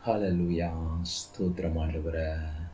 ஹalleluya ஸ்தோத்திரம் ஆண்டவரே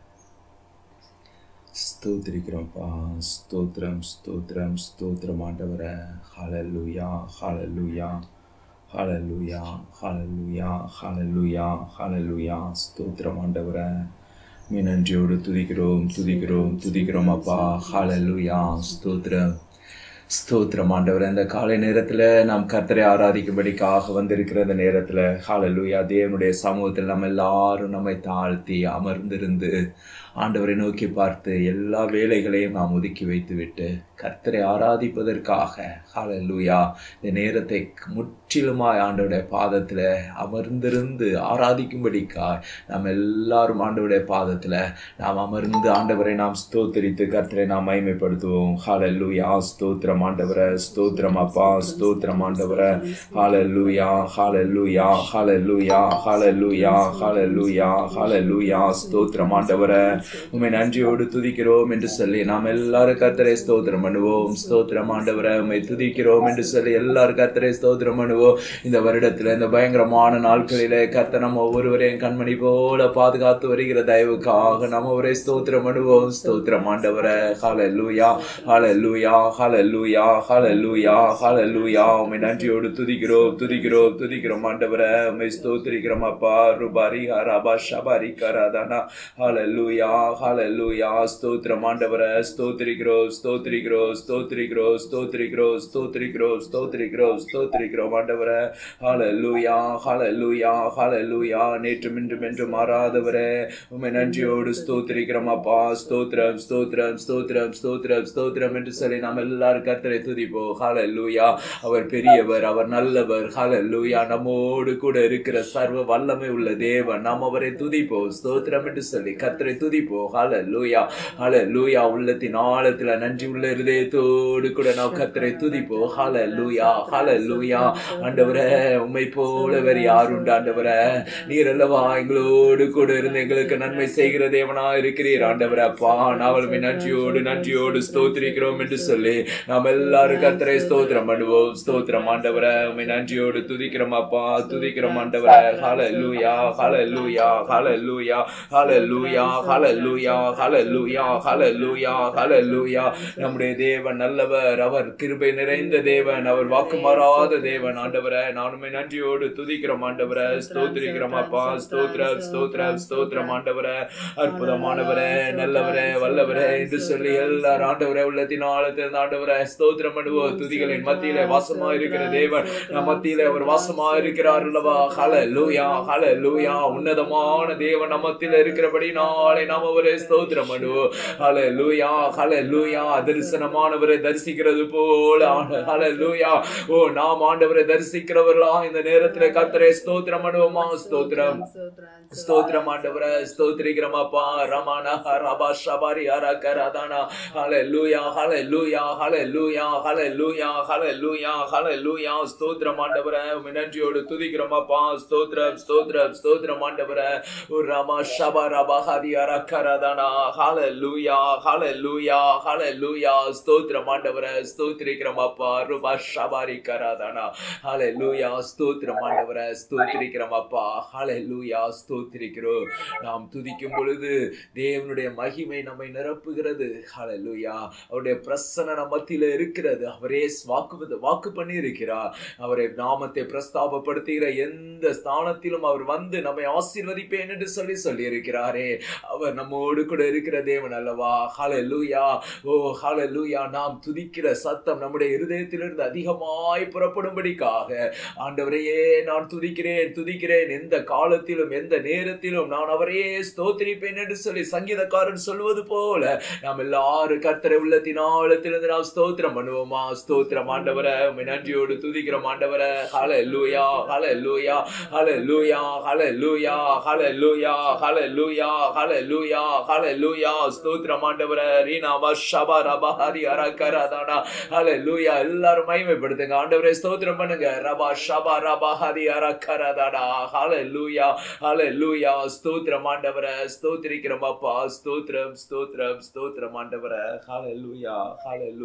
ஸ்தோத்திரிக்கிறோம்ப்பா ஸ்தோத்திரம் ஸ்தோத்திரம் ஸ்தோத்திரம் ஆண்டவரே ஹalleluya ஹalleluya ஹalleluya ஹalleluya ஹalleluya ஹalleluya ஸ்தோத்திரம் ஆண்டவரே மீ நன்றியோடு துதிக்கிறோம் துதிக்கிறோம் துதிக்கிறோம் அப்பா ஹalleluya ஸ்தோத்திரம் ஸ்தோத்திரம் ஆண்டவர் இந்த காலை நேரத்தில் நாம் கர்த்தரை ஆராதிக்கும்படிக்காக வந்திருக்கிற இந்த நேரத்தில் ஹalleluya தேவனுடைய சமூகத்தில் நம்ம எல்லாரும் நம்மை தாழ்த்தி அமர்ந்திருந்து ஆண்டவரை நோக்கி பார்த்து எல்லா வேலைகளையும் நாம் ஒதுக்கி வைத்துவிட்டு கர்த்தரை ஆராதிப்பதற்காக ஹalleluya இந்த நேரத்தை முற்றிலுமாய் ஆண்டவருடைய பாதத்தில் அமர்ந்திருந்து ஆராதிக்கும்படிக்காய் நாம் எல்லாரும் ஆண்டவருடைய பாதத்தில் நாம் அமர்ந்து ஆண்டவரை நாம் ஸ்தோத்திரித்து கர்த்தரை நாம் மைமைப்படுத்துவோம் ஹalleluya ஸ்தோத்திரம் ஆண்டவரை ஸ்தோத்திரம் அப்பா ஸ்தோத்திரம் ஆண்டவரை ஹalleluya ஹalleluya ஹalleluya ஹalleluya ஹalleluya ஹalleluya ஸ்தோத்திரம் ஆண்டவரை உம்மை நன்றியோடு துதிக்கிறோம் என்று சொல்லி நாம் எல்லாரும் கர்த்தரை ஸ்தோத்திரம் பண்ணுவோம் ஸ்தோத்திரம் ஆண்டவரை உம்மை துதிக்கிறோம் என்று சொல்லி எல்லாரும் கர்த்தரை ஸ்தோத்திரம் பண்ணுவோம் இந்த வருடத்தில் இந்த பயங்கரமான நாட்களிலே கர்த்தர் நம்ம ஒவ்வொருவரையும் கண்மணி போல பாதுகாத்து வருகிற தயவுக்காக நம்ம ஒரே ஸ்தோத்திரம் பண்ணுவோம் ஸ்தோத்திரம் ஆண்டவரை ஹalleluya ஹalleluya ஹalleluya ஹalleluya ஹalleluya உம்மை நன்றியோடு துதிக்கிறோம் துதிக்கிறோம் துதிக்கிறோம் ஆண்டவரை உம்மை ஸ்தோத்திரிக்கிறோம் அப்பா ருபாரி ஹராபா ஷபாரி கராதானா ஹalleluya ஹalleluya ஸ்தோத்திரம் ஆண்டவரை ஸ்தோத்திரிக்கிறோம் ஸ்தோத்திரிக்கிறோம் ஸ்தோத்திரிக்கிறோம் ஸ்தோத்திரிக்கிறோம் ஸ்தோத்திரிக்கிறோம் ஸ்தோத்திரிக்கிறோம் ஸ்தோத்திரிக்கிறோம் ஆண்டவரை ஹalleluya ஹalleluya ஹalleluya நேற்றும் இன்றும் என்றும் மாறாதவரே உம்மை நன்றியோடு ஸ்தோத்திரிக்கிறோம் அப்பா ஸ்தோத்திரம் ஸ்தோத்திரம் ஸ்தோத்திரம் ஸ்தோத்திரம் ஸ்தோத்திரம் என்று சொல்லி நாம் எல்லாரும் கர்த்தரை துதிப்போம் ஹalleluya அவர் பெரியவர் அவர் நல்லவர் ஹalleluya நம்மோடு கூட இருக்கிற சர்வ வல்லமை உள்ள தேவன் நாம் அவரை துதிப்போம் ஸ்தோத்திரம் என்று சொல்லி கர்த்தரை துதிப்போம் ஹalleluya ஹalleluya உள்ளத்தின் ஆழத்துல நன்றி உள்ள இருதயத்தோடு கூட நாம் கர்த்தரை துதிப்போம் ஹalleluya ஹalleluya ஆண்டவரே உம்மை போல வேறு யார் உண்டு ஆண்டவரே நீர் அல்லவா எங்களோடு கூட இருந்து எங்களுக்கு நன்மை செய்கிற தேவனா இருக்கிறீர் ஆண்டவரே அப்பா நாவல் நன்றியோடு நன்றியோடு ஸ்தோத்திரிக்கிறோம் என்று சொல்லி நாம் எல்லாரும் கர்த்தரை ஸ்தோத்திரம் பண்ணுவோம் ஸ்தோத்திரம் ஆண்டவரை உண்மை நன்றியோடு துதிக்கிறோம் அப்பா துதிக்கிறோம் ஆண்டவரை ஹalleluya ஹalleluya ஹalleluya ஹalleluya ஹalleluya ஹalleluya ஹalleluya ஹalleluya நம்முடைய தேவன் நல்லவர் அவர் கிருபை நிறைந்த தேவன் அவர் வாக்கு மாறாத தேவன் ஆண்டவரை நானுமே நன்றியோடு துதிக்கிறோம் ஆண்டவரை ஸ்தோத்திரிக்கிறோம் அப்பா ஸ்தோத்திரம் ஸ்தோத்திரம் ஸ்தோத்திரம் ஆண்டவரை அற்புதமானவரே நல்லவரே வல்லவரே என்று சொல்லி எல்லாரும் ஆண்டவரே உள்ளத்தின் ஆழத்தில் ஆண்டவரே ஸ்தோத்திரம் பண்ணுவோம் துதிகளின் மத்தியிலே வாசமா இருக்கிற தேவன் நம் மத்தியிலே அவர் வாசமா இருக்கிறார் அல்லவா ஹல லூயா ஹல லூயா உன்னதமான தேவன் நம்ம மத்தியில இருக்கிறபடி நாளை நாம் அவரை ஸ்தோத்திரம் பண்ணுவோம் ஹல லூயா ஹல லூயா தரிசனமானவரை தரிசிக்கிறது போல ஹல லூயா ஓ நாம் ஆண்டவரை தரிசிக்கிறவர்களா இந்த நேரத்துல கர்த்தரை ஸ்தோத்திரம் பண்ணுவோமா ஸ்தோத்திரம் ஸ்தோத்திரம் ஆண்டவரை ஸ்தோத்திரிக்கிறோம் அப்பா ரமானா ரபா ஷபாரி அரகரதானா ஹalleluya ஹalleluya ஹalleluya ஹalleluya ஹalleluya ஹalleluya ஸ்தோத்திரம் ஆண்டவரே உம்மை நன்றியோடு துதிக்கிறோம் அப்பா ஸ்தோத்திரம் ஸ்தோத்திரம் ஸ்தோத்திரம் ஆண்டவரே ரமா ஷபா ரபா ஹரி அரகரதானா ஹalleluya ஹalleluya ஹalleluya ஸ்தோத்திரம் ஆண்டவரே ஸ்தோத்திரிக்கிறோம் அப்பா ரபா ஷபாரி கரதானா ஹalleluya ஸ்தோத்திரம் ஆண்டவரே ஸ்தோத்திரிக்கிறோம் அப்பா ஹalleluya ஸ்தோத்திரிக்கிறோம் நாம் துதிக்கும் பொழுது தேவனுடைய மகிமை நம்மை நிரப்புகிறது ஹalleluya அவருடைய பிரசன்ன நம்ம மத்தியில இருக்கிறது அவரே வாக்கு வாக்கு பண்ணி இருக்கிறார் அவரை நாமத்தை பிரஸ்தாபப்படுத்துகிற எந்த ஸ்தானத்திலும் அவர் வந்து நம்மை ஆசீர்வதிப்பேன் என்று சொல்லி சொல்லி இருக்கிறாரே அவர் நம்மோடு கூட இருக்கிற தேவன் அல்லவா ஹalleluya ஓ ஹalleluya நாம் துதிக்கிற சத்தம் நம்முடைய இருதயத்திலிருந்து அதிகமாய் புறப்படும்படிக்காக ஆண்டவரையே நான் துதிக்கிறேன் துதிக்கிறேன் எந்த காலத்திலும் எந்த நேரத்திலும் நான் அவரையே ஸ்தோத்திரிப்பேன் என்று சொல்லி சங்கீதக்காரன் சொல்வது போல நாம் எல்லாரும் கர்த்தரை உள்ளத்தின் ஆழத்திலிருந்து நாம் ஸ்தோத்திரம் பண்ணுவோமா ஸ்தோத்திரம் ஆண்டவரை உம்மை நன்றியோடு துதிக்கிறோம் ஆண்டவரை ஹalleluya ஹalleluya ஹalleluya ஹalleluya ஹalleluya ஹalleluya ஹalleluya ஹalleluya ஸ்தோத்திரம் ஆண்டவரை ரீனா வஷபா ரபா ஹரி அரகரதானா ஹalleluya எல்லாரும் மகிமைப்படுத்துங்க ஆண்டவரை ஸ்தோத்திரம் பண்ணுங்க ரபா ஷபா ரபா ஹரி அரகரதானா ஹalleluya ஹalleluya ஸ்தோத்திரம் ஆண்டவரை ஸ்தோத்திரிக்கிறோம் அப்பா ஸ்தோத்திரம் ஸ்தோத்திரம் ஸ்தோத்திரம் ஆண்டவரை ஹalleluya ஹalleluya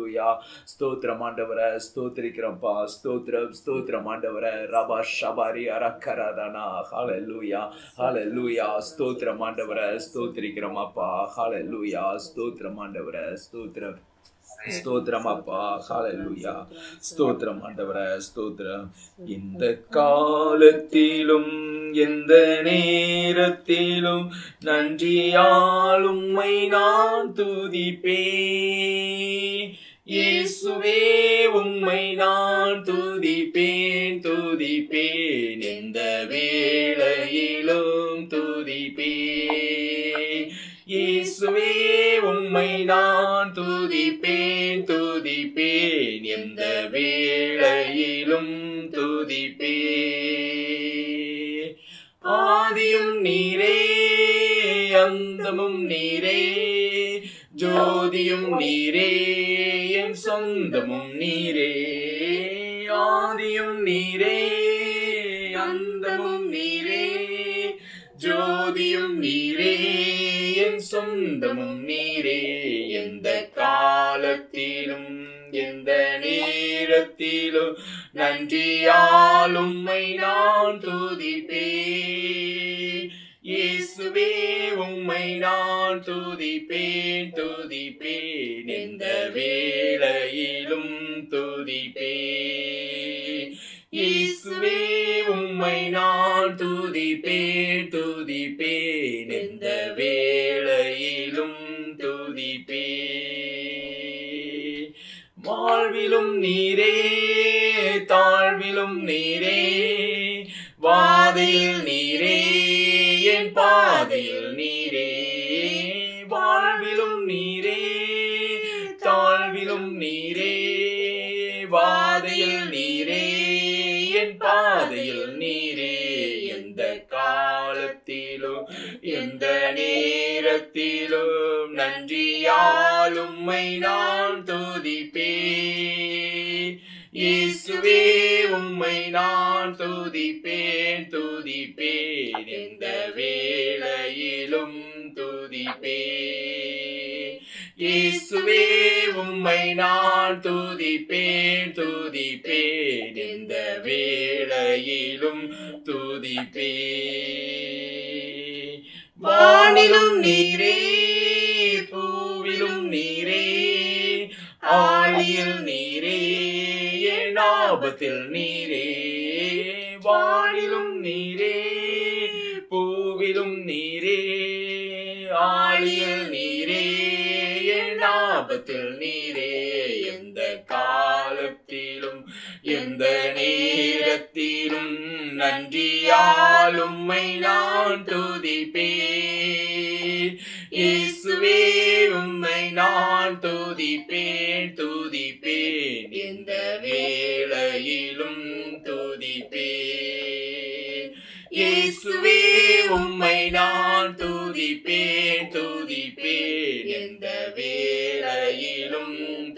ஸ்தோத்திரம் ஆண்டவரை ஸ்தோத்திரிக்கிறோம்ப்பா ஸ்தோத்திரம் ஸ்தோத்திரம் ஆண்டவரை ரபா ஷபாரி அரக்கரதனா ஹalleluya ஹalleluya ஸ்தோத்திரம் ஆண்டவரை ஸ்தோத்திரிக்கிறோம் அப்பா ஹalleluya ஸ்தோத்திரம் ஆண்டவரை ஸ்தோத்திரம் ஸ்தோத்திரம் அப்பா ஹalleluya ஸ்தோத்திரம் ஆண்டவரே ஸ்தோத்திரம் இந்த காலத்திலும் எந்த நேரத்திலும் நன்றியால் உம்மை நான் துதிப்பேன் இயேசுவே உம்மை நான் துதிப்பேன் துதிப்பேன் எந்த வேளையிலும் துதிப்பேன் இயேசுவே உம்மை நான் துதிப்பேன் துதிப்பேன் எந்த வேளையிலும் துதிப்பேன் ஆதியும் நீரே அந்தமும் நீரே ஜோதியும் நீரே என் சொந்தமும் நீரே ஆதியும் நீரே அந்தமும் நீரே ஜோதியும் நீரே என் சொந்தமும் நீரே எந்த காலத்திலும் எந்த நேரத்திலும் நன்றியால் உம்மை நான் துதிப்பேன் இயேசுவே உம்மை நான் துதிப்பேன் துதிப்பேன் எந்த வேளையிலும் துதிப்பேன் இயேசுவே உம்மை நான் துதிப்பேன் துதிப்பேன் எந்த வேளையிலும் துதிப்பேன் வாழ்விலும் நீரே தாழ்விலும் நீரே வாதையில் நீரே என் பாதையில் நீரே வாழ்விலும் நீரே தாழ்விலும் நீரே வாதையில் நீரே என் பாதையில் நீரே எந்த காலத்திலும் எந்த நேரத்திலும் நன்றியால் உம்மை நான் துதிப்பேன் இயேசுவே உம்மை நான் துதிப்பேன் துதிப்பேன் எந்த வேளையிலும் துதிப்பேன் இயேசுவே உம்மை நான் துதிப்பேன் துதிப்பேன் எந்த வேளையிலும் துதிப்பேன் வானிலும் நீரே பூவிலும் நீரே ஆழியில் நீரே என் ஆபத்தில் நீரே வானிலும் நீரே பூவிலும் நீரே ஆழியில் நீரே என் ஆபத்தில் நீரே எந்த காலத்திலும் எந்த நேரத்திலும் நன்றியால் உம்மை நான் துதிப்பேன் இயேசுவே உம்மை நான் துதிப்பேன் துதிப்பேன் எந்த வேளையிலும் துதிப்பேன் இயேசுவே உம்மை நான் துதிப்பேன் துதிப்பேன் எந்த வேளையிலும்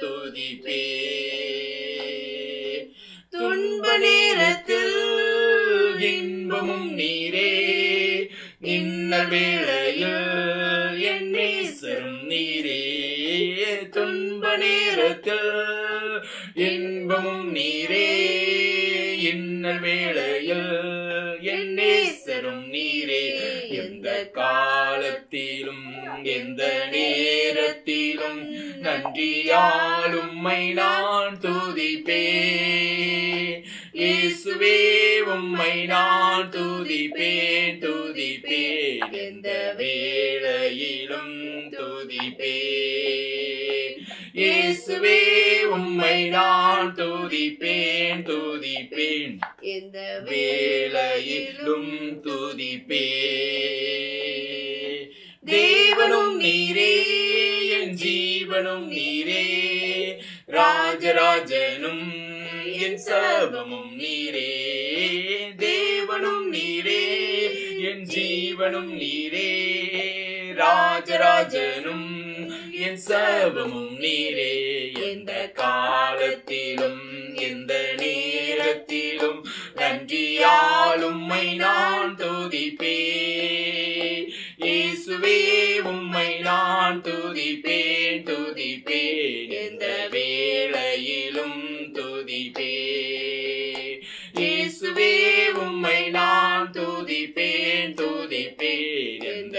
துதிப்பேன் துன்ப நேரத்தில் இன்பமும் நீரே இன்னல் வேளையில் என் நேசரும் நீரே துன்ப நேரத்தில் இன்பமும் நீரே இன்னல் வேளையில் என் நேசரும் நீரே எந்த காலத்திலும் எந்த நேரத்திலும் நன்றியால் உம்மை நான் துதிப்பேன் இயேசுவே உம்மை நான் துதிப்பேன் துதிப்பேன் எந்த வேளையிலும் துதிப்பேன் இயேசுவே உம்மை நான் துதிப்பேன் துதிப்பேன் எந்த வேளையிலும் துதிப்பேன் தேவனும் நீரே என் ஜீவனும் நீரே ராஜராஜனும் என் சர்வமும் நீரே தேவனும் நீரே என் ஜீவனும் நீரே ராஜராஜனும் என் சர்வமும் நீரே எந்த காலத்திலும் எந்த நேரத்திலும் நன்றியால் உம்மை நான் துதிப்பேன் இயேசு இயேசுவே உம்மை நான் துதிப்பேன் துதிப்பேன் எந்த வேளையிலும் துதிப்பேன் இயேசுவே உம்மை நான் துதிப்பேன் துதிப்பேன் எந்த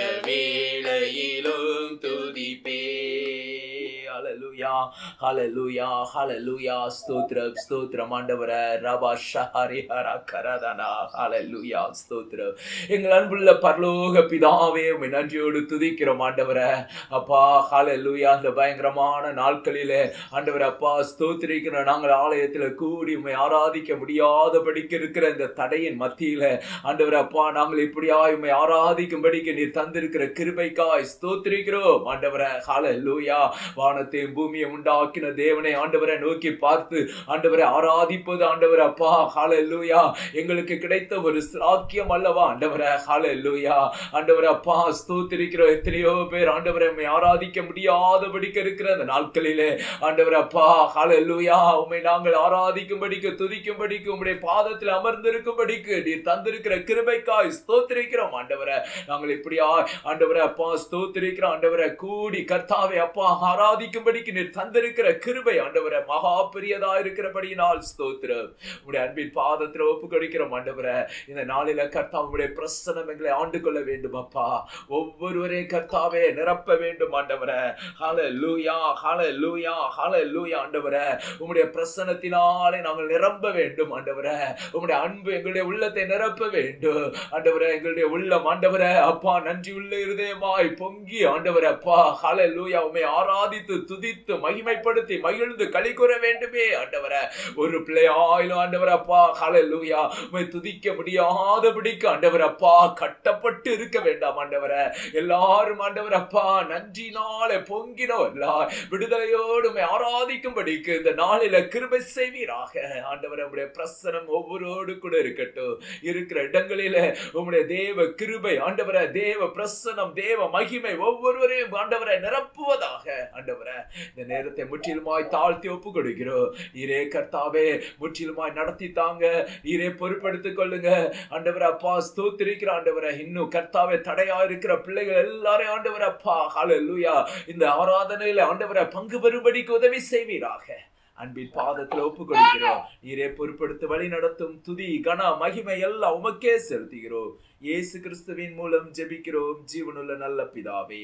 வேளையிலும் துதிப்பேன் ஹalleluya ஹalleluya ஹalleluya ஸ்தோத்திரம் ஸ்தோத்திரம் ஆண்டவரே ரபா ஷஹரி ஹர கரதனா ஹalleluya ஸ்தோத்திரம் எங்கள் அன்புள்ள பரலோக பிதாவே உம்மை நன்றியோடு துதிக்கிறோம் ஆண்டவரே அப்பா ஹalleluya அந்த பயங்கரமான நாட்களிலே ஆண்டவரே அப்பா ஸ்தோத்திரிக்கிற நாங்கள் ஆலயத்தில் கூடி உம்மை ஆராதிக்க முடியாதபடிக்கு இருக்கிற இந்த தடையின் மத்தியில ஆண்டவரே அப்பா நாங்கள் இப்படியா உம்மை ஆராதிக்கும்படிக்கு நீர் தந்திருக்கிற கிருபைக்காய் ஸ்தோத்திரிக்கிறோம் ஆண்டவரே ஹalleluya வானத்தையும் பூமியை உண்டாக்கின தேவனை ஆண்டவரை நோக்கி பார்த்து ஆண்டவரை ஆராதிப்பது ஆண்டவர் அப்பா ஹalleluya எங்களுக்கு கிடைத்த ஒரு சாக்கியம் அல்லவா ஆண்டவரே ஹalleluya ஆண்டவரே அப்பா ஸ்தோத்திரிக்கிறோம் எத்தனையோ பேர் ஆண்டவரை உம்மை ஆராதிக்க முடியாதபடிக்கு இருக்கிற அந்த நாட்களிலே ஆண்டவர் அப்பா ஹalleluya உம்மை நாங்கள் ஆராதிக்கும்படிக்கு துதிக்கும்படிக்கு உம்முடைய பாதத்தில் அமர்ந்திருக்கும்படிக்கு நீர் தந்திருக்கிற கிருபைக்காய் ஸ்தோத்திரிக்கிறோம் ஆண்டவரை நாங்கள் இப்படியா ஆண்டவரை அப்பா ஸ்தோத்திரிக்கிறோம் ஆண்டவரை கூடி கர்த்தாவை அப்பா ஆராதிக்கும்படிக்கு நீர் தந்திருக்கிற கிருபை ஆண்டவரை மகா பெரியதா இருக்கிறபடியினால் ஸ்தோத்திரம் உடைய அன்பின் பாதத்தில் ஒப்பு கொடுக்கிறோம் ஆண்டவரை இந்த நாளில கர்த்தா உடைய பிரசனம் எங்களை ஆண்டு கொள்ள வேண்டும் அப்பா ஒவ்வொருவரே கர்த்தாவே நிரப்ப வேண்டும் ஆண்டவரை ஹால லூயா ஹால லூயா ஹால லூயா ஆண்டவரை உம்முடைய பிரசனத்தினாலே நாங்கள் நிரம்ப வேண்டும் ஆண்டவரை உம்முடைய அன்பு எங்களுடைய உள்ளத்தை நிரப்ப வேண்டும் ஆண்டவரே எங்களுடைய உள்ளம் ஆண்டவரே அப்பா நன்றி உள்ள இருதயமாய் பொங்கி ஆண்டவரே அப்பா ஹால லூயா உண்மை ஆராதித்து துதித்து மகிமைப்படுத்தி மகிழ்ந்து களி கூற வேண்டுமே ஆண்டவரே ஒரு பிள்ளையாயிலும் ஆண்டவர் அப்பா ஹால லூயா உண்மை துதிக்க முடியாதபடிக்கு ஆண்டவர் அப்பா கட்டப்பட்டு இருக்க வேண்டாம் ஆண்டவரே எல்லாரும் ஆண்டவர் அப்பா நன்றினாலே பொங்கினவர்களா விடுதலையோடு உம்மை ஆராதிக்கும்படிக்கு இந்த நாளில கிருபை செய்வீராக ஆண்டவர் உம்முடைய பிரசனம் ஒவ்வொருவோடு கூட இருக்கட்டும் இருக்கிற இடங்களில உம்முடைய தேவ கிருபை ஆண்டவர தேவ பிரசனம் தேவ மகிமை ஒவ்வொருவரையும் ஆண்டவரை நிரப்புவதாக ஆண்டவரை இந்த நேரத்தை முற்றிலுமாய் தாழ்த்தி ஒப்பு கொடுக்கிறோம் நீரே கர்த்தாவே முற்றிலுமாய் நடத்தி தாங்க நீரே பொறுப்பெடுத்துக் கொள்ளுங்க ஆண்டவர் அப்பா ஸ்தோத்திரிக்கிற ஆண்டவரை இன்னும் கர்த்தாவே தடையா இருக்கிற பிள்ளைகள் எல்லாரையும் ஆண்டவர் அப்பா ஹalleluya இந்த ஆராதனையில ஆண்டவரை பங்கு பெறும்படிக்கு உதவி செய்வீராக அன்பின் பாதத்தில் ஒப்பு கொடுக்கிறோம் நீரே பொறுப்படுத்த வழி நடத்தும் துதி கன மகிமை எல்லாம் உமக்கே செலுத்துகிறோம் இயேசு கிறிஸ்துவின் மூலம் ஜெபிக்கிறோம் ஜீவனுள்ள நல்ல பிதாவே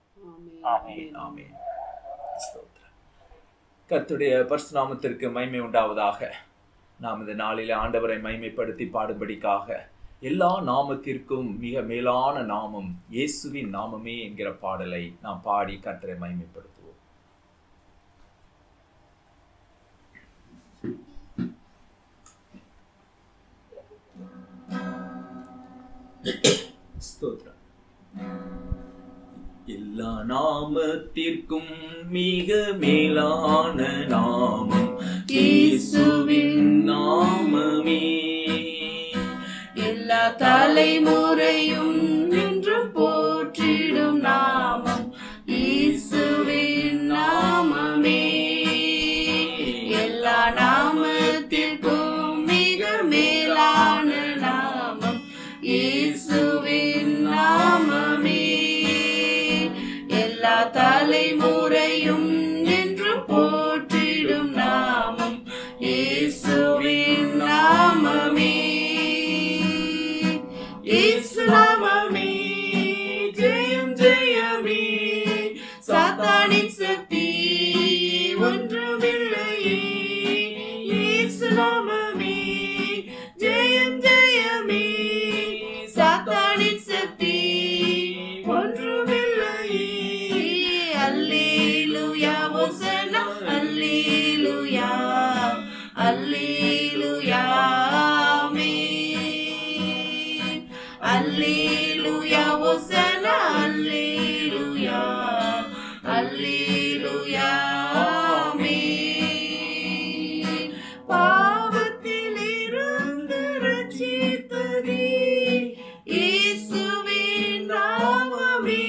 ஆமென் ஆமென் ஸ்தோத்திரம். கர்த்தருடைய பரிசுநாமத்திற்கு மகிமை உண்டாவதாக நாம் இந்த நாளிலே ஆண்டவரை மகிமைப்படுத்தி பாடும்படிக்காக எல்லா நாமத்திற்கும் மிக மேலான நாமம் இயேசுவின் நாமமே என்கிற பாடலை நாம் பாடி கர்த்தரை மகிமைப்படுத்துவோம் ஸ்தோத்திரம் எல்லா நாமத்திற்கும் மிக மேலான நாமம் இயேசுவின் நாமமே எல்லா தலைமுறையும் என்றும் போற்றிடும் நாமம் இயேசுவின் நாமமே எல்லா நாமத்திற்கும் மிக மேலான நாமம் இயேசுவின் நாமமே எல்லா தலைமுறையும் என்றும் போற்றிடும் நாமம் இயேசுவின் நாமமே இயேசு நாமமே ஜெயம் ஜெயமே சாத்தானின் சக்தி ஒன்றுமில்லையே இயேசு நாமமே ஜெயம் ஜெயமே சாத்தானின் சக்தி ஒன்றுமில்லையே அல்லேலூயா ஒசனா அல்லேலூயா அல்லேலூயா ஆமென் அல்லேலூயா ஒசனா அல்லேலூயா அல்லேலூயா ஆமென் பாவத்திலிருந்து ரட்சித்ததே இயேசுவின் நாமமே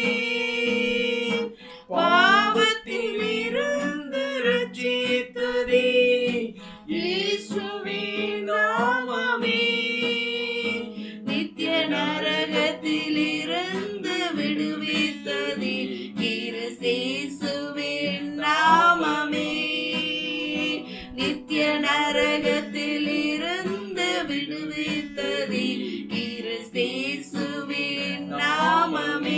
பாவத்திலிருந்து ரட்சித்ததே இயேசுவின் நாமமே நித்திய நரகத்திலிருந்து விடுவித்ததே கிறிஸ்தேசுவின் நாமமே நித்திய நரகத்தில் இருந்து விடுவித்ததே கிறிஸ்தேசுவின் நாமமே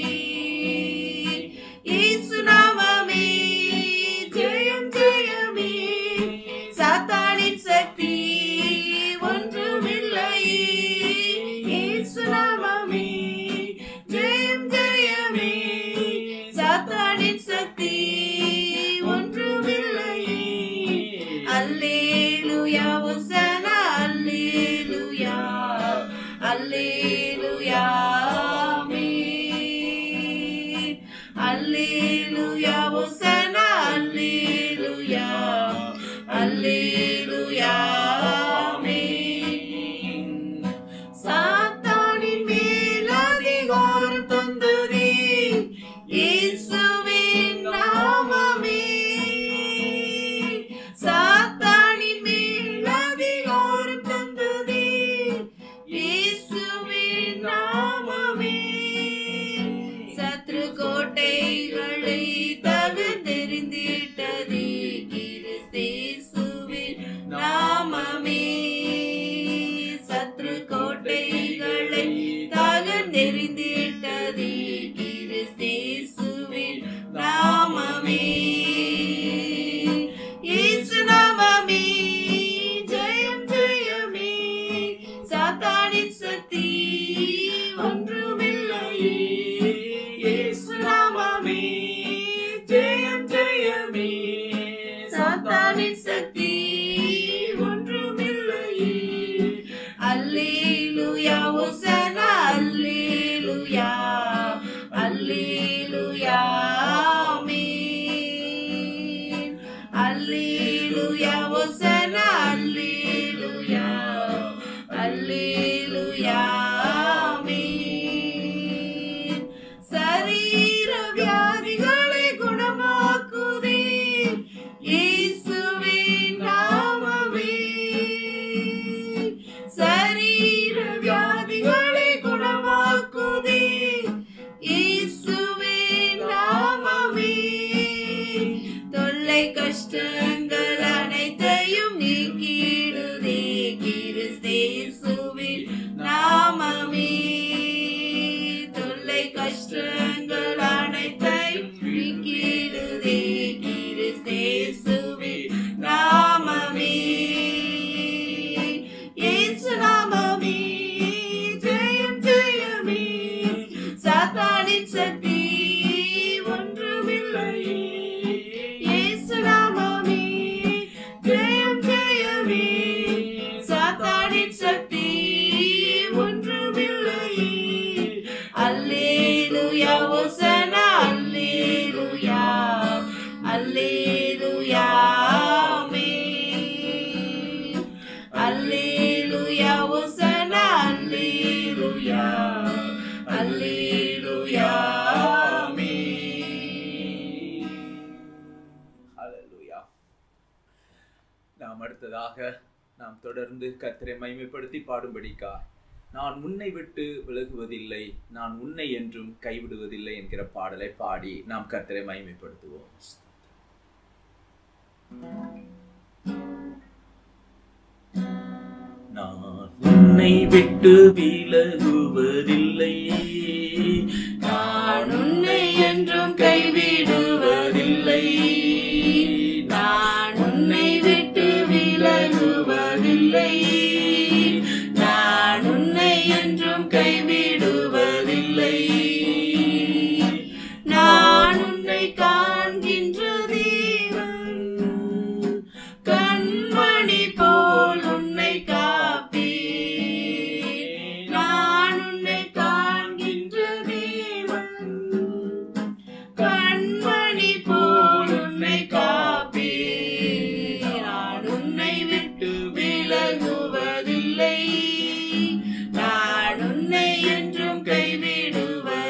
இயேசு நாமமே ஜெயம் ஜெயமே சாத்தானின் சக்தி ஒன்றுமில்லை இயேசு நாமமே ஜெயம் ஜெயமே சாத்தானின் சக்தி ஒன்றுமில்லை அல்லேலூயா ஒசனா அல்லேலூயா அல்லேலூயா ஆமென். அல்லேலூயா ஒசனா அல்லேலூயா அல்லேலூயா ஆமென். சாத்தானின் மேல் அதிகாரம் தந்ததே இயேசுவின் நாமமே சாத்தானின் மேல் அதிகாரம் தந்ததே இயேசுவின் நாமமே சத்ரு கோட்டைகளை தகர்ந்தெறிந்திட்டதே கிறிஸ்தேசுவின் நாமமே சத்ரு கோட்டைகளை தகர்ந்தெறிந்திட்டதே கிறிஸ்தேசுவின் நாமமே இயேசு நாமமே ஜெயம் ஜெயமே சாத்தானின் சக்தி ஒன்றுமில்லையே இயேசு நாமமே ஜெயம் ஜெயமே சாத்தானின் சக்தி ஒன்றுமில்லையே அல்லேலூயா ஒசனா அல்லேலூயா அல்லேலூயா ஆமென் அல்லேலூயா ஒசனா அல்லேலூயா அல்லேலூயா ஆமென் சரீர வியாதிகளை குணமாக்குதே இயேசுவின் நாமமே சரீர வியாதிகளை குணமாக்குதே இயேசுவின் நாமமே தொல்லை கஷ்டங்கள் அனைத்தையும் நீக்கிடுதே கிறிஸ்தேசுவின் நாமமே தொல்லை கஷ்டங்கள் அனைத்தையும் நீக்கிடுதே கிறிஸ்தேசுவின் நாமமே இயேசு நாமமே ஜெயம் ஜெயமே சாத்தானின் சக்தி ஒன்றுமில்லையே இயேசு நாமமே ஜெயம் ஜெயமே சாத்தானின் சக்தி ஒன்றுமில்லையே அல்லேலூயா ஒசனா அல்லேலூயா அல்லேலூயா ஆமென் அல்லேலூயா ஒசனா அல்லேலூயா அல்லேலூயா ஆமென் ஹalleluya நாம் அடுத்ததாக நாம் தொடர்ந்து கர்த்தரை மைமைப்படுத்தி பாடும்படிக்கா நான் உன்னை விட்டு விலகுவதில்லை நான் உன்னை என்றும் கைவிடுவதில்லை என்கிற பாடலை பாடி நாம் கர்த்தரை மைமைப்படுத்துவோம் நான் உன்னை விட்டு விலகுவதில்லை நான் உன்னை என்றும் கைவிடுவதில்லை நான் உன்னை விட்டு விலகுவதில்லை நான் உன்னை என்றும் கைவிடுவதில்லை நான் உன்னை காண்கின்ற தேவன் கண்மணி போல் உன்னை காப்பே நான் உன்னை காண்கின்ற தேவன் கண்மணி போல் உன்னை காப்பே நான் உன்னை விட்டு விலகுவதில்லை நான் உன்னை என்றும் கைவிடுவதில்லை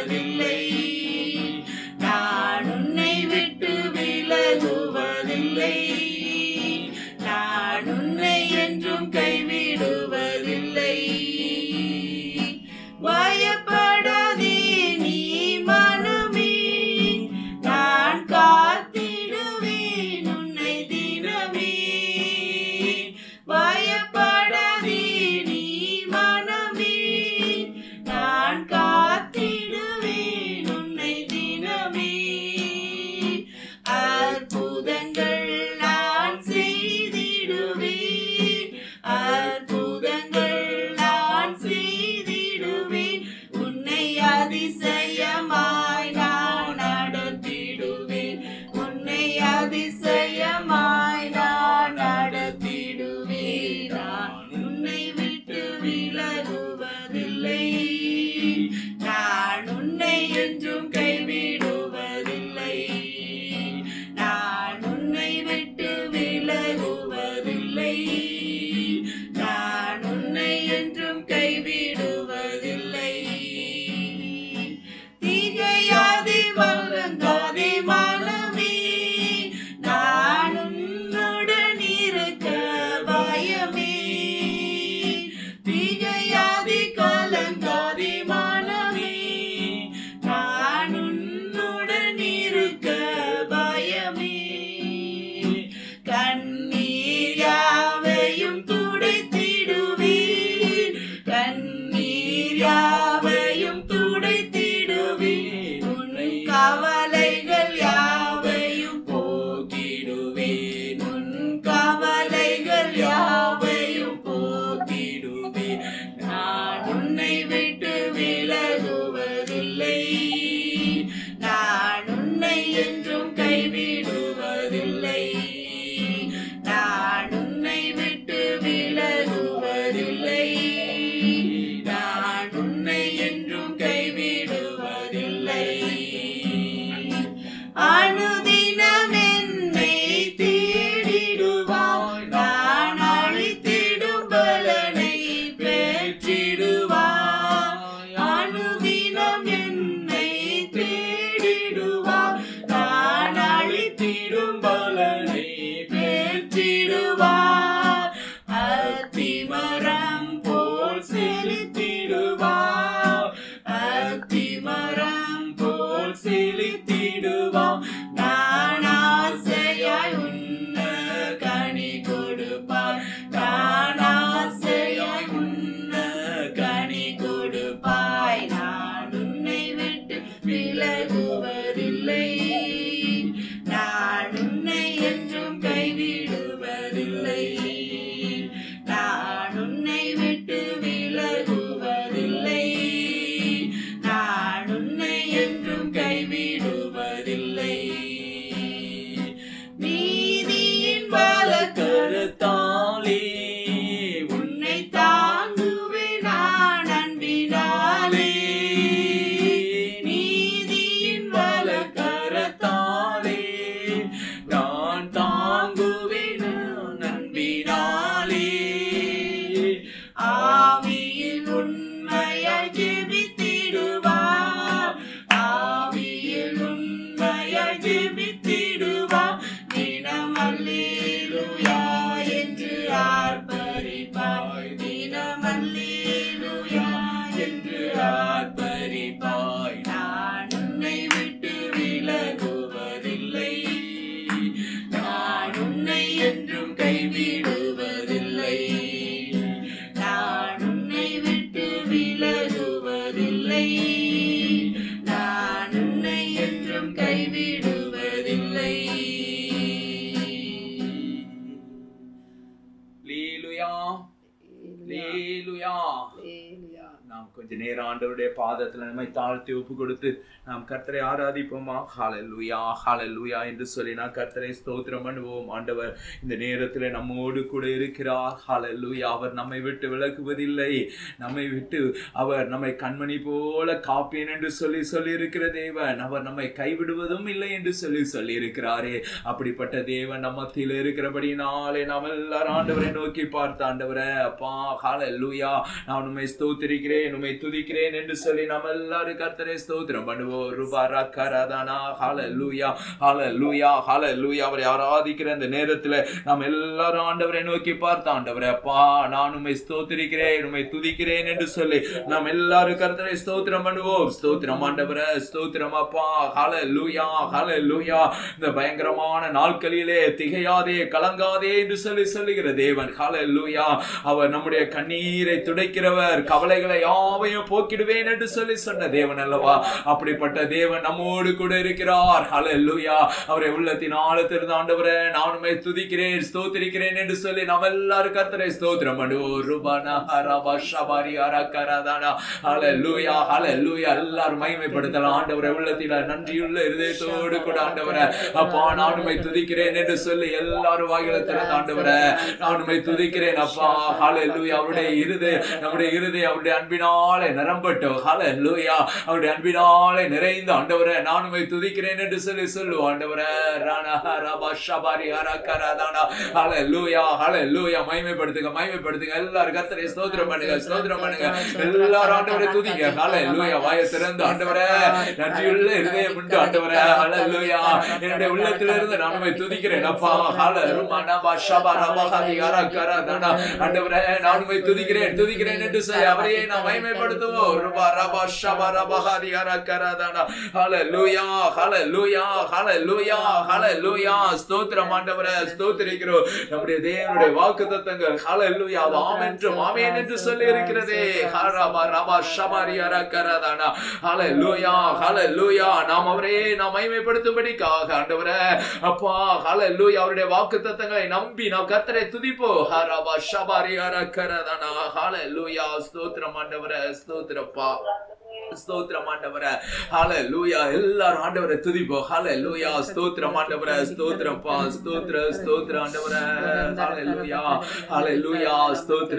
கொஞ்ச நேரம் ஆண்டவருடைய பாதத்துல நம்மை தாழ்த்தி ஒப்பு கொடுத்து நாம் கர்த்தரை ஆராதிப்போமா ஹalleluya ஹalleluya என்று சொல்லி நான் கர்த்தரை ஸ்தோத்திரம் பண்ணுவோம் ஆண்டவர் இந்த நேரத்துல நம்மோடு கூட இருக்கிறார் ஹalleluya அவர் நம்மை விட்டு விலகுவதில்லை நம்மை விட்டு அவர் நம்மை கண்மணி போல காப்பேன் என்று சொல்லி சொல்லி இருக்கிற தேவன் அவர் நம்மை கைவிடுவதும் இல்லை என்று சொல்லி சொல்லி இருக்கிறாரே அப்படிப்பட்ட தேவன் நம்ம மத்தியில் இருக்கிறபடினாலே நாம் எல்லாரும் ஆண்டவரை நோக்கி பார்த்த ஆண்டவரே அப்பா ஹalleluya நான் உண்மை ஸ்தோத்திரிக்கிறேன் உண்மை துதிக்கிறேன் என்று சொல்லி நாம் எல்லாரும் கர்த்தரை ஸ்தோத்திரம் பண்ணுவோம் ருபாரா கராதானா ஹalleluya ஹalleluya ஹalleluya அவரை ஆராதிக்கிற இந்த நேரத்துல நாம் எல்லாரும் ஆண்டவரை நோக்கி பார்த்த ஆண்டவரே அப்பா நான் உண்மை ஸ்தோத்திரிக்கிறேன் உண்மை துதிக்கிறேன் என்று சொல்லி நாம் எல்லாரும் கர்த்தரை ஸ்தோத்திரம் பண்ணுவோம் ஸ்தோத்திரம் ஆண்டவரே ஸ்தோத்திரம் அப்பா ஹalleluya ஹalleluya இந்த பயங்கரமான நாட்களிலே திகையாதே கலங்காதே என்று சொல்லி சொல்லுகிற தேவன் ஹalleluya அவர் நம்முடைய கண்ணீரை துடைக்கிறவர் கவலைகளை யாவையும் போக்கிடுவேன் என்று சொல்லி சொன்ன தேவன் அல்லவா அப்படிப்பட்ட தேவன் நம்மோடு கூட இருக்கிறார் ஹalleluya அவரை உள்ளத்தின் ஆழத்திலிருந்து ஆண்டவரே நான் உம்மை துதிக்கிறேன் ஸ்தோத்திரிக்கிறேன் என்று சொல்லி நம்ம எல்லாரும் கர்த்தரை ஸ்தோத்திரம் பண்ணுவோம் ருபானா ஹரபா ஷபாரி அரக்கரதானா ஹalleluya ஹalleluya எல்லாரும் மகிமைப்படுத்தலாம் ஆண்டவரை உள்ளத்தில நன்றியுள்ள இருதயத்தோடு கூட ஆண்டவரே அப்பா நான் உம்மை துதிக்கிறேன் என்று சொல்லி எல்லாரும் வாயில திறந்த ஆண்டவரே நான் உம்மை துதிக்கிறேன் அப்பா ஹalleluya அவருடைய இருதய நம்முடைய இருதயம் அவருடைய அன்பினாலே நிரம்பட்டும் ஹalleluya அவருடைய அன்பினாலே நிறைந்த ஆண்டவரே நான் உம்மை துதிக்கிறேன் என்று சொல்லி சொல்லுவோம் ஆண்டவரே ரானா ரபா ஷபாரி அரக்கரதானா ஹalleluya ஹalleluya மகிமைப்படுத்துங்க மகிமைப்படுத்துங்க எல்லாரும் கர்த்தரை ஸ்தோத்திரம் பண்ணுங்க ஸ்தோத்திரம் பண்ணுங்க எல்லாரும் ஆண்டவரை துதிங்க ஹalleluya வாயை திறந்து ஆண்டவரே நன்றியுள்ள இருதயம் உண்டு ஆண்டவரே ஹalleluya என்னுடைய உள்ளத்திலிருந்து நான் உம்மை துதிக்கிறேன் அப்பா ஹalleluya பா ஷபாரா பஹதி அரக்கரதானா ஆண்டவரே நான் உம்மை துதிக்கிறேன் துதிக்கிறேன் என்று சொல்லி அவரையே நாம் மகிமைப்படுத்துவோம் ரபா ரபா ஷபாரா பஹதி அரக்கரதானா ஹalleluya ஹalleluya ஹalleluya ஹalleluya ஸ்தோத்திரம் ஆண்டவரே ஸ்தோத்திரிக்கிறோம் நம்முடைய தேவனுடைய வாக்குத்தத்தங்கள் ஹalleluya ஆமென் என்றும் ஆமென் என்று சொல்லி இருக்கிறதே ஹரபா ரபா ஷபாரி அரக்கரதானா ஹalleluya ஹalleluya நாம் அவரே நாம் மகிமைப்படுத்தும்படிக்காக ஆண்டவரே அப்பா ஹalleluya அவருடைய வாக்குத்தத்தங்களை நம்பி நாம் கர்த்தரை துதிப்போம் ஹரபா ஷபாரி அரக்கரதானா ஹalleluya ஸ்தோத்திரம் ஆண்டவரே ஸ்தோத்திரப்பா ஸ்தோத்திரம் ஆண்டவரே ஹalleluya எல்லாரும் ஆண்டவரை துதிப்போம் ஹalleluya ஸ்தோத்திரம் ஆண்டவரே ஸ்தோத்திரப்பா ஸ்தோத்திர ஸ்தோத்திர ஆண்டவரே ஹalleluya ஹalleluya ஸ்தோத்திர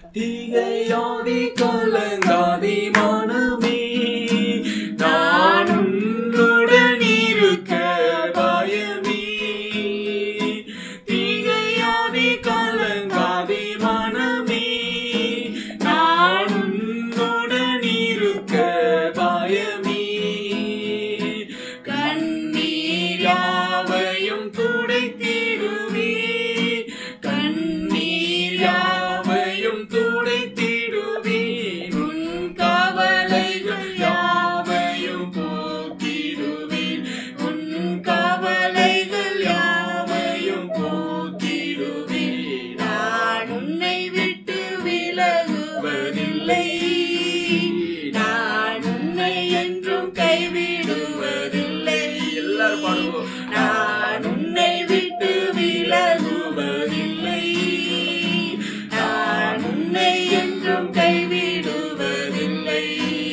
தீகையாதி கலங்காதி மனமே நான் உன்னுடன் இருக்க பயமே தீகையாதி கலங்காதி மனமே நான் உன்னுடன் இருக்க பயமே கண்ணீர் யாவையும் துடைத்திடுவே கண்ணீர் யாவையும் துடைத்திடுவே உன் கவலைகள் யாவையும் போக்கிடுவேன் உன் கவலைகள் யாவையும் போக்கிடுவேன் நான் உன்னை விட்டு விலகுவதில்லை நான் உன்னை என்றும் கைவிடுவதில்லை எல்லாரும் பாடுவோம் நான் உன்னை விட்டு விலகுவதில்லை நான் உன்னை என்றும் கைவிடுவதில்லை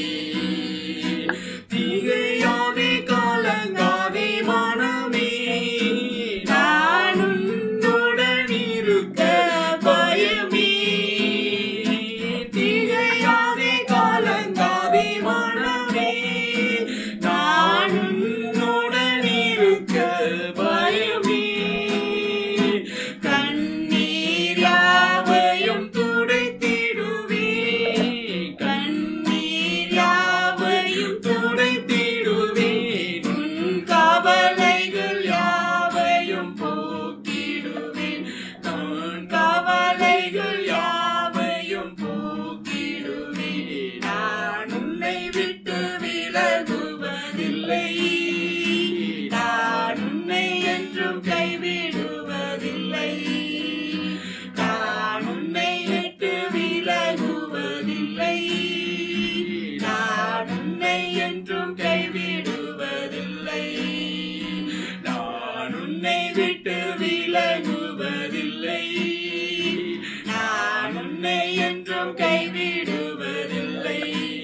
தீகையாதி கலங்காதி மனமே நான் உன்னுடன் இருக்க பயமே தீகையாதி கலங்காதி மனமே நான் உன்னுடன் இருக்க பயமே கண்ணீர் யாவையும் துடைத்திடுவே கண்ணீர் யாவையும் துடைத்திடுவே உன் கவலைகள் யாவையும் போக்கிடுவேன் நான் கவலைகள் யாவையும் போக்கிடுவேன் நான் உன்னை விட்டு விலகுவதில்லை நான் உன்னை என்றும் கைவிடுவதில்லை நான் உன்னை விட்டு விலகுவதில்லை நான் உன்னை என்றும் கைவிடுவதில்லை நான் உன்னை விட்டு விலகுவதில்லை நான் உன்னை என்றும் கைவிடுவதில்லை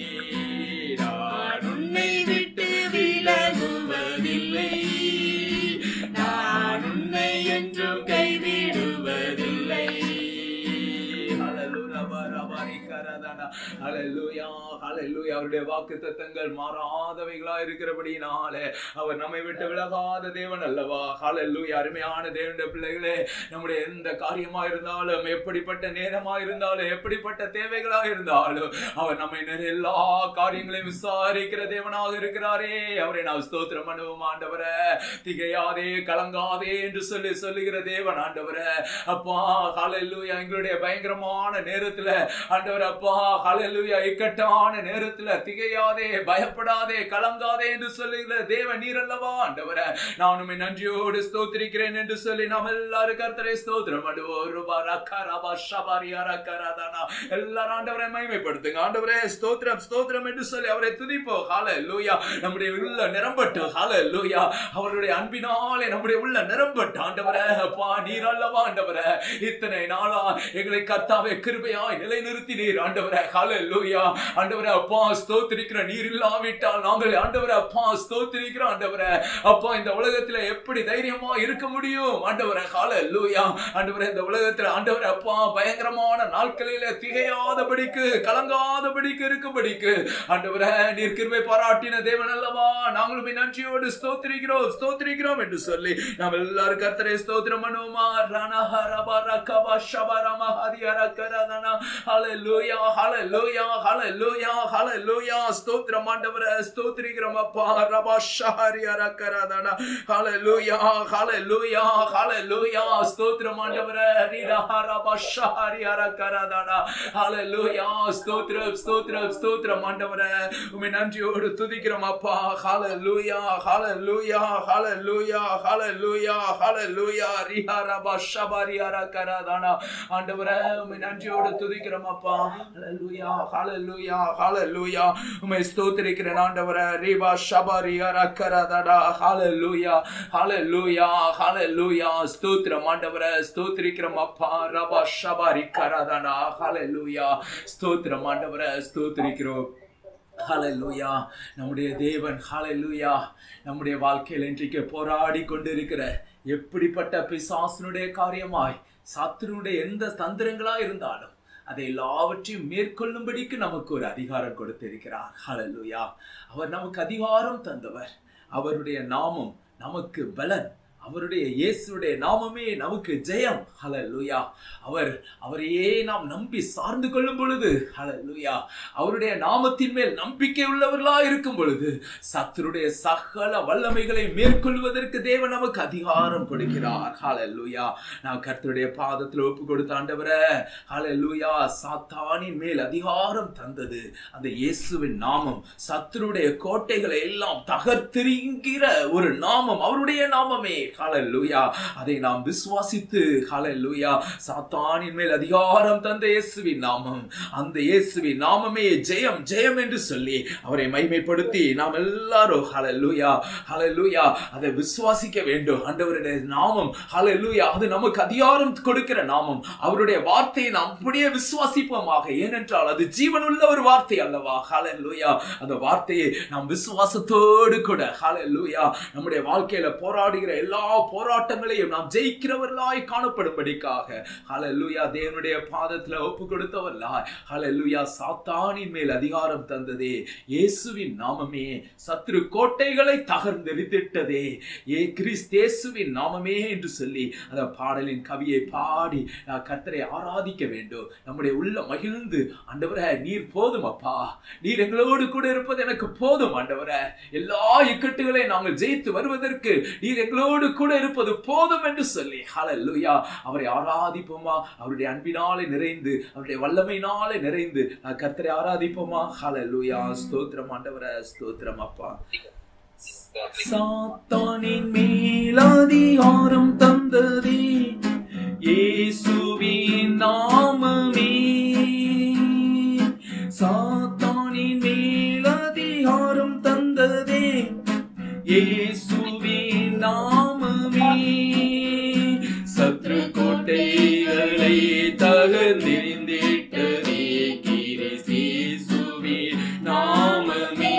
அவருடைய வாக்கு தத்தங்கள் மாறாதவைகளா இருக்கிறபடினாலே அவர் நம்மை விட்டு விலகாத தேவன் அல்லவா ஹalleluya அருமையான தேவனுடைய பிள்ளைகளே நம்முடைய எந்த காரியமா இருந்தாலும் எப்படிப்பட்ட நேரமா இருந்தாலும் எப்படிப்பட்ட தேவைகளா இருந்தாலும் அவர் நம்மை நிறைய எல்லா காரியங்களையும் விசாரிக்கிற தேவனாக இருக்கிறாரே அவரை நாம் ஸ்தோத்திரம் பண்ணுவோம் ஆண்டவரே திகையாதே கலங்காதே என்று சொல்லி சொல்லுகிற தேவன் ஆண்டவரே அப்பா ஹalleluya எங்களுடைய பயங்கரமான நேரத்துல ஆண்டவர் அப்பா ஹalleluya இக்கட்டான நேரத்துல திகையாதே பயப்படாதே கலங்காதே என்று சொல்லுகிற தேவன் நீர் அல்லவா ஆண்டவரே நான் உம்மை நன்றியோடு ஸ்தோத்திரிக்கிறேன் என்று சொல்லி நாம் எல்லாரும் கர்த்தரை ஸ்தோத்திரம் பண்ணுவோம் ரூபா ரக்கா ரபா ஷபாரியா ரக்கா ராதானா எல்லாரும் ஆண்டவரை மகிமைப்படுத்துங்க ஆண்டவரே ஸ்தோத்திரம் ஸ்தோத்திரம் என்று சொல்லி அவரை துதிப்போம் ஹalleluya நம்முடைய உள்ள நிரம்பட்டு ஹalleluya அவருடைய அன்பினாலே நம்முடைய உள்ள நிரம்பட்டு ஆண்டவரே அப்பா நீர் அல்லவா ஆண்டவரே இத்தனை நாளா எங்களை கர்த்தாவே கிருபையாய் நிலைநிறுத்தினீர் ஆண்டவரே ஹalleluya ஆண்டவரே அப்பா ஸ்தோத்திரிக்கிற நீர் இல்லாவிட்டால் நாங்கள் ஆண்டவரே அப்பா ஸ்தோத்திரிக்கிற ஆண்டவரே அப்பா இந்த உலகத்துல எப்படி தைரியமா இருக்க முடியும் ஆண்டவரே ஹalleluya ஆண்டவரே இந்த உலகத்துல ஆண்டவரே அப்பா பயங்கரமான நாட்களில திகையாதபடிக்கு கலங்காதபடிக்கு இருக்கும்படிக்கு ஆண்டவரே நீர் கிருபை பாராட்டின தேவன் அல்லவா நாங்களும் உம்மை நன்றியோடு ஸ்தோத்திரிக்கிறோம் ஸ்தோத்திரிக்கிறோம் என்று சொல்லி நாம் எல்லாரும் கர்த்தரை ஸ்தோத்திரம் பண்ணுவோமா ரணஹரபா ரக்கபா ஷபரமா ஹரிஹர கரதனா ஹalleluya ஹalleluya ஹalleluya ஹalleluya ஸ்தோத்திரம் ஆண்டவரே ஸ்தோத்திரிக்கிறோம் அப்பா ரபா ஷஹரிஹர கரதனா ஹalleluya ஹalleluya ஹalleluya ஸ்தோத்திரம் ஆண்டவரே ரிரஹரபா ஷஹரிஹர கரதனா ஹalleluya ஸ்தோத்திரம் ஸ்தோத்திரம் ஸ்தோத்திரம் ஆண்டவரே உம்மை நன்றியோடு துதிக்கிறோம் அப்பா ஹalleluya ஹalleluya ஹalleluya ஹalleluya ஹalleluya ரிஹரபா ஷபரிஹர கரதனா ஆண்டவரே உம்மை நன்றியோடு துதிக்கிறோம் அப்பா ஹalleluya ஹalleluya ஹalleluya உம்மை ஸ்தோத்திரிக்கிறேன் ஆண்டவரே ரிபா ஷபரிஹர கரதனா ஹalleluya ஹalleluya ஹalleluya ஸ்தோத்திரம் ஆண்டவரே ஸ்தோத்திரிக்கிறோம் அப்பா ரபா ஷபரி கரதனா ஹalleluya ஸ்தோத்திரம் ஆண்டவரே ஸ்தோத்திரிக்கிறோம் ஹalleluya நம்முடைய தேவன் ஹalleluya நம்முடைய வாழ்க்கையில் இன்றைக்கு போராடி கொண்டிருக்கிற எப்படிப்பட்ட பிசாசனுடைய காரியமாய் சத்துருடைய எந்த தந்திரங்களா இருந்தாலும் அதை எல்லாவற்றையும் மேற்கொள்ளும்படிக்கு நமக்கு ஒரு அதிகாரம் கொடுத்திருக்கிறார் ஹalleluya அவர் நமக்கு அதிகாரம் தந்தவர் அவருடைய நாமம் நமக்கு பலன் அவருடைய இயேசுடைய நாமமே நமக்கு ஜெயம் ஹalleluya அவர் அவரையே நாம் நம்பி சார்ந்து கொள்ளும் பொழுது ஹalleluya அவருடைய நாமத்தின் மேல் நம்பிக்கை உள்ளவர்களா இருக்கும் பொழுது சத்துருடைய சகல வல்லமைகளை மேற்கொள்வதற்கு தேவன் நமக்கு அதிகாரம் கொடுக்கிறார் ஹalleluya நான் கர்த்தருடைய பாதத்தில் ஒப்பு கொடுத்த ஆண்டவரே ஹalleluya சாத்தானின் மேல் அதிகாரம் தந்தது அந்த இயேசுவின் நாமம் சத்துருடைய கோட்டைகளை எல்லாம் தகர்த்தெறிகிற ஒரு நாமம் அவருடைய நாமமே ஹalleluya அதை நாம் விசுவாசித்து ஹalleluya சாத்தானின் மேல் அதிகாரம் தந்த இயேசுவின் நாமம் அந்த இயேசுவின் நாமமே ஜெயம் ஜெயம் என்று சொல்லி அவரை மைமைப்படுத்தி நாம் எல்லாரும் ஹalleluya ஹalleluya அதை விசுவாசிக்க வேண்டும் ஆண்டவருடைய நாமம் ஹalleluya அது நமக்கு அதிகாரம் கொடுக்கிற நாமம் அவருடைய வார்த்தையை நாம் அப்படியே விசுவாசிப்போமாக ஏனென்றால் அது ஜீவனுள்ள ஒரு வார்த்தை அல்லவா ஹalleluya அந்த வார்த்தையை நாம் விசுவாசத்தோடு கூட ஹalleluya நம்முடைய வாழ்க்கையில போராடுகிற எல்லா போராட்டங்களையும் நாம் ஜெயிக்கிறவர்களாய் காணப்படும்படிக்காக ஹalleluya தேவனுடைய பாதத்துல ஒப்பு கொடுத்தவர்களாய் ஹalleluya சாத்தானின் மேல் அதிகாரம் தந்ததே இயேசுவின் நாமமே சத்ரு கோட்டைகளை தகர்ந்தெறித்திட்டதே ஏ கிறிஸ்தேசுவின் நாமமே என்று சொல்லி அந்த பாடலின் கவியை பாடி நான் கர்த்தரை ஆராதிக்க வேண்டும் நம்முடைய உள்ள மகிழ்ந்து ஆண்டவரே நீர் போதும் அப்பா நீர் எங்களோடு கூட இருப்பது எனக்கு போதும் ஆண்டவரே எல்லா இக்கட்டுகளை நாங்கள் ஜெயித்து வருவதற்கு நீர் எங்களோடு கூட இருப்பது போதும் என்று சொல்லி ஹalleluya அவரை ஆராதிப்போமா அவருடைய அன்பினாலே நிறைந்து அவருடைய வல்லமையினாலே நிறைந்து நான் கர்த்தரை ஆராதிப்போமா ஹalleluya ஸ்தோத்திரம் ஆண்டவரே ஸ்தோத்திரம் அப்பா சாத்தானின் மேல் அதிகாரம் தந்ததே இயேசுவின் நாமமே சாத்தானின் மேல் அதிகாரம் தந்ததே இயேசுவின் நாமமே சத்ரு கோட்டைகளை தகர்ந்தெறிந்திட்டதே கிறிஸ்தேசுவின் நாமமே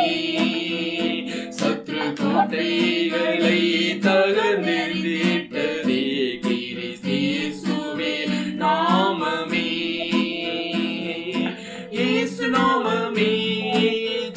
சத்ரு கோட்டைகளை தகர்ந்தெறிந்திட்டதே கிறிஸ்தேசுவின் நாமமே இயேசு நாமமே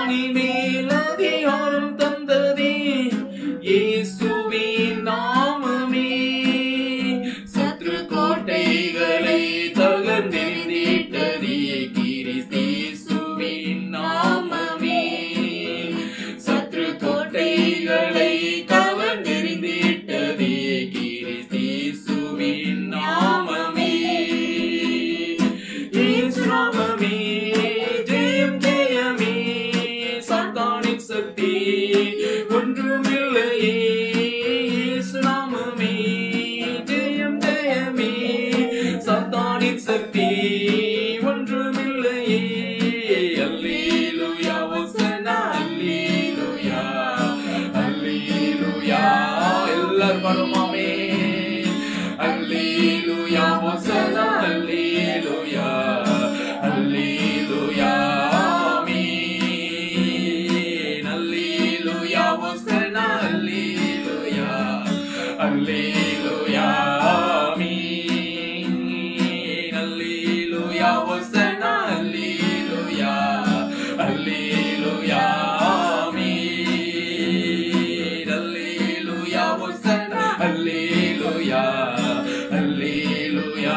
சாத்தானி மேல் அதிகாரம் தந்ததே இயேசுவின் நாமமே சத்ரு கோட்டைகளை தகர்ந்தெறிந்திட்டதே கிறிஸ்தேசுவின் நாமமே சத்ரு கோட்டைகளை கவர்ந்தெறிந்திட்டதே கிறிஸ்தேசுவின் நாமமே இயேசு நாமமே ஜெயம் ஜெயமே சாத்தானின் சக்தி ஒன்றுமில்லையே இயேசு நாமமே ஜெயம் ஜெயமே சாத்தானின் சக்தி ஒன்றுமில்லையே அல்லேலூயா ஒசனா அல்லேலூயா அல்லேலூயா எல்லாரும் பாடுமாமே அல்லேலூயா ஒசனா அல்லேலூயா அல்லேலூயா ஆமென் அல்லேலூயா ஒசனா அல்லேலூயா அல்லேலூயா ஆமென் அல்லேலூயா ஒசனா அல்லேலூயா அல்லேலூயா ஆமென் அல்லேலூயா ஒசனா அல்லேலூயா அல்லேலூயா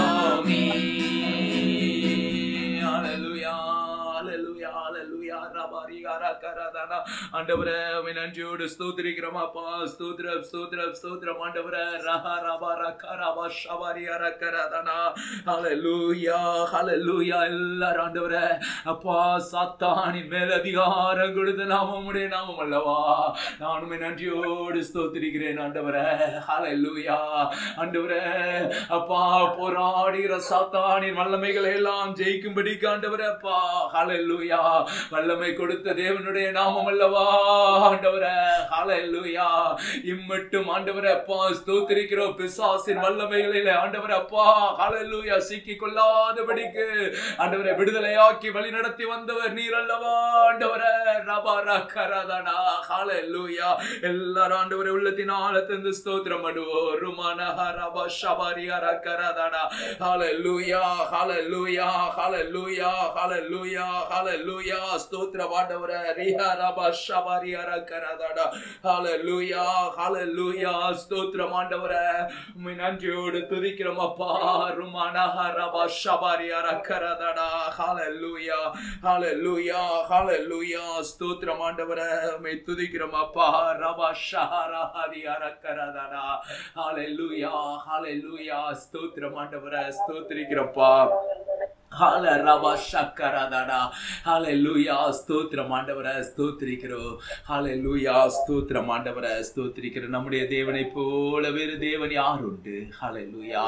ஆமென் ஹalleluya ஹalleluya ஹalleluya ரபாரி கரதனா ஆண்டவரே உம்மை நன்றியோடு ஸ்தோத்திரிக்கிறோம் அப்பா ஸ்தோத்திரம் ஸ்தோத்திரம் ஸ்தோத்திரம் ஆண்டவரே ரஹ ரபா ரகரபா ஷபாரி அரகரதனா ஹalleluya ஹalleluya எல்லாரும் ஆண்டவரே அப்பா சாத்தானின் மேல் அதிகாரம் கொடுத்த நாமம் உம்முடைய நாமம் அல்லவா நான் உம்மை நன்றியோடு ஸ்தோத்திரிக்கிறேன் ஆண்டவரே ஹalleluya ஆண்டவரே அப்பா போராடுகிற சாத்தானின் வல்லமைகளை எல்லாம் ஜெயிக்கும்படி ஆண்டவரே அப்பா ஹalleluya வல்லமை கொடுத்த தேவனுடைய நாமம் அல்லவா ஆண்டவரே ஹalleluya இம்மட்டும் ஆண்டவரே அப்பா ஸ்தோத்திரிக்கிறோம் பிசாசின் வல்லமைகளிலே ஆண்டவரே அப்பா ஹalleluya சிக்கி கொள்ளாதபடிக்கு ஆண்டவரை விடுதலையாக்கி வழி நடத்தி வந்தவர் நீர் அல்லவா ஆண்டவரே ரபா ரகரதனா ஹalleluya எல்லாரும் ஆண்டவரே உள்ளத்தின் ஆழத்திலிருந்து ஸ்தோத்திரம் பண்ணுவோம் ருமனஹ ரபா ஷபாரி ரகரதனா ஹalleluya ஹalleluya ஹalleluya ஹalleluya ஹalleluya ஸ்தோத்திரம் ஆண்டவரே ரிஹ ரபா ஷபாரி ரகரதனா ஹalleluya ஹalleluya ஸ்தோத்திரம் ஆண்டவரே உம்மை நன்றியோடு துதிக்கிறோம் அப்பா ருமனஹ ரபா ஷபாரி ரகரதனா ஹalleluya ஹalleluya ஹalleluya ஸ்தோத்திரம் ஆண்டவரே உம்மை துதிக்கிறோம் அப்பா ரபா ஷஹரா ஹதி அரக்கரதனா ஹalleluya ஹalleluya ஸ்தோத்திரம் ஆண்டவரே ஸ்தோத்திரிக்கிறப்பா ஹால ரபா ஷக்கரதடா ஹalleluya ஸ்தோத்திரம் ஆண்டவரே ஸ்தோத்திரிக்கிறோம் ஹalleluya ஸ்தோத்திரம் ஆண்டவரே ஸ்தோத்திரிக்கிறோம் நம்முடைய தேவனை போல வேறு தேவன் யார் உண்டு ஹalleluya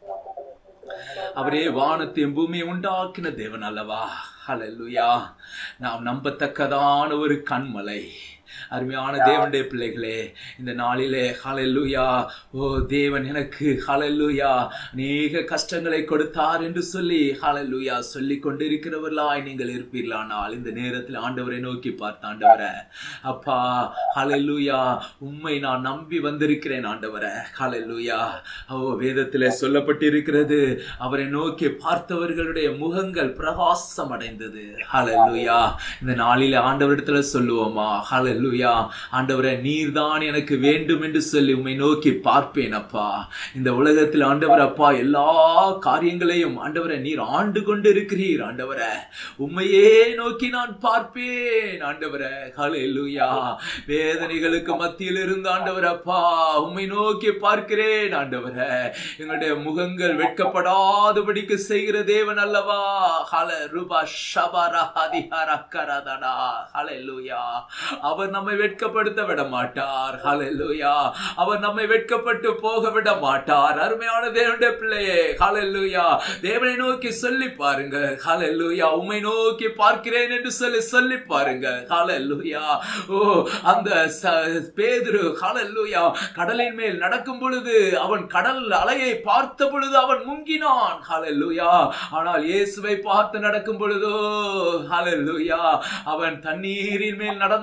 அவரே வானத்தையும் பூமியை உண்டாக்கின தேவன் அல்லவா ஹalleluya நாம் நம்பத்தக்கதான ஒரு கண்மலை அருமையான தேவனுடைய பிள்ளைகளே இந்த நாளிலே ஹalleluya ஓ தேவன் எனக்கு ஹalleluya அநேக கஷ்டங்களை கொடுத்தார் என்று சொல்லி ஹalleluya சொல்லி கொண்டிருக்கிறவர்களாய் நீங்கள் இருப்பீர்களானால் இந்த நேரத்தில் ஆண்டவரை நோக்கி பார்த்த ஆண்டவரே அப்பா ஹalleluya உம்மை நான் நம்பி வந்திருக்கிறேன் ஆண்டவரே ஹalleluya ஓ வேதத்திலே சொல்லப்பட்டிருக்கிறது அவரை நோக்கி பார்த்தவர்களுடைய முகங்கள் பிரகாசம் அடைந்தது ஹalleluya இந்த நாளிலே ஆண்டவரிடத்துல சொல்லுவோமா ஹalleluya ஆண்டவரே நீர்தான் எனக்கு வேண்டும் என்று சொல்லி உம்மை நோக்கி பார்ப்பேன் அப்பா இந்த உலகத்தில் ஆண்டவர் அப்பா எல்லா காரியங்களையும் ஆண்டவரை நீர் ஆண்டு கொண்டு இருக்கிறீர் ஆண்டவரே உம்மையே நோக்கி நான் பார்ப்பேன் ஆண்டவரே ஹalleluya வேதனைகளுக்கு மத்தியில் இருந்து ஆண்டவர் அப்பா உம்மை நோக்கி பார்க்கிறேன் ஆண்டவரே எங்களுடைய முகங்கள் வெட்கப்படாதபடிக்கு செய்கிற தேவன் அல்லவா ஹல ரூபா ஷபரா ஹதிஹர கரதடா ஹalleluya அவர் நம்மை வெட்கப்படுத்த விட மாட்டார் ஹalleluya அவர் நம்மை வெட்கப்பட்டு போக விட மாட்டார் அருமையான தேவனுடைய பிள்ளையே ஹalleluya தேவனை நோக்கி சொல்லி பாருங்க ஹalleluya உம்மை நோக்கி பார்க்கிறேன் என்று சொல்லி சொல்லி பாருங்க ஹalleluya ஓ அந்த ச- பேதுரு ஹalleluya கடலின் மேல் நடக்கும் பொழுது அவன் கடல் அலையை பார்த்த பொழுது அவன் முங்கினான் ஹalleluya ஆனால் இயேசுவை பார்த்து நடக்கும் பொழுதோ ஹalleluya அவன் தண்ணீரின் மேல் நடந்தான் என்று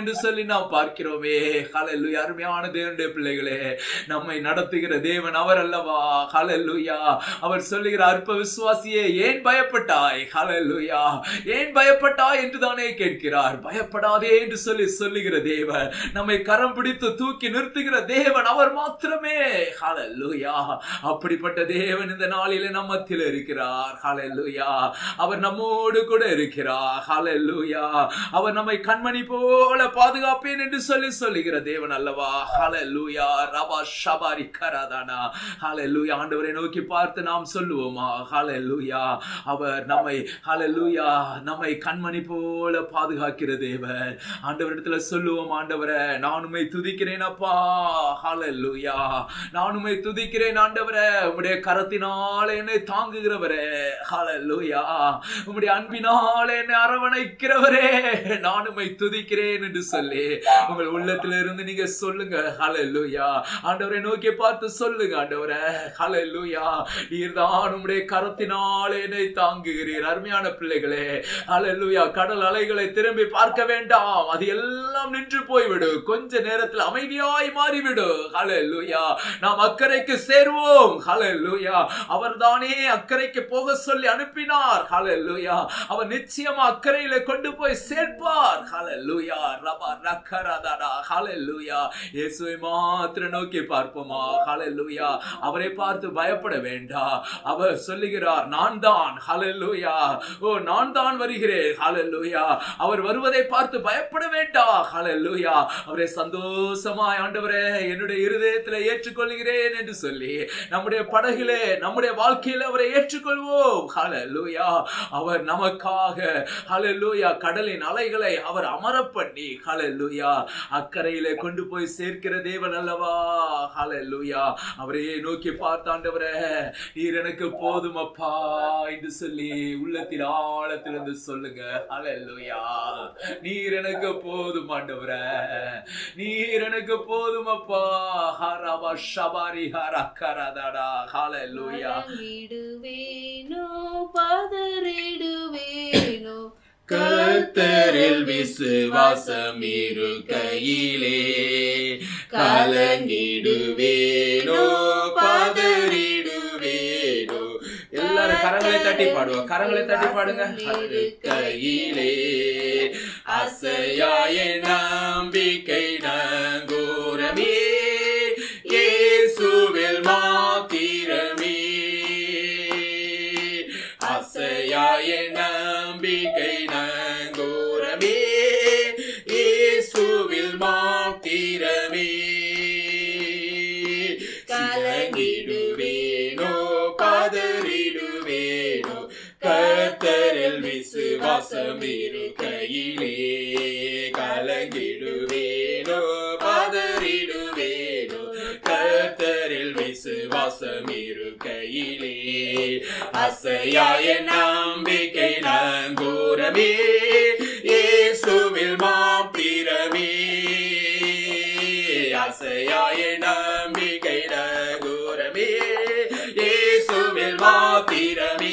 என்று சொல்லி நாம் பார்க்கிறோமே ஹalleluya அருமையான தேவனுடைய பிள்ளைகளே நம்மை நடத்துகிற தேவன் அவர் அல்லவா ஹalleluya அவர் சொல்லுகிற அற்ப விசுவாசியே ஏன் பயப்பட்டாய் ஹalleluya ஏன் பயப்பட்டாய் என்று தானே கேட்கிறார் பயப்படாதே என்று சொல்லி சொல்லுகிற தேவன் நம்மை கரம் பிடித்து தூக்கி நிறுத்துகிற தேவன் அவர் மாத்திரமே ஹalleluya அப்படிப்பட்ட தேவன் இந்த நாளிலே நம்ம மத்தியில் இருக்கிறார் ஹalleluya அவர் நம்மோடு கூட இருக்கிறார் ஹalleluya அவர் நம்மை கண்மணி போல பாதுகாப்பேன் என்று சொல்லி சொல்லுகிற தேவன் அல்லவா ஹalleluya ரபா ஷபாரி கராதானா ஹalleluya ஆண்டவரை நோக்கி பார்த்து நாம் சொல்லுவோமா ஹalleluya அவர் நம்மை ஹalleluya நம்மை கண்மணி போல பாதுகாக்கிற தேவன் ஆண்டவரிடத்துல சொல்லுவோம் ஆண்டவரே நான் உம்மை துதிக்கிறேன் அப்பா ஹalleluya நான் உம்மை துதிக்கிறேன் ஆண்டவரே உம்முடைய கரத்தினால் என்னை தாங்குகிறவரே ஹalleluya உம்முடைய அன்பினால் என்னை அரவணைக்கிறவரே நான் உம்மை துதிக்கிறேன் என்று சொல்லி உங்கள் உள்ளத்துல இருந்து நீங்க சொல்லுங்க ஹalleluya ஆண்டவரை நோக்கி பார்த்து சொல்லுங்க ஆண்டவரே ஹalleluya நீர்தான் உம்முடைய கரத்தினால் என்னை தாங்குகிறீர் அருமையான பிள்ளைகளே ஹalleluya கடல் அலைகளை திரும்பி பார்க்க வேண்டாம் அது எல்லாம் நின்று போய்விடு கொஞ்ச நேரத்தில் அமைதியாய் மாறிவிடு ஹalleluya நாம் அக்கறைக்கு சேர்வோம் ஹalleluya அவர்தானே அக்கறைக்கு போக சொல்லி அனுப்பினார் ஹalleluya அவர் நிச்சயமா அக்கறையில கொண்டு போய் சேர்ப்பார் ஹalleluya ரபா ரக்கரதடா ஹalleluya இயேசுவை மாத்திர நோக்கி பார்ப்போமா ஹalleluya அவரை பார்த்து பயப்பட வேண்டாம் அவர் சொல்லுகிறார் நான் தான் ஹalleluya ஓ நான் தான் வருகிறேன் ஹalleluya அவர் வருவதை பார்த்து பயப்பட வேண்டாம் ஹalleluya அவரை சந்தோஷமாய் ஆண்டவரே என்னுடைய இருதயத்தில் ஏற்றுக்கொள்கிறேன் என்று சொல்லி நம்முடைய படகிலே நம்முடைய வாழ்க்கையில் அவரை ஏற்றுக்கொள்வோம் ஹalleluya அவர் நமக்காக ஹalleluya கடலின் அலைகளை அவர் அமர பண்ணி ஹalleluya அக்கறையிலே கொண்டு போய் சேர்க்கிற தேவன் அல்லவா ஹalleluya அவரையே நோக்கி பார்த்தாண்டவரே நீர் எனக்கு போதும் அப்பா என்று சொல்லி உள்ளத்தில் ஆழத்திலிருந்து சொல்லுங்க ஹalleluya நீர் எனக்கு போதும் ஆண்டவரே நீர் எனக்கு போதும் அப்பா ஹரபா ஷபாரி ஹரக்கரதடா ஹalleluya பதறிடுவேனோ பதறிடுவேனோ கர்த்தரில் விசுவாசம் இருக்கையிலே கலங்கிடுவேனோ பதறிடுவேனோ எல்லாரும் கரங்களை தட்டி பாடுவோம் கரங்களை தட்டி பாடுங்க கையிலே அசையாய நம்பிக்கை நங்கூரமே இயேசுவில் மாத்திரமே அசையாய நம்பிக்கை நங்கூரமே இயேசுவில் மாத்திரமே கலங்கிடுவேனோ பதறிடுவேனோ கர்த்தரில் விசுவாசம் இருக்கையிலே கலங்கிடுவேனோ பதறிடுவேனோ கர்த்தரில் விசுவாசம் இருக்கையிலே அசையாய நம்பிக்கை நங்கூரமே இயேசுவில் மாத்திரமே அசையாய நம்பிக்கை நங்கூரமே இயேசுவில் மாத்திரமே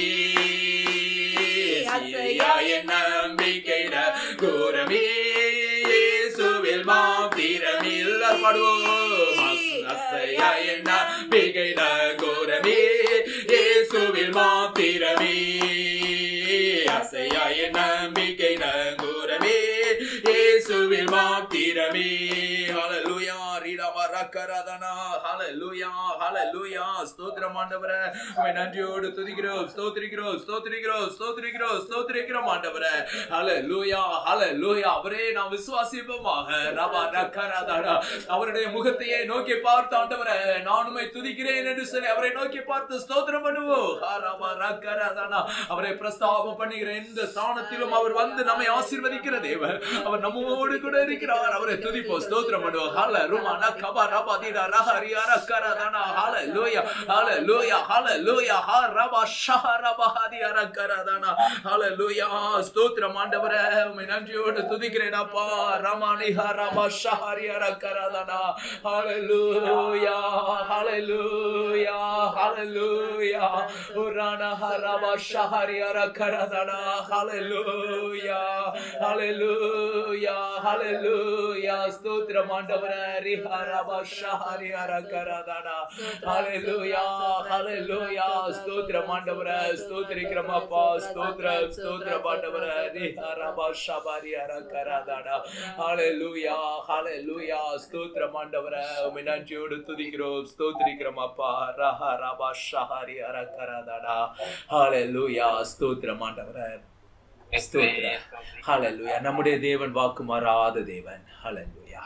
அசையாய நம்பிக்கை நங்கூரமே இயேசுவில் மாத்திரமே எல்லாரும் பாடுவோம் அசையாய நம்பிக்கை நங்கூரமே இயேசுவில் மாத்திரமே அசையாய நம்பிக்கை நங்கூரமே இயேசுவில் மாத்திரமே ஹalleluya ரீடாமா ரக்கரதனா ஹalleluya ஹalleluya ஸ்தோத்திரம் ஆண்டவரே உம்மை நன்றியோடு துதிக்கிறோம் ஸ்தோத்திரிக்கிறோம் ஸ்தோத்திரிக்கிறோம் ஸ்தோத்திரிக்கிறோம் ஸ்தோத்திரிக்கிறோம் ஆண்டவரே ஹalleluya ஹalleluya அவரே நாம் விசுவாசிப்போமாக ரபா ரக்கரதனா அவருடைய முகத்தையே நோக்கி பார்த்து ஆண்டவரே நான் உம்மை துதிக்கிறேன் என்று சொல்லி அவரை நோக்கி பார்த்து ஸ்தோத்திரம் பண்ணுவோம் ரபா ரக்கரதனா அவரை பிரஸ்தாபம் பண்ணுகிற எந்த ஸ்தானத்திலும் அவர் வந்து நம்மை ஆசீர்வதிக்கிற தேவன் அவர் நம்மோடு கூட இருக்கிறார் அவரை துதிப்போம் ஸ்தோத்திரம் பண்ணுவோம் ஹால ருமானா கபா ரபா தீடா ரஹ ரியா ரக்கரதனா ஹால லோயா ஹால லோயா ஹால லோயா ஹா ரபா ஷஹ ரபா ஹதி அரக்கரதனா ஹால லோயா ஸ்தோத்திரம் ஆண்டவரே உம்மை நன்றியோடு துதிக்கிறேன் அப்பா ரமானி ஹா ரபா ஷஹ ரியா ரக்கரதனா ஹalleluya ஹalleluya ஹalleluya உரானா ஹரபா ஷஹ ரியா ரக்கரதனா ஹalleluya ஹalleluya ஹalleluya ஹalleluya ஸ்தோத்திரம் ஆண்டவரே ரிஹரபா ஷஹரி அரகரதடா ஹalleluya ஹalleluya ஸ்தோத்திரம் ஆண்டவரே ஸ்தோத்திரிக்கிறோம் அப்பா ஸ்தோத்திரம் ஸ்தோத்திரம் ஆண்டவரே ரிஹரபா ஷபரி அரகரதடா ஹalleluya ஹalleluya ஸ்தோத்திரம் ஆண்டவரே உம்மை நன்றியோடு துதிக்கிறோம் ஸ்தோத்திரிக்கிறோம் அப்பா ரஹரபா ஷஹரி அரகரதடா ஹalleluya ஸ்தோத்திரம் ஆண்டவரே ஸ்தோத்திரம் ஹalleluya நம்முடைய தேவன் வாக்கு மாறாத தேவன் ஹalleluya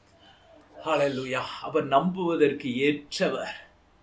ஹalleluya அவர் நம்புவதற்கு ஏற்றவர்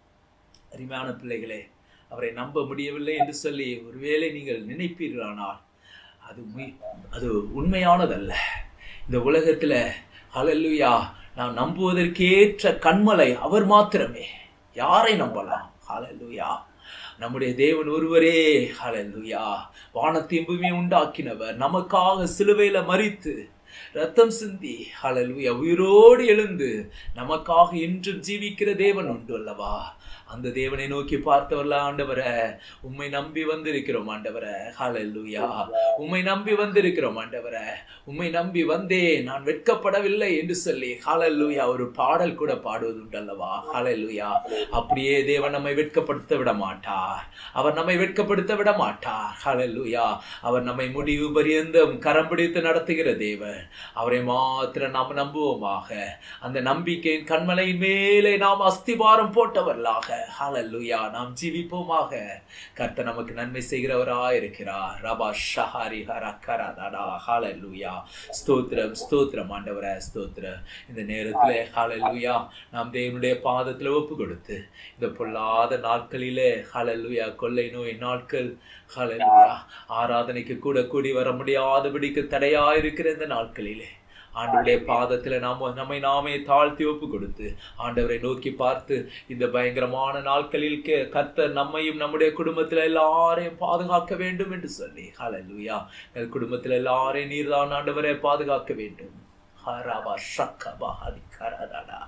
அருமையான பிள்ளைகளே அவரை நம்ப முடியவில்லை என்று சொல்லி ஒருவேளை நீங்கள் நினைப்பீர்களானால் அது உண்மை- அது உண்மையானதல்ல இந்த உலகத்துல ஹalleluya நாம் நம்புவதற்கேற்ற கண்மலை அவர் மாத்திரமே யாரை நம்பலாம் ஹalleluya நம்முடைய தேவன் ஒருவரே ஹalleluya வானத்தையும் பூமியை உண்டாக்கினவர் நமக்காக சிலுவையில மரித்து ரத்தம் சிந்தி ஹalleluya உயிரோடு எழுந்து நமக்காக என்றும் ஜீவிக்கிற தேவன் உண்டு அல்லவா அந்த தேவனை நோக்கி பார்த்தவர்கள ஆண்டவரே உம்மை நம்பி வந்திருக்கிறோம் ஆண்டவரே ஹalleluya உம்மை நம்பி வந்திருக்கிறோம் ஆண்டவரே உம்மை நம்பி வந்தேன் நான் வெட்கப்படவில்லை என்று சொல்லி ஹalleluya ஒரு பாடல் கூட பாடுவது உண்டல்லவா ஹalleluya அப்படியே தேவன் நம்மை வெட்கப்படுத்த விட மாட்டார் அவர் நம்மை வெட்கப்படுத்த விட மாட்டார் ஹalleluya அவர் நம்மை முடிவு பரியந்தம் கரம் பிடித்து நடத்துகிற தேவன் அவரை மாத்திரம் நாம் நம்புவோமாக அந்த நம்பிக்கையின் கண்மலையின் மேலே நாம் அஸ்திபாரம் போட்டவர்களாக ஹalleluya நாம் ஜீவிப்போமாக கர்த்தர் நமக்கு நன்மை செய்கிறவராய் இருக்கிறார் ரபா ஷஹாரி ஹரக்கரதடா ஹalleluya ஸ்தோத்திரம் ஸ்தோத்திரம் ஆண்டவரே ஸ்தோத்திரம் இந்த நேரத்திலே ஹalleluya நாம் தேவனுடைய பாதத்தில் ஒப்பு கொடுத்து இந்த பொல்லாத நாட்களிலே ஹalleluya கொள்ளை நோய் நாட்கள் ஹalleluya ஆராதனைக்கு கூட கூடி வர முடியாதபடிக்கு தடையா இருக்கிற இந்த நாட்களிலே ஆண்டவருடைய பாதத்தில் நாம் நம்மை நாமே தாழ்த்தி ஒப்பு கொடுத்து ஆண்டவரை நோக்கி பார்த்து இந்த பயங்கரமான நாட்களில் கே- கர்த்தர் நம்மையும் நம்முடைய குடும்பத்தில் எல்லாரையும் பாதுகாக்க வேண்டும் என்று சொல்லி ஹalleluya எங்கள் குடும்பத்தில் எல்லாரையும் நீர்தான் ஆண்டவரை பாதுகாக்க வேண்டும் ஹரபா ஷக்கபா ஹரிகரதடா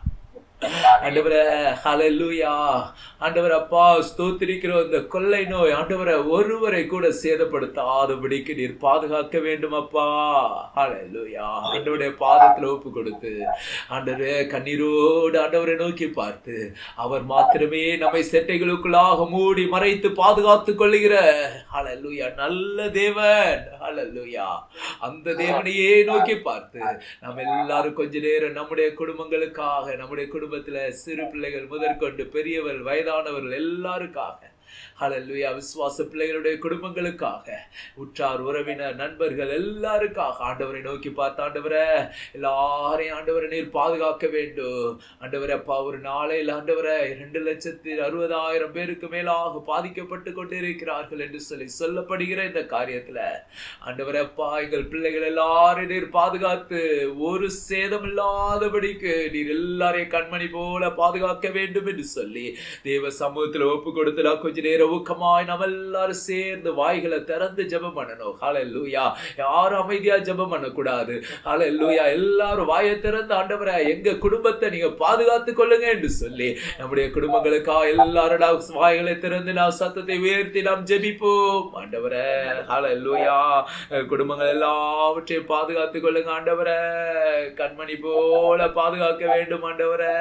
ஆண்டவரே ஹalleluya ஆண்டவர் அப்பா ஸ்தோத்திரிக்கிறோம் இந்த கொள்ளை நோய் ஆண்டவரை ஒருவரை கூட சேதப்படுத்தாதபடிக்கு நீர் பாதுகாக்க வேண்டும் அப்பா ஹalleluya ஆண்டவருடைய பாதத்தில் ஒப்பு கொடுத்து ஆண்டவரே கண்ணீரோடு ஆண்டவரை நோக்கி பார்த்து அவர் மாத்திரமே நம்மை செட்டைகளுக்குள்ளாக மூடி மறைத்து பாதுகாத்துக் கொள்ளுகிற ஹalleluya நல்ல தேவன் ஹalleluya அந்த தேவனையே நோக்கி பார்த்து நாம் எல்லாரும் கொஞ்ச நேரம் நம்முடைய குடும்பங்களுக்காக நம்முடைய குடும்பத்துல சிறு பிள்ளைகள் முதற்கொண்டு பெரியவர் வயதானவர்கள் எல்லாருக்காக ஹalleluya விசுவாச பிள்ளைகளுடைய குடும்பங்களுக்காக உற்றார் உறவினர் நண்பர்கள் எல்லாருக்காக ஆண்டவரை நோக்கி பார்த்து ஆண்டவரே எல்லாரையும் ஆண்டவரை நீர் பாதுகாக்க வேண்டும் ஆண்டவரே அப்பா ஒரு நாளையில் ஆண்டவரே இரண்டு லட்சத்தி அறுபதாயிரம் பேருக்கு மேலாக பாதிக்கப்பட்டு கொண்டிருக்கிறார்கள் என்று சொல்லி சொல்லப்படுகிற இந்த காரியத்துல ஆண்டவரே அப்பா எங்கள் பிள்ளைகள் எல்லாரும் நீர் பாதுகாத்து ஒரு சேதம் இல்லாதபடிக்கு நீர் எல்லாரையும் கண்மணி போல பாதுகாக்க வேண்டும் என்று சொல்லி தேவ சமூகத்துல ஒப்பு கொடுத்து நான் கொஞ்ச நேரம் ஊக்கமாய் நம்ம எல்லாரும் சேர்ந்து வாய்களை திறந்து ஜெபம் பண்ணணும் ஹalleluya யாரும் அமைதியா ஜெபம் பண்ணக்கூடாது ஹalleluya எல்லாரும் வாயை திறந்து ஆண்டவரே எங்க குடும்பத்தை நீங்க பாதுகாத்து கொள்ளுங்க என்று சொல்லி நம்முடைய குடும்பங்களுக்காக எல்லாரும் நாம் வாய்களை திறந்து நாம் சத்தத்தை உயர்த்தி நாம் ஜெபிப்போம் ஆண்டவரே ஹalleluya குடும்பங்கள் எல்லாவற்றையும் பாதுகாத்து கொள்ளுங்க ஆண்டவரே கண்மணி போல பாதுகாக்க வேண்டும் ஆண்டவரே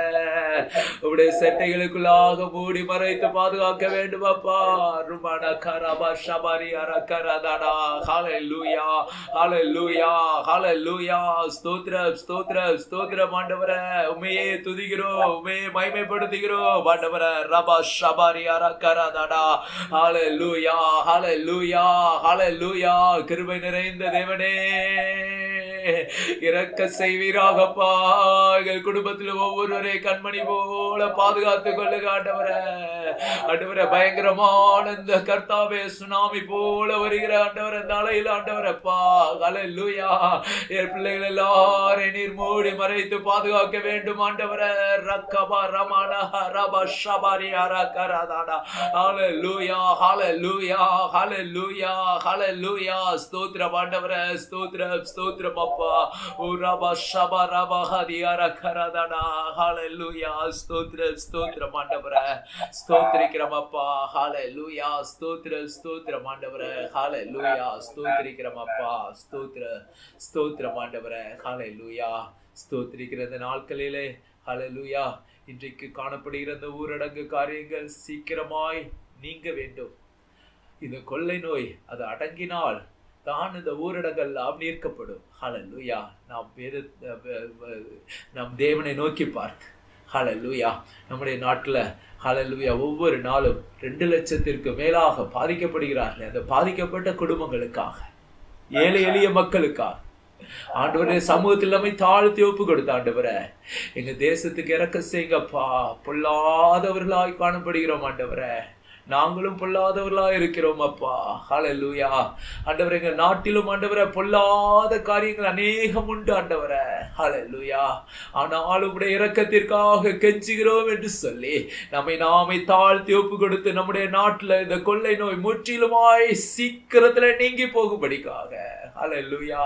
உடைய செட்டைகளுக்குள்ளாக மூடி மறைத்து பாதுகாக்க வேண்டும் அப்பா ருமண கரபா ஷபரி அரகரதடா ஹalleluya ஹalleluya ஹalleluya ஸ்தோத்திரம் ஸ்தோத்திரம் ஸ்தோத்திரம் ஆண்டவரே உமையே துதிக்கிறோம் உமையே மகிமைப்படுத்துகிறோம் ஆண்டவரே ரபா ஷபரி அரகரதடா ஹalleluya ஹalleluya ஹalleluya கிருபை நிறைந்த தேவனே இறக்க செய்வீராகப்பா எங்கள் குடும்பத்தில் ஒவ்வொருவரை கண்மணி போல பாதுகாத்து கொள்ளுங்க ஆண்டவரே ஆண்டவரே பயங்கரமான இந்த கர்த்தாவே சுனாமி போல வருகிற ஆண்டவரே இந்த அலையில் ஆண்டவரப்பா ஹalleluya என் பிள்ளைகள் எல்லாரையும் நீர் மூடி மறைத்து பாதுகாக்க வேண்டும் ஆண்டவரே ரக்கபா ரமண ரப ஷபரி அரகரதாடா ஹalleluya ஹalleluya ஹalleluya ஹalleluya ஸ்தோத்திரம் ஆண்டவரே ஸ்தோத்திரம் ஸ்தோத்திரம் அப்பா அப்பா ஓ ரபா ஷபா ரபா ஹதியார கரதனா ஹalleluya ஸ்தோத்திரம் ஸ்தோத்திரம் ஆண்டவரே ஸ்தோத்திரிக்கிறோம் அப்பா ஹalleluya ஸ்தோத்திரம் ஸ்தோத்திரம் ஆண்டவரே ஹalleluya ஸ்தோத்திரிக்கிறோம் அப்பா ஸ்தோத்திர ஸ்தோத்திரம் ஆண்டவரே ஹalleluya ஸ்தோத்திரிக்கிற இந்த நாட்களிலே ஹalleluya இன்றைக்கு காணப்படுகிற இந்த ஊரடங்கு காரியங்கள் சீக்கிரமாய் நீங்க வேண்டும் இந்த கொள்ளை நோய் அது அடங்கினால் தான் இந்த ஊரடங்கெல்லாம் நீர்க்கப்படும் ஹalleluya நாம் வேத நம் தேவனை நோக்கி பார்க்க ஹalleluya நம்முடைய நாட்டில் ஹalleluya ஒவ்வொரு நாளும் ரெண்டு லட்சத்திற்கு மேலாக பாதிக்கப்படுகிறார்கள் அந்த பாதிக்கப்பட்ட குடும்பங்களுக்காக ஏழை எளிய மக்களுக்காக ஆண்டவரே சமூகத்தில் நம்மை தாழ்த்தி ஒப்பு கொடுத்த ஆண்டவரே எங்க தேசத்துக்கு இறக்க செய்யுங்கப்பா பொல்லாதவர்களாய் காணப்படுகிறோம் ஆண்டவரே நாங்களும் பொல்லாதவர்களா இருக்கிறோம் அப்பா ஹalleluya ஆண்டவரே எங்க நாட்டிலும் ஆண்டவரே பொல்லாத காரியங்கள் அநேகம் உண்டு ஆண்டவரே ஹalleluya ஆனாலும் உடைய இரக்கத்திற்காக கெஞ்சுகிறோம் என்று சொல்லி நம்மை நாமை தாழ்த்தி ஒப்பு கொடுத்து நம்முடைய நாட்டுல இந்த கொள்ளை நோய் முற்றிலுமாய் சீக்கிரத்துல நீங்கி போகும்படிக்காக ஹalleluya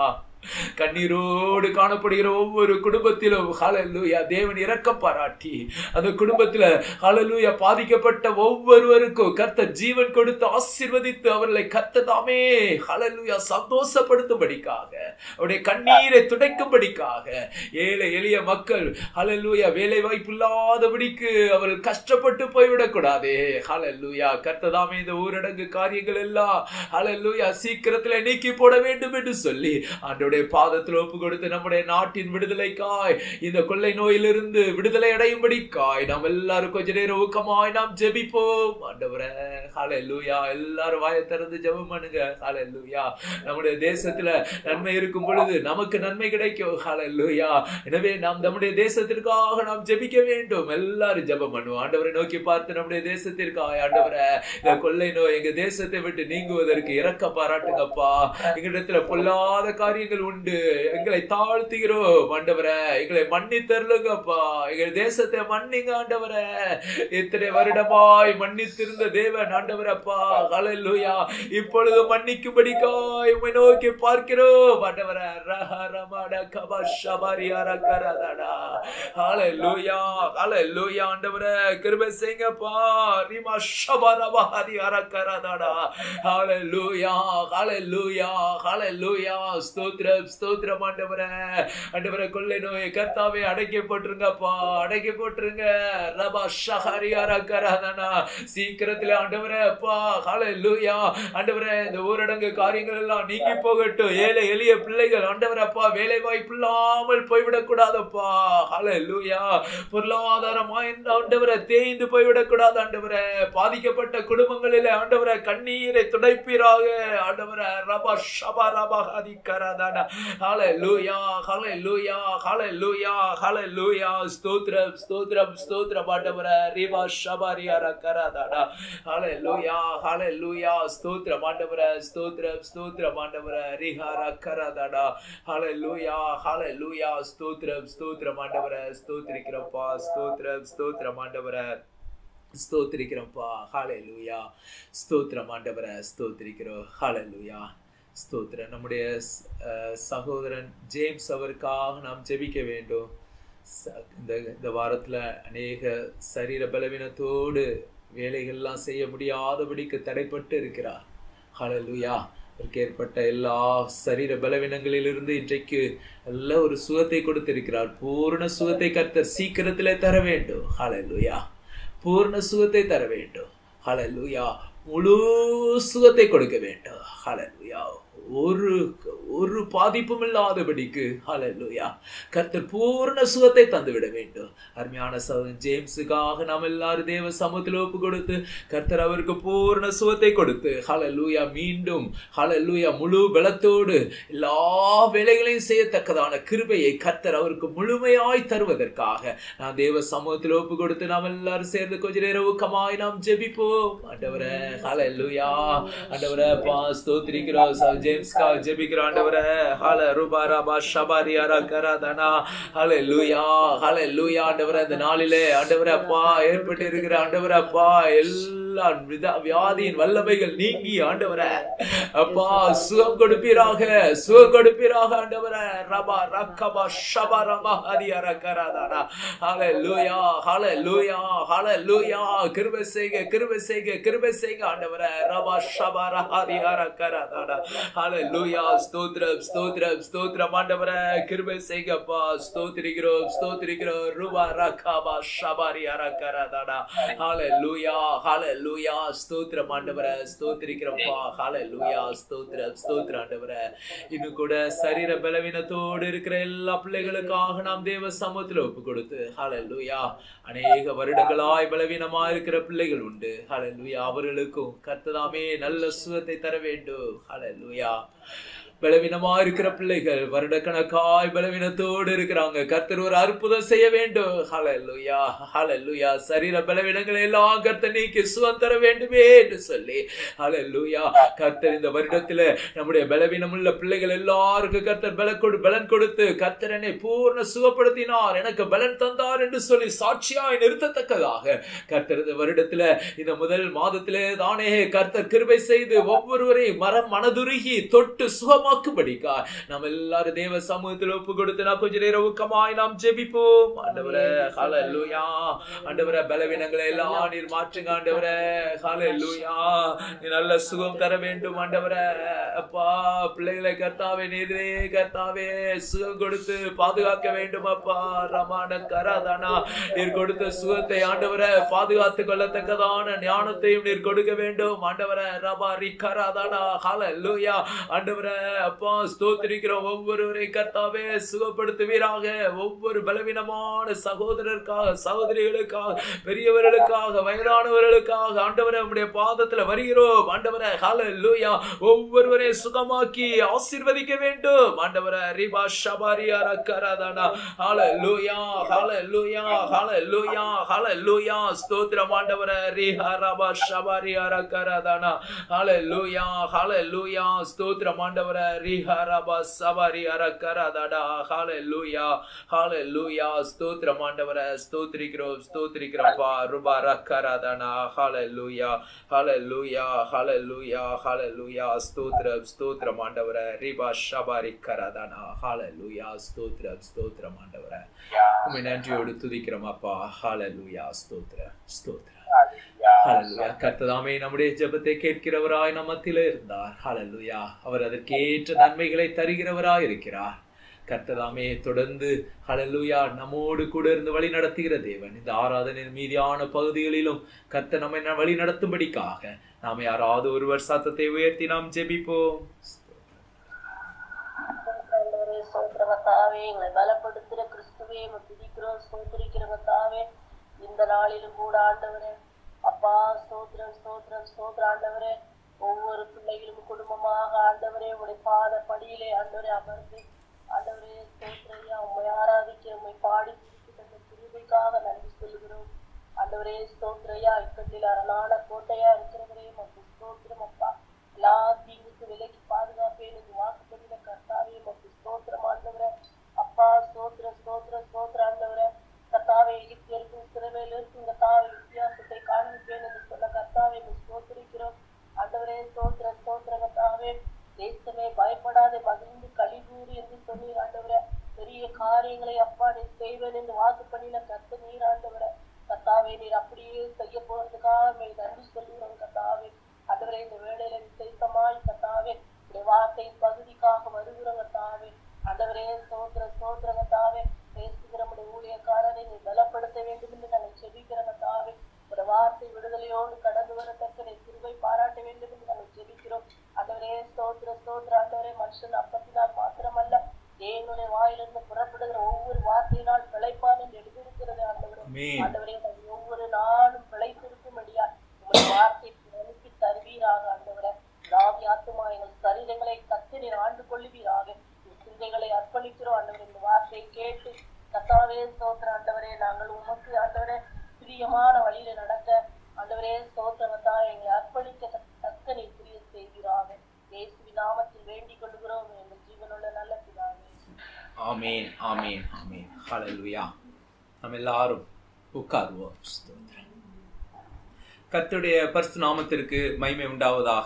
கண்ணீரோடு காணப்படுகிற ஒவ்வொரு குடும்பத்திலும் ஹalleluya தேவன் இரக்க பாராட்டி அந்த குடும்பத்துல ஹalleluya பாதிக்கப்பட்ட ஒவ்வொருவருக்கும் கர்த்தர் ஜீவன் கொடுத்து ஆசீர்வதித்து அவர்களை கர்த்தர் தாமே ஹalleluya சந்தோஷப்படுத்தும்படிக்காக அவருடைய கண்ணீரை துடைக்கும்படிக்காக ஏழை எளிய மக்கள் ஹalleluya வேலை வாய்ப்பு இல்லாதபடிக்கு அவர்கள் கஷ்டப்பட்டு போய்விடக் கூடாதே ஹalleluya கர்த்தர் தாமே இந்த ஊரடங்கு காரியங்கள் எல்லாம் ஹalleluya சீக்கிரத்துல நீக்கி போட வேண்டும் என்று சொல்லி ஆண்டவருடைய பாதத்தில் ஒப்பு கொடுத்து நம்முடைய நாட்டின் விடுதலைக்காய் இந்த கொள்ளை நோயிலிருந்து விடுதலை அடையும்படிக்காய் நாம் எல்லாரும் கொஞ்ச நேரம் ஊக்கமாய் நாம் ஜெபிப்போம் ஆண்டவரே ஹalleluya எல்லாரும் வாயை திறந்து ஜெபம் பண்ணுங்க ஹalleluya நம்முடைய தேசத்துல நன்மை இருக்கும் பொழுது நமக்கு நன்மை கிடைக்கும் ஹalleluya எனவே நாம் நம்முடைய தேசத்திற்காக நாம் ஜெபிக்க வேண்டும் எல்லாரும் ஜெபம் பண்ணுவோம் ஆண்டவரை நோக்கி பார்த்து நம்முடைய தேசத்திற்காக ஆண்டவரே இந்த கொள்ளை நோய் எங்க தேசத்தை விட்டு நீங்குவதற்கு இரக்க பாராட்டுங்கப்பா எங்களிடத்துல பொல்லாத காரியங்கள் உண்டு எங்களை தாழ்த்துகிறோம் ஆண்டவரே எங்களை மன்னித்தருளுங்கப்பா எங்கள் தேசத்தை மன்னிங்க ஆண்டவரே இத்தனை வருடமாய் மன்னித்திருந்த தேவன் ஆண்டவரப்பா ஹalleluya இப்பொழுது மன்னிக்கும்படிக்காய் உம்மை நோக்கி பார்க்கிறோம் ஆண்டவரே ரஹ ரமட கப ஷபரியார கரதடா ஹalleluya ஹalleluya ஆண்டவரே கிருபை செய்யுங்கப்பா ரிமா ஷபரப ஹரியார கரதடா ஹalleluya ஹalleluya ஹalleluya ஸ்தோத்திரம் ஸ்தோத்திரம் ஆண்டவரே ஆண்டவரே கொள்ளை நோய் கர்த்தாவே அடக்கி போட்டுருங்கப்பா அடக்கி போட்டுருங்க ரபா ஷஹரியார கரதனா சீக்கிரத்துல ஆண்டவரே அப்பா ஹalleluya ஆண்டவரே இந்த ஊரடங்கு காரியங்கள் எல்லாம் நீங்கி போகட்டும் ஏழை எளிய பிள்ளைகள் ஆண்டவரே அப்பா வேலை வாய்ப்பு இல்லாமல் போய்விடக் கூடாதப்பா ஹalleluya பொருளாதாரமா இந்த ஆண்டவரை தேய்ந்து போய்விடக் கூடாது ஆண்டவரே பாதிக்கப்பட்ட குடும்பங்களிலே ஆண்டவரை கண்ணீரை துடைப்பீராக ஆண்டவரே ரபா ஷபா ரபா ஹதி கரதானா ஹalleluya ஹalleluya ஹalleluya ஹalleluya ஸ்தோத்திரம் ஸ்தோத்திரம் ஸ்தோத்திரம் ஆண்டவரே ரிவா ஷபாரியா கரதானா ஹalleluya ஹalleluya ஸ்தோத்திரம் ஆண்டவரே ஸ்தோத்திரம் ஸ்தோத்திரம் ஆண்டவரே ரிஹாரா கரதானா ஹalleluya ஹalleluya ஸ்தோத்திரம் ஸ்தோத்திரம் ஆண்டவரே ஸ்தோத்திரிக்கிறப்பா ஸ்தோத்திரம் ஸ்தோத்திரம் ஆண்டவரே ஸ்தோத்திரிக்கிறோம்ப்பா ஹalleluya ஸ்தோத்திரம் ஆண்டவரே ஸ்தோத்திரிக்கிறோம் ஹalleluya ஸ்தோத்திரம் நம்முடைய அஹ், சகோதரன் ஜேம்ஸ் அவருக்காக நாம் ஜெபிக்க வேண்டும் ச- இந்த இந்த வாரத்துல அநேக சரீர பலவீனத்தோடு வேலைகள்லாம் செய்ய முடியாதபடிக்கு தடைப்பட்டு இருக்கிறார் ஹalleluya அவருக்கு ஏற்பட்ட எல்லா சரீர பலவீனங்களிலிருந்து இன்றைக்கு நல்ல ஒரு சுகத்தை கொடுத்திருக்கிறார் பூர்ண சுகத்தை கர்த்தர் சீக்கிரத்திலே தர வேண்டும் ஹalleluya பூர்ண சுகத்தை தர வேண்டும் ஹalleluya முழு சுகத்தை கொடுக்க வேண்டும் ஹalleluya ஒரு ஒரு பாதிப்பும் இல்லாதபடிக்கு ஹalleluya கர்த்தர் பூர்ண சுகத்தை தந்து விட வேண்டும் அருமையான சகோதரன் ஜேம்ஸுக்காக நாம் எல்லாரும் தேவ சமூகத்தில் ஒப்பு கொடுத்து கர்த்தர் அவருக்கு பூர்ண சுகத்தை கொடுத்து ஹalleluya மீண்டும் ஹalleluya முழு பலத்தோடு எல்லா வேலைகளையும் செய்யத்தக்கதான கிருபையை கர்த்தர் அவருக்கு முழுமையாய் தருவதற்காக நான் தேவ சமூகத்தில் ஒப்பு கொடுத்து நாம் எல்லாரும் சேர்ந்து கொஞ்ச நேரம் ஊக்கமாய் நாம் ஜெபிப்போம் ஆண்டவரே ஹalleluya ஆண்டவரே பா ஸ்தோத்திரிக்கிறோம் ச- ஜேம்ஸ்கா ஜெபிக்கிறோம் ஆண்டவரே ஹல ரூபாரா பா ஷபாரியாரா கராதனா ஹalleluya ஹalleluya ஆண்டவரே இந்த நாளிலே ஆண்டவரே அப்பா ஏற்பட்டு இருக்கிற ஆண்டவரே அப்பா எல்லா எல்லா வித- வியாதியின் வல்லமைகள் நீங்கி ஆண்டவரே அப்பா சுகம் கொடுப்பீராக சுகம் கொடுப்பீராக ஆண்டவரே ரபா ரக்கபா ஷபா ரபா ஹரி அரக்கராதாடா ஹalleluya ஹalleluya ஹalleluya கிருபை செய்க கிருபை செய்க கிருபை செய்க ஆண்டவரே ரபா ஷபா ரஹரி அரக்கராதாடா ஹalleluya ஸ்தோத்திரம் ஸ்தோத்திரம் ஸ்தோத்திரம் ஆண்டவரே கிருபை செய்கப்பா ஸ்தோத்திரிக்கிறோம் ஸ்தோத்திரிக்கிறோம் ரூபா ரக்கபா ஷபாரி அரக்கராதாடா ஹalleluya ஹalleluya ஸ்தோத்திரம் ஆண்டவரே ஸ்தோத்திரிக்கிறோம்ப்பா ஹalleluya ஸ்தோத்திரம் ஸ்தோத்திரம் ஆண்டவரே இன்னும் கூட சரீர பலவீனத்தோடு இருக்கிற எல்லா பிள்ளைகளுக்காக நாம் தேவ சமூகத்தில் ஒப்பு கொடுத்து ஹalleluya அநேக வருடங்களாய் பலவீனமா இருக்கிற பிள்ளைகள் உண்டு ஹalleluya அவர்களுக்கும் கர்த்ததாமே நல்ல சுகத்தை தர வேண்டும் ஹalleluya பலவீனமா இருக்கிற பிள்ளைகள் வருடக்கணக்காய் பலவீனத்தோடு இருக்கிறாங்க கர்த்தர் ஒரு அற்புதம் செய்ய வேண்டும் ஹalleluya ஹalleluya சரீர பலவீனங்களை எல்லாம் கர்த்தர் நீக்கி சுகம் தர வேண்டுமே என்று சொல்லி ஹalleluya கர்த்தர் இந்த வருடத்துல நம்முடைய பலவீனம் உள்ள பிள்ளைகள் எல்லாருக்கும் கர்த்தர் பல கொடு பலன் கொடுத்து கர்த்தர் என்னை பூர்ண சுகப்படுத்தினார் எனக்கு பலன் தந்தார் என்று சொல்லி சாட்சியாய் நிறுத்தத்தக்கதாக கர்த்தர் இந்த வருடத்துல இந்த முதல் மாதத்திலே தானே கர்த்தர் கிருபை செய்து ஒவ்வொருவரையும் மரம் மனதுருகி தொட்டு சுகமாக்கும்படிக்கா நாம் எல்லாரும் தேவ சமூகத்தில் ஒப்பு கொடுத்து நான் கொஞ்ச நேரம் ஊக்கமாய் நாம் ஜெபிப்போம் ஆண்டவரே ஹalleluya ஆண்டவரே பலவீனங்களை எல்லாம் நீர் மாற்றுங்க ஆண்டவரே ஹalleluya நீ நல்ல சுகம் தர வேண்டும் ஆண்டவரே அப்பா பிள்ளைகளை கர்த்தாவே நீரே கர்த்தாவே சுகம் கொடுத்து பாதுகாக்க வேண்டும் அப்பா ரமான கராதானா நீர் கொடுத்த சுகத்தை ஆண்டவரை பாதுகாத்துக் கொள்ளத்தக்கதான ஞானத்தையும் நீர் கொடுக்க வேண்டும் ஆண்டவரை ரபா ரிக்கராதானா ஹalleluya ஆண்டவரே அப்பா ஸ்தோத்திரிக்கிறோம் ஒவ்வொருவரை கர்த்தாவே சுகப்படுத்துவீராக ஒவ்வொரு பலவீனமான சகோதரருக்காக சகோதரிகளுக்காக பெரியவர்களுக்காக வயதானவர்களுக்காக ஆண்டவரே உம்முடைய பாதத்துல வருகிறோம் ஆண்டவரே ஹalleluya ஒவ்வொருவரையும் சுகமாக்கி ஆசீர்வதிக்க வேண்டும் ஆண்டவரே ரிபா ஷபாரியா ரக்கராதானா ஹalleluya ஹalleluya ஹalleluya ஹalleluya ஸ்தோத்திரம் ஆண்டவரே ரிஹா ரபா ஷபாரியா ரக்கராதானா ஹalleluya ஹalleluya ஸ்தோத்திரம் ஆண்டவரே ரிஹா ரபா சபாரியா ரக்கராதாடா ஹalleluya ஹalleluya ஸ்தோத்திரம் ஆண்டவரே ஸ்தோத்திரிக்கிறோம் ஸ்தோத்திரிக்கிறோம்ப்பா ருபா ரக்கராதானா ஹalleluya ஹalleluya ஹalleluya ஹalleluya ஸ்தோத்திரம் ஸ்தோத்திரம் ஆண்டவரே ரிபா ஷபாரி கராதானா ஹalleluya ஸ்தோத்திரம் ஸ்தோத்திரம் ஆண்டவரே உம்மை நன்றியோடு துதிக்கிறோம் அப்பா ஹalleluya ஸ்தோத்திரம் ஸ்தோத்திரம் ஹalleluya கர்த்ததாமே நம்முடைய ஜெபத்தை கேட்கிறவராய் நம் மத்தியிலே இருந்தார் ஹalleluya அவர் அதற்கேற்ற நன்மைகளை தருகிறவராய் இருக்கிறார் கர்த்ததாமே தொடர்ந்து ஹalleluya நம்மோடு கூட இருந்து வழி நடத்துகிற தேவன் இந்த ஆராதனையின் மீதியான பகுதிகளிலும் கர்த்தர் நம்மை ந- வழி நடத்தும்படிக்காக நாம் யாராவது ஒருவர் சத்தத்தை உயர்த்தி நாம் ஜெபிப்போம் ஆண்டவரே, ஸ்தோத்திரகத்தாவே எங்களை பலப்படுத்துற கிறிஸ்துவே உம்மை துதிக்கிறோம் ஸ்தோத்திரிக்கிறகத்தாவே இந்த நாளிலும் கூட ஆண்டவரே அப்பா ஸ்தோத்திரம் ஸ்தோத்திரம் ஸ்தோத்திர ஆண்டவரே ஒவ்வொரு பிள்ளைகளும் குடும்பமாக ஆண்டவரே உடைய பாத படியிலே ஆண்டவரே அமர்ந்து ஆண்டவரே ஸ்தோத்திரையா உம்மை ஆராதிக்க உம்மை பாடி துதித்து தந்த கிருபைக்காக நன்றி சொல்கிறோம் ஆண்டவரே ஸ்தோத்திரையா இக்கட்டில் அரணான கோட்டையா இருக்கிறவரே மற்றும் ஸ்தோத்திரம் அப்பா எல்லா தீங்குக்கு விலைக்கு பாதுகாப்பேன் என்று வாக்குப்படின கர்த்தாவே மற்றும் ஸ்தோத்திரம் ஆண்டவரே அப்பா ஸ்தோத்திர ஸ்தோத்திர ஸ்தோத்திர ஆண்டவரே கர்த்தாவே எகிப்தியருக்கும் சிறவேலிருக்கும் கர்த்தாவே வித்தியாசத்தை காண்பிப்பேன் என்று சொன்ன கர்த்தாவே உம்மை ஸ்தோத்திரிக்கிறோம் ஆண்டவரே ஸ்தோத்திர ஸ்தோத்திர கர்த்தாவே தேசமே பயப்படாதே மகிழ்ந்து கழிகூறு என்று சொன்னீர் ஆண்டவரே பெரிய காரியங்களை அப்பா நீ செய்வேன் என்று வாக்கு பண்ணின கர்த்த நீர் ஆண்டவரே கர்த்தாவே நீர் அப்படியே செய்ய போறதுக்காக உம்மை நன்றி சொல்லுகிறோம் கர்த்தாவே ஆண்டவரே இந்த வேளையில விசேஷமாய் கர்த்தாவே உடைய வார்த்தையின் பகுதிக்காக வருகிறோம் கர்த்தாவே ஆண்டவரே ஸ்தோத்திர ஸ்தோத்திர கர்த்தாவே பேசுகிற நம்முடைய ஊழியக்காரரை நீ பலப்படுத்த வேண்டும் என்று நாங்கள் செபிக்கிற கர்த்தாவே உடைய வார்த்தை விடுதலையோடு கடந்து வரத்தக்க நீ கிருபை பாராட்ட வேண்டும் என்று நாங்கள் ஜெபிக்கிறோம் ஆண்டவரே ஸ்தோத்திர ஸ்தோத்திர ஆண்டவரே மனுஷன் அப்பத்தினால் மாத்திரமல்ல தேவனுடைய வாயிலிருந்து புறப்படுகிற ஒவ்வொரு வார்த்தையினால் பிழைப்பான் என்று எழுதியிருக்கிறது ஆண்டவரே ஆமென். ஆண்டவரே நாங்கள் ஒவ்வொரு நாளும் பிழைத்திருக்கும்படியா உங்களுடைய வார்த்தை அனுப்பி தருவீராக ஆண்டவரே ராவி ஆத்துமா எங்கள் சரீரங்களை கத்து நீர் ஆண்டு கொள்ளுவீராக இந்த சிந்தைகளை அர்ப்பணிக்கிறோம் ஆண்டவரே இந்த வார்த்தையை கேட்டு கத்தாவே ஸ்தோத்திர ஆண்டவரே நாங்கள் உமக்கு ஆண்டவரே பிரியமான வழியில நடக்க ஆண்டவரே ஸ்தோத்திரத்தா எங்களை அர்ப்பணிக்க தக்க- தக்க நீர் புரிய செய்வீராக இயேசுவின் நாமத்தில் வேண்டிக் கொள்கிறோம் எங்கள் ஜீவனுள்ள நல்ல பிதாவே ஆமேன் ஆமேன் ஆமேன் ஹalleluya நம்ம எல்லாரும் உட்காருவோம் ஸ்தோத்திரம் கர்த்தருடைய பரிசு நாமத்திற்கு மகிமை உண்டாவதாக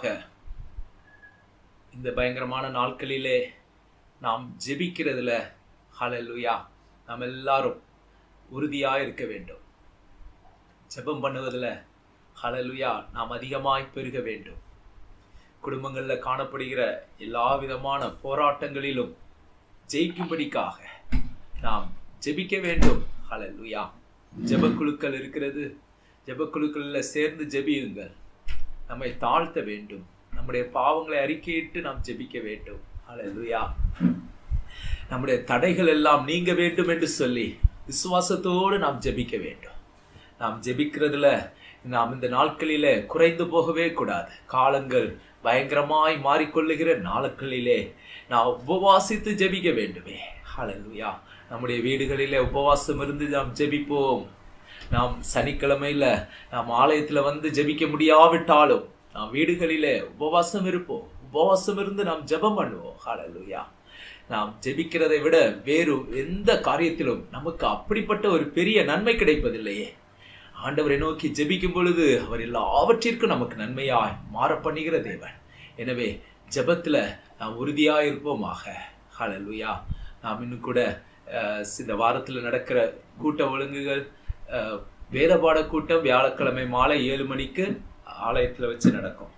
இந்த பயங்கரமான நாட்களிலே நாம் ஜெபிக்கிறதுல ஹalleluya நாம் எல்லாரும் உறுதியாக இருக்க வேண்டும் ஜெபம் பண்ணுவதில் ஹalleluya நாம் அதிகமாய் பெருக வேண்டும் குடும்பங்களில் காணப்படுகிற எல்லா விதமான போராட்டங்களிலும் ஜெயிக்கும்படிக்காக நாம் ஜெபிக்க வேண்டும் ஹalleluya ஜெபக்குழுக்கள் இருக்கிறது ஜெபக்குழுக்களில் சேர்ந்து ஜெபியுங்கள் நம்மை தாழ்த்த வேண்டும் நம்முடைய பாவங்களை அறிக்கையிட்டு நாம் ஜெபிக்க வேண்டும் ஹalleluya நம்முடைய தடைகள் எல்லாம் நீங்க வேண்டும் என்று சொல்லி விசுவாசத்தோடு நாம் ஜெபிக்க வேண்டும் நாம் ஜெபிக்கிறதுல நாம் இந்த நாட்களிலே குறைந்து போகவே கூடாது காலங்கள் பயங்கரமாய் மாறிக்கொள்ளுகிற நாட்களிலே நாம் உபவாசித்து ஜெபிக்க வேண்டுமே ஹalleluya நம்முடைய வீடுகளிலே உபவாசம் இருந்து நாம் ஜெபிப்போம் நாம் சனிக்கிழமையில நாம் ஆலயத்துல வந்து ஜெபிக்க முடியாவிட்டாலும் நாம் வீடுகளிலே உபவாசம் இருப்போம் உபவாசம் இருந்து நாம் ஜெபம் பண்ணுவோம் ஹalleluya நாம் ஜெபிக்கிறதை விட வேறு எந்த காரியத்திலும் நமக்கு அப்படிப்பட்ட ஒரு பெரிய நன்மை கிடைப்பதில்லையே ஆண்டவரை நோக்கி ஜெபிக்கும் பொழுது அவர் எல்லாவற்றிற்கும் நமக்கு நன்மையாய் மாற பண்ணுகிற தேவன் எனவே ஜெபத்துல நாம் உறுதியாய் இருப்போமாக ஹalleluya நாம் இன்னும் கூட அஹ், இந்த வாரத்துல நடக்கிற கூட்ட ஒழுங்குகள் அஹ், வேத பாட கூட்டம் வியாழக்கிழமை மாலை ஏழு மணிக்கு ஆலயத்துல வச்சு நடக்கும்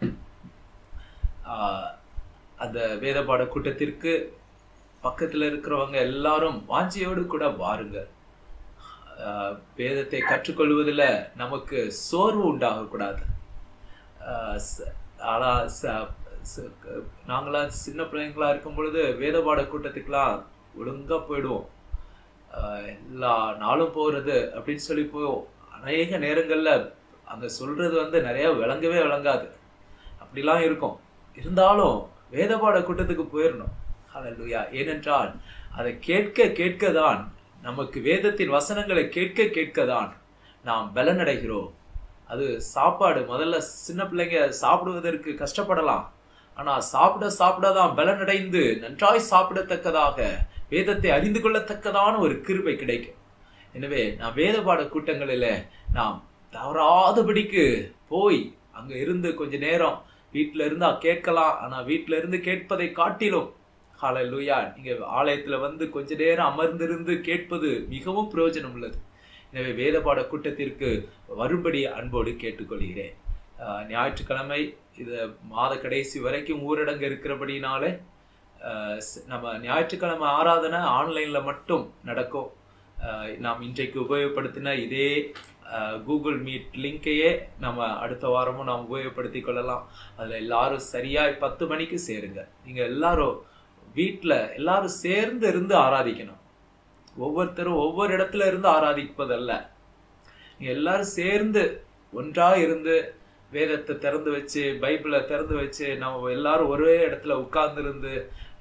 ஆஹ், அந்த வேத பாட கூட்டத்திற்கு பக்கத்துல இருக்கிறவங்க எல்லாரும் வாஞ்சியோடு கூட வாருங்கள் ஆஹ், வேதத்தை கற்றுக்கொள்வதில் நமக்கு சோர்வு உண்டாகக்கூடாது ஆஹ், ச- ஆனா ச- ச- நாங்களாம் சின்ன பிள்ளைங்களா இருக்கும் பொழுது வேத பாட கூட்டத்துக்கெல்லாம் ஒழுங்கா போயிடுவோம் ஆஹ், எல்லா நாளும் போகிறது அப்படின்னு சொல்லி போவோம் அநேக நேரங்கள்ல அங்க சொல்றது வந்து நிறைய விளங்கவே விளங்காது அப்படிலாம் இருக்கும் இருந்தாலும் வேதபாட கூட்டத்துக்கு போயிடணும் ஹalleluya ஏனென்றால் அதை கேட்க கேட்க தான் நமக்கு வேதத்தின் வசனங்களை கேட்க கேட்க தான் நாம் பலனடைகிறோம் அது சாப்பாடு முதல்ல சின்ன பிள்ளைங்க சாப்பிடுவதற்கு கஷ்டப்படலாம் ஆனா சாப்பிட சாப்பிட தான் பலனடைந்து நன்றாய் சாப்பிடத்தக்கதாக வேதத்தை அறிந்து கொள்ளத்தக்கதான ஒரு கிருபை கிடைக்கும் எனவே நாம் வேத பாட கூட்டங்களில் நாம் தவறாதபடிக்கு போய் அங்க இருந்து கொஞ்ச நேரம் வீட்டில இருந்தா கேட்கலாம் ஆனா வீட்டில இருந்து கேட்பதை காட்டிலும் ஹalleluya நீங்க ஆலயத்துல வந்து கொஞ்ச நேரம் அமர்ந்திருந்து கேட்பது மிகவும் பிரயோஜனம் உள்ளது எனவே வேத பாட கூட்டத்திற்கு வரும்படி அன்போடு கேட்டுக்கொள்கிறேன் ஆஹ் ஞாயிற்றுக்கிழமை இது மாத கடைசி வரைக்கும் ஊரடங்கு இருக்கிறபடினாலே ஆஹ் ஸ்- நம்ம ஞாயிற்றுக்கிழமை ஆராதனை ஆன்லைன்ல மட்டும் நடக்கும் ஆஹ் நாம் இன்றைக்கு உபயோகப்படுத்தின இதே கூகுள் மீட் லிங்கையே நம்ம அடுத்த வாரமும் நாம் உபயோகப்படுத்தி கொள்ளலாம் அதில் எல்லாரும் சரியாய் பத்து மணிக்கு சேருங்க நீங்கள் எல்லாரும் வீட்டில் எல்லாரும் சேர்ந்து இருந்து ஆராதிக்கணும் ஒவ்வொருத்தரும் ஒவ்வொரு இடத்துல இருந்து ஆராதிப்பதல்ல நீங்க எல்லாரும் சேர்ந்து ஒன்றா இருந்து வேதத்தை திறந்து வச்சு பைபிளை திறந்து வச்சு நம்ம எல்லாரும் ஒரே இடத்துல உட்கார்ந்து இருந்து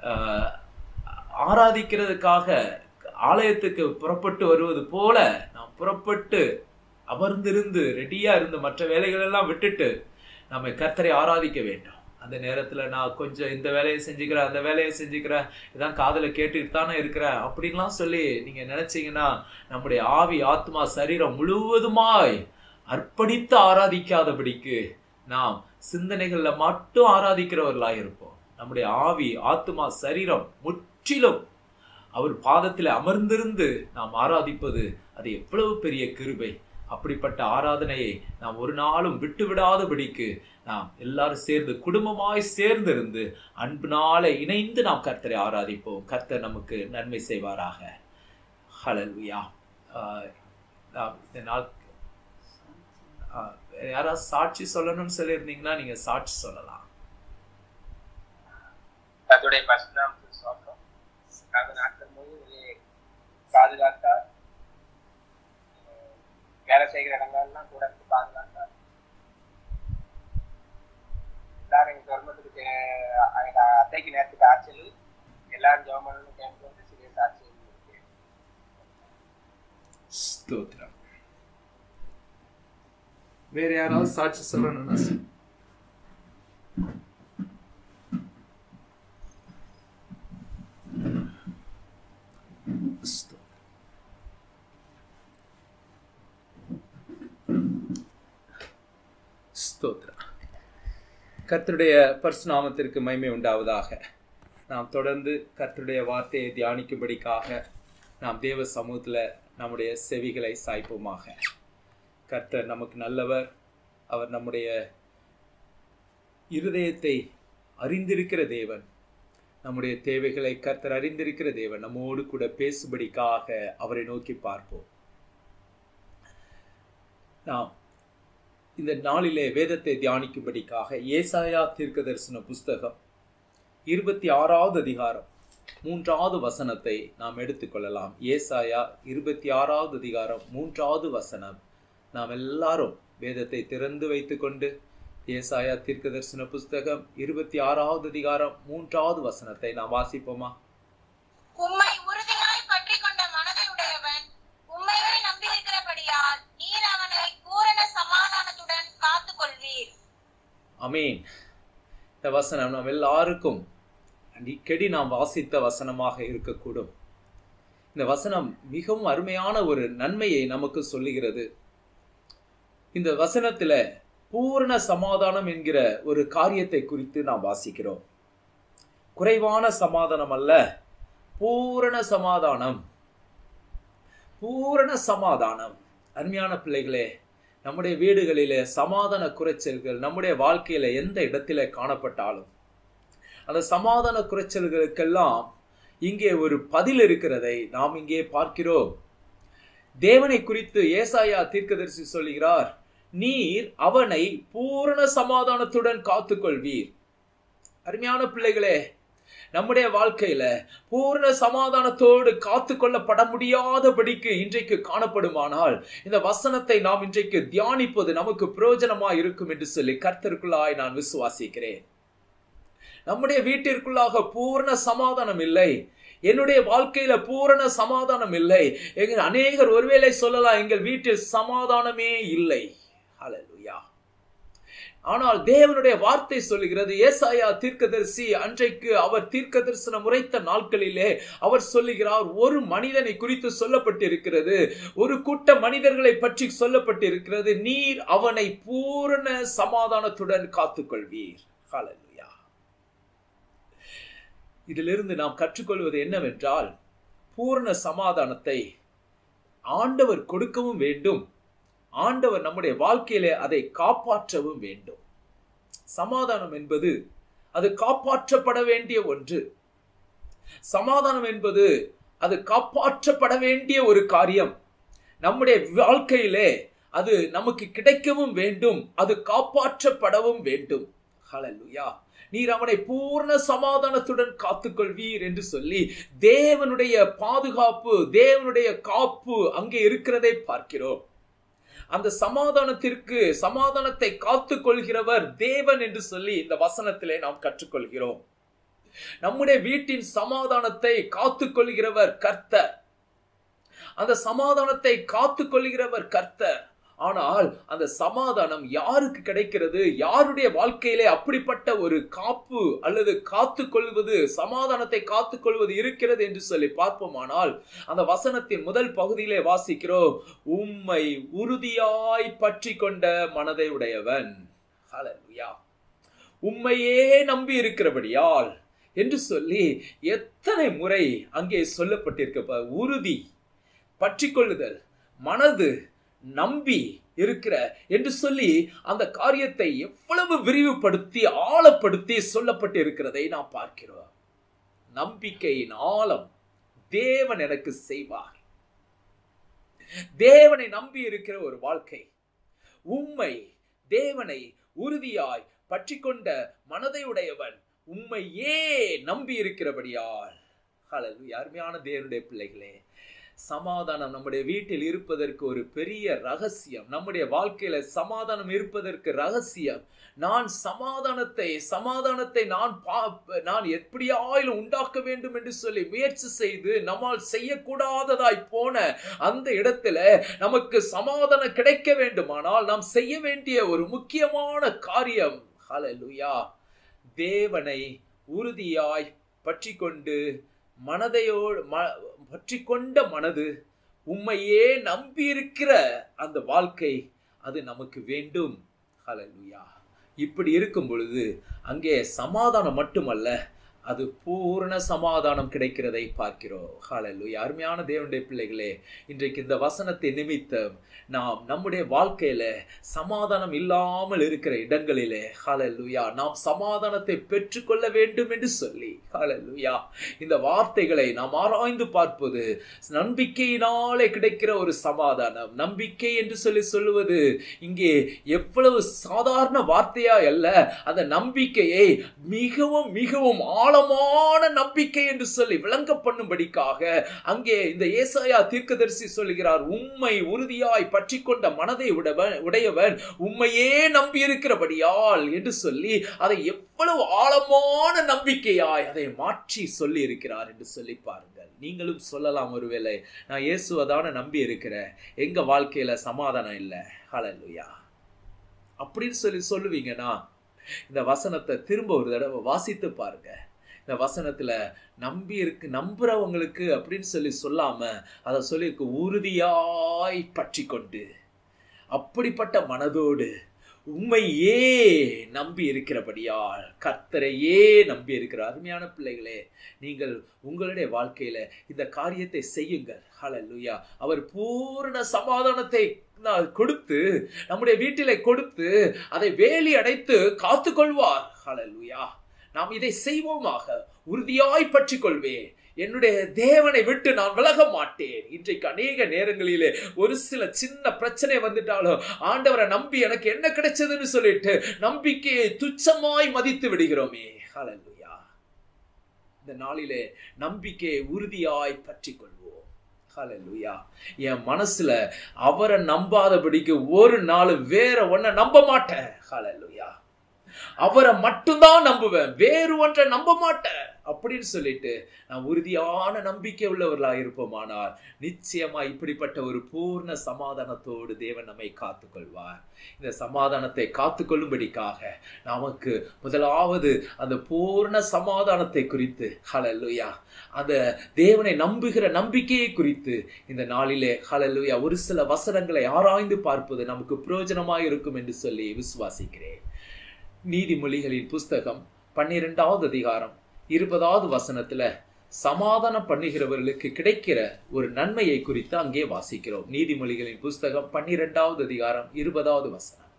ஆராதிக்கிறதுக்காக ஆலயத்துக்கு புறப்பட்டு வருவது போல நாம் புறப்பட்டு அமர்ந்திருந்து ரெடியா இருந்து மற்ற வேலைகள் எல்லாம் விட்டுட்டு நம்ம கர்த்தரை ஆராதிக்க வேண்டும் அந்த நேரத்துல நான் கொஞ்சம் இந்த வேலையை செஞ்சுக்கிறேன் அந்த வேலையை செஞ்சுக்கிறேன் இதான் காதுல கேட்டுட்டு தானே இருக்கிறேன் அப்படின்லாம் சொல்லி நீங்க நினைச்சீங்கன்னா நம்முடைய ஆவி ஆத்மா சரீரம் முழுவதுமாய் அர்ப்பணித்து ஆராதிக்காதபடிக்கு நாம் சிந்தனைகள்ல மட்டும் ஆராதிக்கிறவர்களாக இருப்போம் நம்முடைய ஆவி ஆத்மா சரீரம் முற்றிலும் அவர் பாதத்தில் அமர்ந்திருந்து நாம் ஆராதிப்பது அது எவ்வளவு பெரிய கிருபை அப்படிப்பட்ட ஆராதனையை நாம் ஒரு நாளும் விட்டு விடாதபடிக்கு நாம் எல்லாரும் சேர்ந்து குடும்பமாய் சேர்ந்து இருந்து அன்பினால இணைந்து நாம் கர்த்தரை ஆராதிப்போம் கர்த்தர் நமக்கு நன்மை செய்வாராக ஹalleluya ஆஹ் நாம் இந்த நாள் ஆஹ் யாராவது சாட்சி சொல்லணும்னு சொல்லியிருந்தீங்கன்னா நீங்க சாட்சி சொல்லலாம் கர்த்தருடைய பரிசுநாமத்துக்கு ஸ்தோத்திரம். கடந்த நாட்கள் முழுவதும் பாதுகாத்தார் அஹ் வேலை செய்கிற இடங்கள்லாம் கூட இருந்து பாதுகாத்தார் எல்லாரும் எங்க குடும்பத்துக்கு தே- எங்க அத்தைக்கு நேரத்துக்கு ஆட்சியில் எல்லாரும் ஜெபம் கேட்டு வந்து சிறிய சாட்சி இருக்கு ஸ்தோத்திரம் வேற யாராவது சாட்சி சொல்லணும்னா சொல்லு. ஸ்தோத்திரம். ஸ்தோத்திரம் கர்த்தருடைய பரிசுநாமத்திற்கு மகிமை உண்டாவதாக நாம் தொடர்ந்து கர்த்தருடைய வார்த்தையை தியானிக்கும்படிக்காக நாம் தேவ சமூகத்தில் நம்முடைய செவிகளை சாய்ப்போமாக கர்த்தர் நமக்கு நல்லவர் அவர் நம்முடைய இருதயத்தை அறிந்திருக்கிற தேவன் நம்முடைய தேவைகளை கர்த்தர் அறிந்திருக்கிற தேவன் நம்மோடு கூட பேசும்படிக்காக அவரை நோக்கி பார்ப்போம் நாம் இந்த நாளிலே வேதத்தை தியானிக்கும்படிக்காக ஏசாயா தீர்க்க தரிசன புஸ்தகம் இருபத்தி ஆறாவது அதிகாரம் மூன்றாவது வசனத்தை நாம் எடுத்துக்கொள்ளலாம் ஏசாயா இருபத்தி ஆறாவது அதிகாரம் மூன்றாவது வசனம் நாம் எல்லாரும் வேதத்தை திறந்து வைத்துக்கொண்டு ஏசாயா தீர்க்க தரிசன புஸ்தகம் இருபத்தி ஆறாவது அதிகாரம் மூன்றாவது வசனத்தை நாம் வாசிப்போமா உம்மை உறுதியாய் பற்றிக் கொண்ட மனதை உடையவன் உம்மையே நம்பியிருக்கிறபடியால் நீர் அவனை பூரண சமாதானத்துடன் காத்துக் கொள்வீர் அமீன் இந்த வசனம் நாம் எல்லாருக்கும் அடிக்கடி நாம் வாசித்த வசனமாக இருக்கக்கூடும் இந்த வசனம் மிகவும் அருமையான ஒரு நன்மையை நமக்கு சொல்லுகிறது இந்த வசனத்துல பூரண சமாதானம் என்கிற ஒரு காரியத்தை குறித்து நாம் வாசிக்கிறோம் குறைவான சமாதானம் அல்ல பூரண சமாதானம் பூரண சமாதானம் அருமையான பிள்ளைகளே நம்முடைய வீடுகளிலே சமாதான குறைச்சல்கள் நம்முடைய வாழ்க்கையில எந்த இடத்திலே காணப்பட்டாலும் அந்த சமாதான குறைச்சல்களுக்கெல்லாம் இங்கே ஒரு பதில் இருக்கிறதை நாம் இங்கே பார்க்கிறோம் தேவனை குறித்து ஏசாயா தீர்க்கதரிசி சொல்கிறார் நீர் அவனை பூரண சமாதானத்துடன் காத்துக்கொள்வீர் அருமையான பிள்ளைகளே நம்முடைய வாழ்க்கையில பூர்ண சமாதானத்தோடு காத்து கொள்ளப்பட முடியாதபடிக்கு இன்றைக்கு காணப்படுமானால் இந்த வசனத்தை நாம் இன்றைக்கு தியானிப்பது நமக்கு பிரயோஜனமா இருக்கும் என்று சொல்லி கர்த்தருக்குள்ளாய் நான் விசுவாசிக்கிறேன் நம்முடைய வீட்டிற்குள்ளாக பூர்ண சமாதானம் இல்லை என்னுடைய வாழ்க்கையில பூரண சமாதானம் இல்லை எங்க அநேகர் ஒருவேளை சொல்லலாம் எங்கள் வீட்டில் சமாதானமே இல்லை ஹalleluya ஆனால் தேவனுடைய வார்த்தை சொல்லுகிறது ஏசாயா தீர்க்கதரிசி அன்றைக்கு அவர் தீர்க்க தரிசனம் உரைத்த நாட்களிலே அவர் சொல்லுகிறார் ஒரு மனிதனை குறித்து சொல்லப்பட்டிருக்கிறது ஒரு கூட்ட மனிதர்களை பற்றி சொல்லப்பட்டிருக்கிறது நீர் அவனை பூரண சமாதானத்துடன் காத்துக்கொள்வீர் ஹalleluya இதிலிருந்து நாம் கற்றுக்கொள்வது என்னவென்றால் பூரண சமாதானத்தை ஆண்டவர் கொடுக்கவும் வேண்டும் ஆண்டவர் நம்முடைய வாழ்க்கையிலே அதை காப்பாற்றவும் வேண்டும் சமாதானம் என்பது அது காப்பாற்றப்பட வேண்டிய ஒன்று சமாதானம் என்பது அது காப்பாற்றப்பட வேண்டிய ஒரு காரியம் நம்முடைய வாழ்க்கையிலே அது நமக்கு கிடைக்கவும் வேண்டும் அது காப்பாற்றப்படவும் வேண்டும் ஹalleluya நீர் அவனை பூர்ண சமாதானத்துடன் காத்துக்கொள்வீர் என்று சொல்லி தேவனுடைய பாதுகாப்பு தேவனுடைய காப்பு அங்கே இருக்கிறதை பார்க்கிறோம் அந்த சமாதானத்திற்கு சமாதானத்தை காத்துக் கொள்கிறவர் தேவன் என்று சொல்லி இந்த வசனத்திலே நாம் கற்றுக்கொள்கிறோம் நம்முடைய வீட்டின் சமாதானத்தை காத்துக் கொள்கிறவர் கர்த்தர் அந்த சமாதானத்தை காத்துக் கொள்கிறவர் கர்த்தர் ஆனால் அந்த சமாதானம் யாருக்கு கிடைக்கிறது யாருடைய வாழ்க்கையிலே அப்படிப்பட்ட ஒரு காப்பு அல்லது காத்துக் கொள்வது சமாதானத்தை காத்துக் கொள்வது இருக்கிறது என்று சொல்லி பார்ப்போமானால் அந்த வசனத்தின் முதல் பகுதியிலே வாசிக்கிறோம் உம்மை உறுதியாய் பற்றி கொண்ட மனதை உடையவன் ஹalleluya உம்மையே நம்பி இருக்கிறபடியால் என்று சொல்லி எத்தனை முறை அங்கே சொல்லப்பட்டிருக்க உறுதி பற்றி கொள்ளுதல் மனது நம்பி இருக்கிற என்று சொல்லி அந்த காரியத்தை எவ்வளவு விரிவுபடுத்தி ஆழப்படுத்தி சொல்லப்பட்டு இருக்கிறதை நாம் பார்க்கிறோம் நம்பிக்கையின் ஆழம் தேவன் எனக்கு செய்வார் தேவனை நம்பி இருக்கிற ஒரு வாழ்க்கை உண்மை தேவனை உறுதியாய் பற்றி கொண்ட மனதை உடையவன் உண்மையே நம்பி இருக்கிறபடியால் அருமையான தேவனுடைய பிள்ளைகளே சமாதானம் நம்முடைய வீட்டில் இருப்பதற்கு ஒரு பெரிய ரகசியம் நம்முடைய வாழ்க்கையில சமாதானம் இருப்பதற்கு ரகசியம் நான் சமாதானத்தை சமாதானத்தை நான் நான் எப்படியாயிலும் உண்டாக்க வேண்டும் என்று சொல்லி முயற்சி செய்து நம்மால் செய்யக்கூடாததாய் போன அந்த இடத்துல நமக்கு சமாதானம் கிடைக்க வேண்டுமானால் நாம் செய்ய வேண்டிய ஒரு முக்கியமான காரியம் ஹalleluya தேவனை உறுதியாய் பற்றி கொண்டு மனதையோடு பற்றி கொண்ட மனது உண்மையே நம்பியிருக்கிற அந்த வாழ்க்கை அது நமக்கு வேண்டும் ஹalleluya இப்படி இருக்கும் பொழுது அங்கே சமாதானம் மட்டுமல்ல அது பூரண சமாதானம் கிடைக்கிறதை பார்க்கிறோம் ஹalleluya அருமையான தேவனுடைய பிள்ளைகளே இன்றைக்கு இந்த வசனத்தை நிமித்தம் நாம் நம்முடைய வாழ்க்கையில சமாதானம் இல்லாமல் இருக்கிற இடங்களிலே ஹalleluya நாம் சமாதானத்தை பெற்றுக்கொள்ள வேண்டும் என்று சொல்லி ஹalleluya இந்த வார்த்தைகளை நாம் ஆராய்ந்து பார்ப்பது நம்பிக்கையினாலே கிடைக்கிற ஒரு சமாதானம் நம்பிக்கை என்று சொல்லி சொல்லுவது இங்கே எவ்வளவு சாதாரண வார்த்தையா அல்ல அந்த நம்பிக்கையை மிகவும் மிகவும் ஆழமான நம்பிக்கை என்று சொல்லி விளங்க பண்ணும்படிக்காக அங்கே இந்த ஏசாயா தீர்க்கதரிசி சொல்லுகிறார் உம்மை உறுதியாய் பற்றி கொண்ட மனதை உடவன் உடையவன் உம்மையே நம்பி இருக்கிறபடியால் என்று சொல்லி அதை எவ்வளவு ஆழமான நம்பிக்கையாய் அதை மாற்றி சொல்லி இருக்கிறார் என்று சொல்லி பாருங்கள் நீங்களும் சொல்லலாம் ஒருவேளை நான் இயேசுவதான நம்பி இருக்கிறேன் எங்க வாழ்க்கையில சமாதானம் இல்லை ஹalleluya அப்படின்னு சொல்லி சொல்லுவீங்கன்னா இந்த வசனத்தை திரும்ப ஒரு தடவை வாசித்து பாருங்க இந்த வசனத்துல நம்பி இருக்கு நம்புறவங்களுக்கு அப்படின்னு சொல்லி சொல்லாம அதை சொல்லியிருக்கு உறுதியாய் பற்றி கொண்டு அப்படிப்பட்ட மனதோடு உண்மையே நம்பி இருக்கிறபடியால் கர்த்தரையே நம்பி இருக்கிற அருமையான பிள்ளைகளே நீங்கள் உங்களுடைய வாழ்க்கையில இந்த காரியத்தை செய்யுங்கள் ஹalleluya அவர் பூரண சமாதானத்தை நான் கொடுத்து நம்முடைய வீட்டிலே கொடுத்து அதை வேலி அடைத்து காத்துக்கொள்வார் ஹalleluya நாம் இதை செய்வோமாக உறுதியாய் பற்றிக் கொள்வேன் என்னுடைய தேவனை விட்டு நான் விலக மாட்டேன் இன்றைக்கு அநேக நேரங்களிலே ஒரு சில சின்ன பிரச்சனை வந்துட்டாலும் ஆண்டவரை நம்பி எனக்கு என்ன கிடைச்சதுன்னு சொல்லிட்டு நம்பிக்கையை துச்சமாய் மதித்து விடுகிறோமே ஹalleluya இந்த நாளிலே நம்பிக்கையை உறுதியாய் பற்றி கொள்வோம் ஹalleluya என் மனசுல அவரை நம்பாதபடிக்கு ஒரு நாள் வேற ஒன்ன நம்ப மாட்டேன் ஹalleluya அவரை மட்டும்தான் நம்புவேன் வேறு ஒன்றை நம்ப மாட்டேன் அப்படின்னு சொல்லிட்டு நான் உறுதியான நம்பிக்கை உள்ளவர்களா இருப்போமானால் நிச்சயமா இப்படிப்பட்ட ஒரு பூர்ண சமாதானத்தோடு தேவன் நம்மை காத்துக்கொள்வார் இந்த சமாதானத்தை காத்துக்கொள்ளும்படிக்காக நமக்கு முதலாவது அந்த பூர்ண சமாதானத்தை குறித்து ஹalleluya அந்த தேவனை நம்புகிற நம்பிக்கையை குறித்து இந்த நாளிலே ஹalleluya ஒரு சில வசனங்களை ஆராய்ந்து பார்ப்பது நமக்கு பிரயோஜனமாக இருக்கும் என்று சொல்லி விசுவாசிக்கிறேன் நீதிமொழிகளின் புஸ்தகம் பன்னிரெண்டாவது அதிகாரம் இருபதாவது வசனத்துல சமாதானம் பண்ணுகிறவர்களுக்கு கிடைக்கிற ஒரு நன்மையை குறித்து அங்கே வாசிக்கிறோம் நீதிமொழிகளின் புஸ்தகம் பன்னிரெண்டாவது அதிகாரம் இருபதாவது வசனம்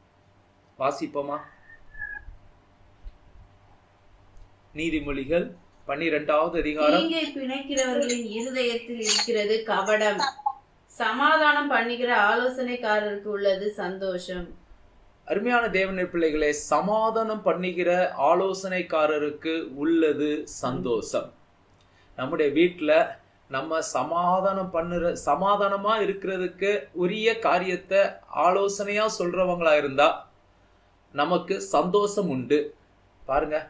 வாசிப்போமா நீதிமொழிகள் பன்னிரெண்டாவது அதிகாரம் தீங்கை பிணைக்கிறவர்களின் இருதயத்தில் இருக்கிறது கபடம் சமாதானம் பண்ணுகிற ஆலோசனைக்காரருக்கு உள்ளது சந்தோஷம் அருமையான தேவனுடைய பிள்ளைகளே சமாதானம் பண்ணுகிற ஆலோசனைக்காரருக்கு உள்ளது சந்தோஷம் நம்முடைய வீட்டில் நம்ம சமாதானம் பண்ணுற சமாதானமா இருக்கிறதுக்கு உரிய காரியத்தை ஆலோசனையா சொல்றவங்களா இருந்தா நமக்கு சந்தோஷம் உண்டு பாருங்க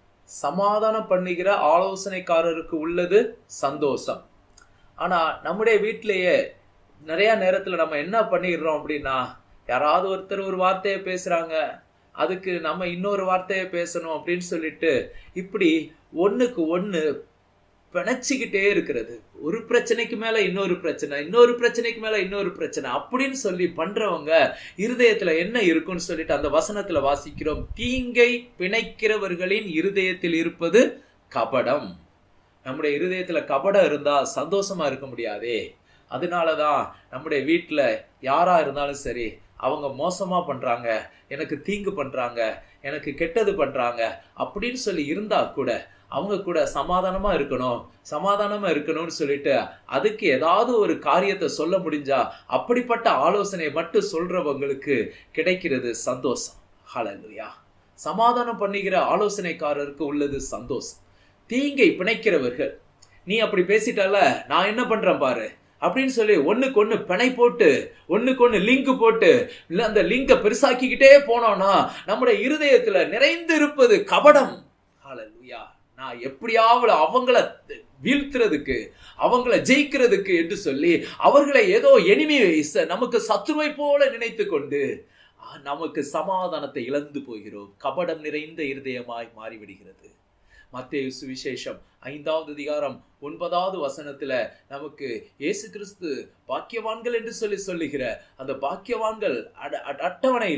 சமாதானம் பண்ணுகிற ஆலோசனைக்காரருக்கு உள்ளது சந்தோஷம் ஆனா நம்முடைய வீட்டிலேயே நிறைய நேரத்துல நம்ம என்ன பண்ணிடுறோம் அப்படின்னா யாராவது ஒருத்தர் ஒரு வார்த்தையை பேசுறாங்க அதுக்கு நம்ம இன்னொரு வார்த்தையை பேசணும் அப்படின்னு சொல்லிட்டு இப்படி ஒண்ணுக்கு ஒண்ணு பிணைச்சிக்கிட்டே இருக்கிறது ஒரு பிரச்சனைக்கு மேல இன்னொரு பிரச்சனை இன்னொரு பிரச்சனைக்கு மேல இன்னொரு பிரச்சனை அப்படின்னு சொல்லி பண்றவங்க இருதயத்துல என்ன இருக்கும்னு சொல்லிட்டு அந்த வசனத்துல வாசிக்கிறோம் தீங்கை பிணைக்கிறவர்களின் இருதயத்தில் இருப்பது கபடம் நம்முடைய இருதயத்துல கபடம் இருந்தா சந்தோஷமா இருக்க முடியாதே அதனாலதான் நம்முடைய வீட்டுல யாரா இருந்தாலும் சரி அவங்க மோசமா பண்றாங்க எனக்கு தீங்கு பண்றாங்க எனக்கு கெட்டது பண்றாங்க அப்படின்னு சொல்லி இருந்தா கூட அவங்க கூட சமாதானமா இருக்கணும் சமாதானமா இருக்கணும்னு சொல்லிட்டு அதுக்கு ஏதாவது ஒரு காரியத்தை சொல்ல முடிஞ்சா அப்படிப்பட்ட ஆலோசனையை மட்டும் சொல்றவங்களுக்கு கிடைக்கிறது சந்தோஷம் ஹalleluya சமாதானம் பண்ணுகிற ஆலோசனைக்காரருக்கு உள்ளது சந்தோஷம் தீங்கை பிணைக்கிறவர்கள் நீ அப்படி பேசிட்டால நான் என்ன பண்றேன் பாரு அப்படின்னு சொல்லி ஒண்ணுக்கு ஒண்ணு பிணை போட்டு ஒண்ணுக்கு ஒண்ணு லிங்க் போட்டு இல்ல அந்த லிங்கை பெருசாக்கிக்கிட்டே போனோம்னா நம்முடைய இருதயத்துல நிறைந்து இருப்பது கபடம் ஹalleluya நான் எப்படியாவது அவங்கள வீழ்த்துறதுக்கு அவங்கள ஜெயிக்கிறதுக்கு என்று சொல்லி அவர்களை ஏதோ எனிமி நமக்கு சத்துருவை போல நினைத்து கொண்டு நமக்கு சமாதானத்தை இழந்து போகிறோம் கபடம் நிறைந்த இருதயமாய் மாறிவிடுகிறது மத்திய சுவிசேஷம் ஐந்தாவது அதிகாரம் ஒன்பதாவது வசனத்துல நமக்கு இயேசு கிறிஸ்து பாக்கியவான்கள் என்று சொல்லி சொல்லுகிற அந்த பாக்கியவான்கள் அட்டவணையில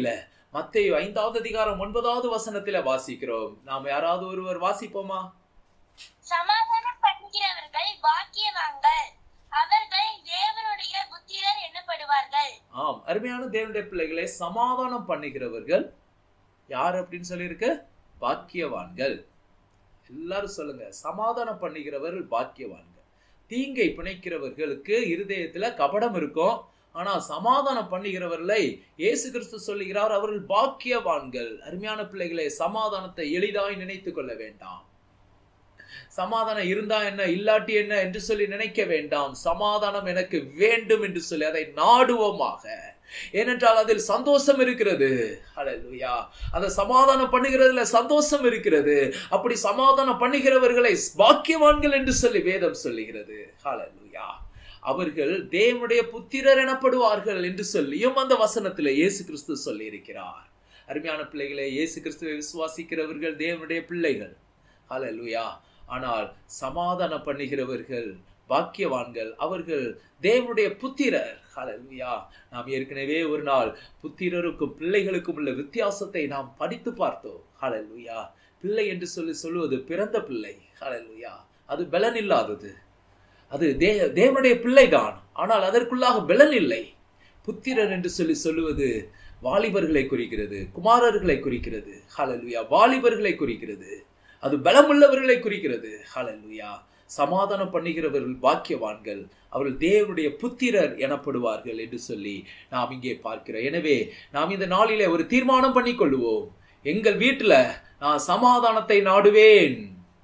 மத்தேயு ஐந்தாவது அதிகாரம் ஒன்பதாவது வசனத்தில வாசிக்கிறோம் நாம் யாராவது ஒருவர் வாசிப்போமா சமாதானம் பண்ணுகிறவர்கள் பாக்கியவான்கள் அவர்கள் தேவனுடைய புத்திரர் எனப்படுவார்கள் ஆம் அருமையான தேவனுடைய பிள்ளைகளை சமாதானம் பண்ணுகிறவர்கள் யார் அப்படின்னு சொல்லியிருக்கு பாக்கியவான்கள் எல்லாரும் சொல்லுங்க சமாதானம் பண்ணுகிறவர்கள் பாக்கியவான்கள் தீங்கை பிணைக்கிறவர்களுக்கு இருதயத்துல கபடம் இருக்கும் ஆனா சமாதானம் பண்ணுகிறவர்களை இயேசு கிறிஸ்து சொல்லுகிறார் அவர்கள் பாக்கியவான்கள் அருமையான பிள்ளைகளை சமாதானத்தை எளிதாய் நினைத்து கொள்ள வேண்டாம் சமாதானம் இருந்தா என்ன இல்லாட்டி என்ன என்று சொல்லி நினைக்க வேண்டாம் சமாதானம் எனக்கு வேண்டும் என்று சொல்லி அதை நாடுவோமாக ஏனென்றால் அதில் சந்தோஷம் இருக்கிறது ஹalleluya அந்த சமாதானம் பண்ணுகிறதுல சந்தோஷம் இருக்கிறது அப்படி சமாதானம் பண்ணுகிறவர்களை பாக்கியவான்கள் என்று சொல்லி வேதம் சொல்லுகிறது ஹalleluya அவர்கள் தேவனுடைய புத்திரர் எனப்படுவார்கள் என்று சொல்லியும் அந்த வசனத்தில் இயேசு கிறிஸ்து சொல்லி இருக்கிறார் அருமையான பிள்ளைகளை இயேசு கிறிஸ்துவை விசுவாசிக்கிறவர்கள் தேவனுடைய பிள்ளைகள் ஹalleluya ஆனால் சமாதானம் பண்ணுகிறவர்கள் பாக்கியவான்கள் அவர்கள் தேவனுடைய புத்திரர் ஹalleluya நாம் ஏற்கனவே ஒரு நாள் புத்திரருக்கும் பிள்ளைகளுக்கும் உள்ள வித்தியாசத்தை நாம் படித்து பார்த்தோம் ஹalleluya பிள்ளை என்று சொல்லி சொல்லுவது பிறந்த பிள்ளை ஹalleluya அது பலன் இல்லாதது அது தே தேவனுடைய பிள்ளைதான் ஆனால் அதற்குள்ளாக பலன் இல்லை புத்திரர் என்று சொல்லி சொல்லுவது வாலிபர்களை குறிக்கிறது குமாரர்களை குறிக்கிறது ஹalleluya வாலிபர்களை குறிக்கிறது அது பலமுள்ளவர்களை குறிக்கிறது ஹalleluya சமாதானம் பண்ணுகிறவர்கள் பாக்கியவான்கள் அவர்கள் தேவனுடைய புத்திரர் எனப்படுவார்கள் என்று சொல்லி நாம் இங்கே பார்க்கிறோம் எனவே நாம் இந்த நாளிலே ஒரு தீர்மானம் பண்ணி கொள்ளுவோம் எங்கள் வீட்டில் நான் சமாதானத்தை நாடுவேன்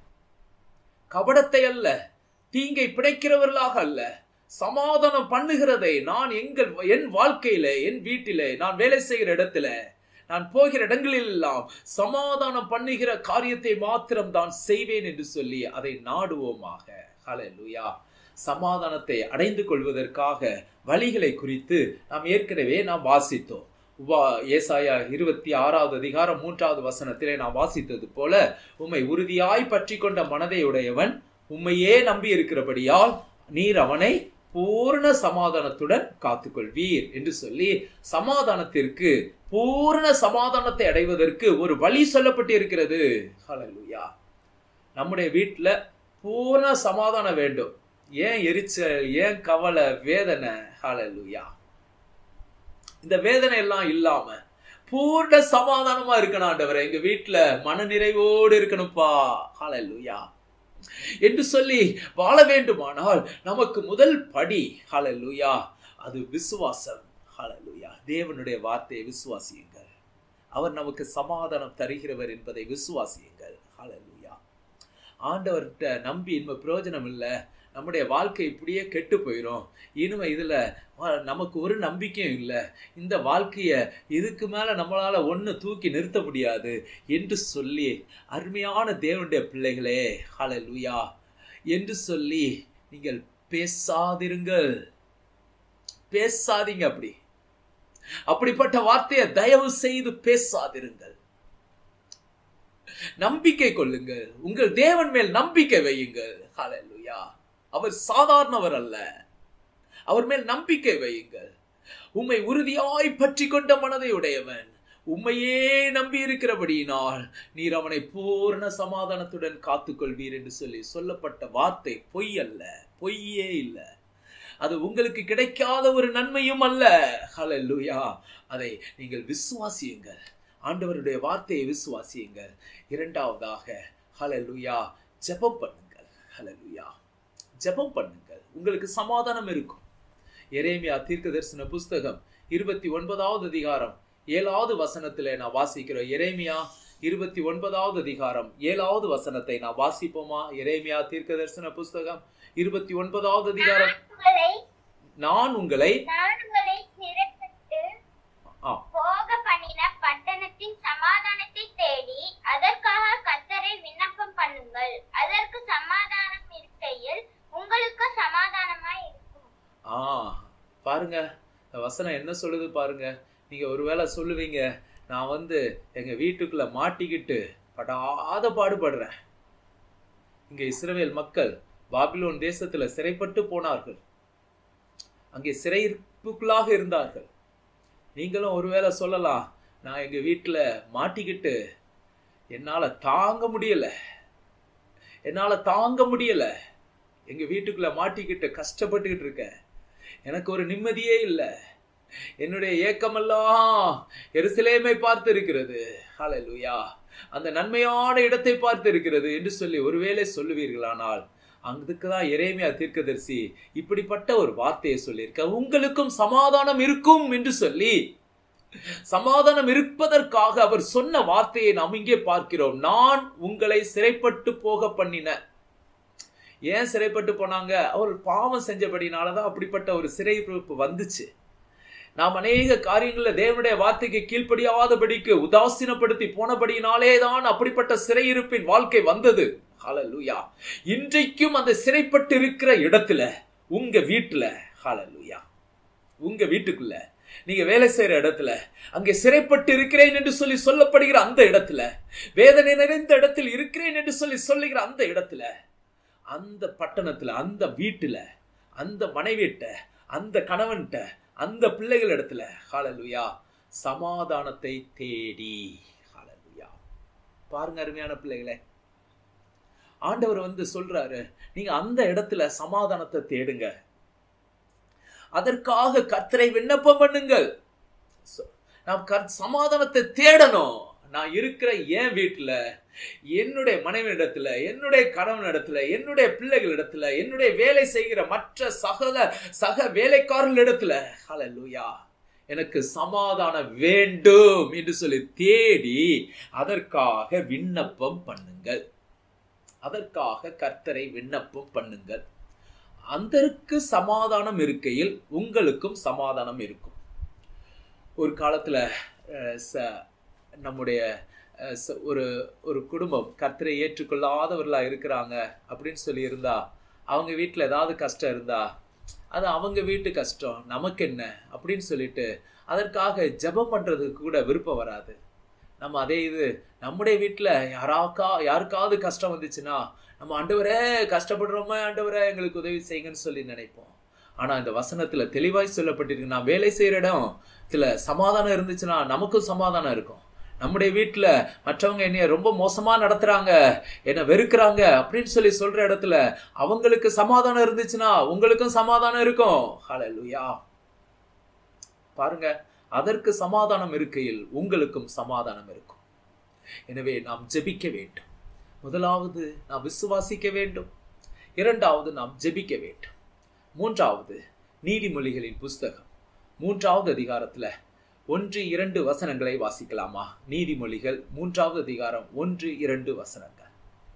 கபடத்தை அல்ல தீங்கை பிடைக்கிறவர்களாக அல்ல சமாதானம் பண்ணுகிறதை நான் எங்கள் என் வாழ்க்கையில என் வீட்டிலே நான் வேலை செய்கிற இடத்துல நான் போகிற இடங்களில் எல்லாம் சமாதானம் பண்ணுகிற காரியத்தை மாத்திரம் தான் செய்வேன் என்று சொல்லி அதை நாடுவோமாக ஹalleluya சமாதானத்தை அடைந்து கொள்வதற்காக வழிகளை குறித்து நாம் ஏற்கனவே நாம் வாசித்தோம் உபா ஏசாயா இருபத்தி ஆறாவது அதிகாரம் மூன்றாவது வசனத்திலே நாம் வாசித்தது போல உம்மை உறுதியாய் பற்றி கொண்ட மனதை உடையவன் உம்மையே நம்பி இருக்கிறபடியால் நீர் அவனை பூர்ண சமாதானத்துடன் காத்துக்கொள்வீர் என்று சொல்லி சமாதானத்திற்கு பூர்ண சமாதானத்தை அடைவதற்கு ஒரு வழி சொல்லப்பட்டு இருக்கிறது ஹalleluya நம்முடைய வீட்டில் பூர்ண சமாதானம் வேண்டும் ஏன் எரிச்சல் ஏன் கவலை வேதனை ஹalleluya இந்த வேதனை எல்லாம் இல்லாம பூர்ண சமாதானமா இருக்கணும் ஆண்டவரே எங்க வீட்டுல மன நிறைவோடு இருக்கணும்ப்பா ஹalleluya என்று சொல்லி வாழ வேண்டுமானால் நமக்கு முதல் படி ஹalleluya அது விசுவாசம் ஹalleluya தேவனுடைய வார்த்தையை விசுவாசியுங்கள் அவர் நமக்கு சமாதானம் தருகிறவர் என்பதை விசுவாசியுங்கள் ஹalleluya ஆண்டவர்கிட்ட நம்பி இனிமே பிரயோஜனம் இல்லை நம்முடைய வாழ்க்கை இப்படியே கெட்டு போயிடும் இனிமே இதுல வ- நமக்கு ஒரு நம்பிக்கையும் இல்லை இந்த வாழ்க்கையை இதுக்கு மேல நம்மளால ஒன்று தூக்கி நிறுத்த முடியாது என்று சொல்லி அருமையான தேவனுடைய பிள்ளைகளே ஹalleluya என்று சொல்லி நீங்கள் பேசாதிருங்கள் பேசாதீங்க அப்படி அப்படிப்பட்ட வார்த்தையை தயவு செய்து பேசாதிருங்கள் நம்பிக்கை கொள்ளுங்கள் உங்கள் தேவன் மேல் நம்பிக்கை வையுங்கள் ஹalleluya அவர் சாதாரணவர் அல்ல அவர் மேல் நம்பிக்கை வையுங்கள் உம்மை உறுதியாய் பற்றி கொண்ட மனதை உடையவன் உம்மையே நம்பி இருக்கிறபடியினால் நீர் அவனை பூர்ண சமாதானத்துடன் காத்துக்கொள்வீர் என்று சொல்லி சொல்லப்பட்ட வார்த்தை பொய் அல்ல பொய்யே இல்லை அது உங்களுக்கு கிடைக்காத ஒரு நன்மையும் அல்ல ஹalleluya அதை நீங்கள் விசுவாசியுங்கள் ஆண்டவருடைய வார்த்தையை விசுவாசியுங்கள் இரண்டாவதாக ஹalleluya ஜெபம் பண்ணுங்கள் ஹalleluya ஜெபம் பண்ணுங்கள் உங்களுக்கு சமாதானம் இருக்கும் எரேமியா தீர்க்கதரிசன புஸ்தகம் இருபத்தி ஒன்பதாவது அதிகாரம் ஏழாவது வசனத்திலே நான் வாசிக்கிறோம் எரேமியா இருபத்தி ஒன்பதாவது அதிகாரம் ஏழாவது வசனத்தை நான் வாசிப்போமா எரேமியா தீர்க்கதரிசன புஸ்தகம் இருபத்தி ஒன்பதாவது அதிகாரம் உங்களை நான் உங்களை நான் உங்களை சிறைப்பட்டு ஆ. போக பண்ணின பட்டணத்தின் சமாதானத்தை தேடி அதற்காக கத்தரை விண்ணப்பம் பண்ணுங்கள் அதற்கு சமாதானம் இருக்கையில் உங்களுக்கு சமாதானமாய் இருக்கும் ஆ பாருங்க இந்த வசனம் என்ன சொல்லுது பாருங்க நீங்க ஒருவேளை சொல்லுவீங்க நான் வந்து எங்க வீட்டுக்குள்ள மாட்டிக்கிட்டு படாத பாடுபடுறேன் இங்க இஸ்ரவேல் மக்கள் பாபிலோன் தேசத்துல சிறைப்பட்டு போனார்கள் அங்கே சிறையிருப்புக்குள்ளாக இருந்தார்கள் நீங்களும் ஒருவேளை சொல்லலாம் நான் எங்க வீட்டில் மாட்டிக்கிட்டு என்னால தாங்க முடியல என்னால தாங்க முடியல எங்க வீட்டுக்குள்ள மாட்டிக்கிட்டு கஷ்டப்பட்டுக்கிட்டு இருக்கேன் எனக்கு ஒரு நிம்மதியே இல்லை என்னுடைய ஏக்கமெல்லாம் எருசலேமை பார்த்து இருக்கிறது ஹalleluya அந்த நன்மையான இடத்தை பார்த்து இருக்கிறது என்று சொல்லி ஒருவேளை சொல்லுவீர்களானால் அதுக்கு தான் இறைமையா தீர்க்கதரிசி இப்படிப்பட்ட ஒரு வார்த்தையை சொல்லியிருக்க உங்களுக்கும் சமாதானம் இருக்கும் என்று சொல்லி சமாதானம் இருப்பதற்காக அவர் சொன்ன வார்த்தையை நாம் இங்கே பார்க்கிறோம் நான் உங்களை சிறைப்பட்டு போக பண்ணின ஏன் சிறைப்பட்டு போனாங்க அவர் பாவம் செஞ்சபடினாலதான் அப்படிப்பட்ட ஒரு சிறைப்பிடிப்பு வந்துச்சு நாம் அநேக காரியங்கள்ல தேவனுடைய வார்த்தைக்கு கீழ்ப்படியாதபடிக்கு உதாசீனப்படுத்தி போனபடியினாலே தான் அப்படிப்பட்ட சிறையிருப்பின் வாழ்க்கை வந்தது ஹalleluya இன்றைக்கும் அந்த சிறைப்பட்டு இருக்கிற இடத்துல உங்க வீட்டுல ஹalleluya உங்க வீட்டுக்குள்ள நீங்க வேலை செய்யற இடத்துல அங்கே சிறைப்பட்டு இருக்கிறேன் என்று சொல்லி சொல்லப்படுகிற அந்த இடத்துல வேதனை நிறைந்த இடத்தில் இருக்கிறேன் என்று சொல்லி சொல்லுகிற அந்த இடத்துல அந்த பட்டணத்துல அந்த வீட்டுல அந்த மனைவிட்ட அந்த கணவன்கிட்ட அந்த பிள்ளைகள் இடத்துல ஹalleluya சமாதானத்தை தேடி ஹalleluya பாருங்க அருமையான பிள்ளைகளே ஆண்டவர் வந்து சொல்றாரு நீங்க அந்த இடத்துல சமாதானத்தை தேடுங்க அதற்காக கர்த்தரை விண்ணப்பம் பண்ணுங்கள் ச- நாம் கர் சமாதானத்தை தேடணும் நான் இருக்கிற என் வீட்டுல என்னுடைய மனைவி இடத்துல என்னுடைய கணவன் இடத்துல என்னுடைய பிள்ளைகள் இடத்துல என்னுடைய வேலை செய்கிற மற்ற சகல சக வேலைக்காரர்கள் இடத்துல ஹalleluya எனக்கு சமாதானம் வேண்டும் என்று சொல்லி தேடி அதற்காக விண்ணப்பம் பண்ணுங்கள் அதற்காக கர்த்தரை விண்ணப்பம் பண்ணுங்கள் அந்தருக்கு சமாதானம் இருக்கையில் உங்களுக்கும் சமாதானம் இருக்கும் ஒரு காலத்துல அஹ், ச- நம்முடைய அஹ், ச- ஒரு ஒரு குடும்பம் கர்த்தரை ஏற்றுக்கொள்ளாதவர்களா இருக்கிறாங்க அப்படின்னு சொல்லி இருந்தா அவங்க வீட்டில் ஏதாவது கஷ்டம் இருந்தா அது அவங்க வீட்டு கஷ்டம் நமக்கு என்ன அப்படின்னு சொல்லிட்டு அதற்காக ஜெபம் பண்றதுக்கு கூட விருப்பம் வராது நம்ம அதே இது நம்முடைய வீட்டில் யாராக்கா யாருக்காவது கஷ்டம் வந்துச்சுன்னா நம்ம ஆண்டவரே கஷ்டப்படுறோமே ஆண்டவரே எங்களுக்கு உதவி செய்யுங்கன்னு சொல்லி நினைப்போம் ஆனா இந்த வசனத்துல தெளிவாய் சொல்லப்பட்டிருக்கு நான் வேலை செய்யற இடத்துல சமாதானம் இருந்துச்சுன்னா நமக்கும் சமாதானம் இருக்கும் நம்முடைய வீட்டுல மற்றவங்க என்னைய ரொம்ப மோசமா நடத்துறாங்க என்ன வெறுக்கிறாங்க அப்படின்னு சொல்லி சொல்ற இடத்துல அவங்களுக்கு சமாதானம் இருந்துச்சுன்னா உங்களுக்கும் சமாதானம் இருக்கும் ஹalleluya பாருங்க அதற்கு சமாதானம் இருக்கையில் உங்களுக்கும் சமாதானம் இருக்கும் எனவே நாம் ஜெபிக்க வேண்டும் முதலாவது நாம் விசுவாசிக்க வேண்டும் இரண்டாவது நாம் ஜெபிக்க வேண்டும் மூன்றாவது நீதிமொழிகளின் புஸ்தகம் மூன்றாவது அதிகாரத்துல ஒன்று இரண்டு வசனங்களை வாசிக்கலாமா நீதிமொழிகள் மூன்றாவது அதிகாரம் ஒன்று இரண்டு வசனங்கள்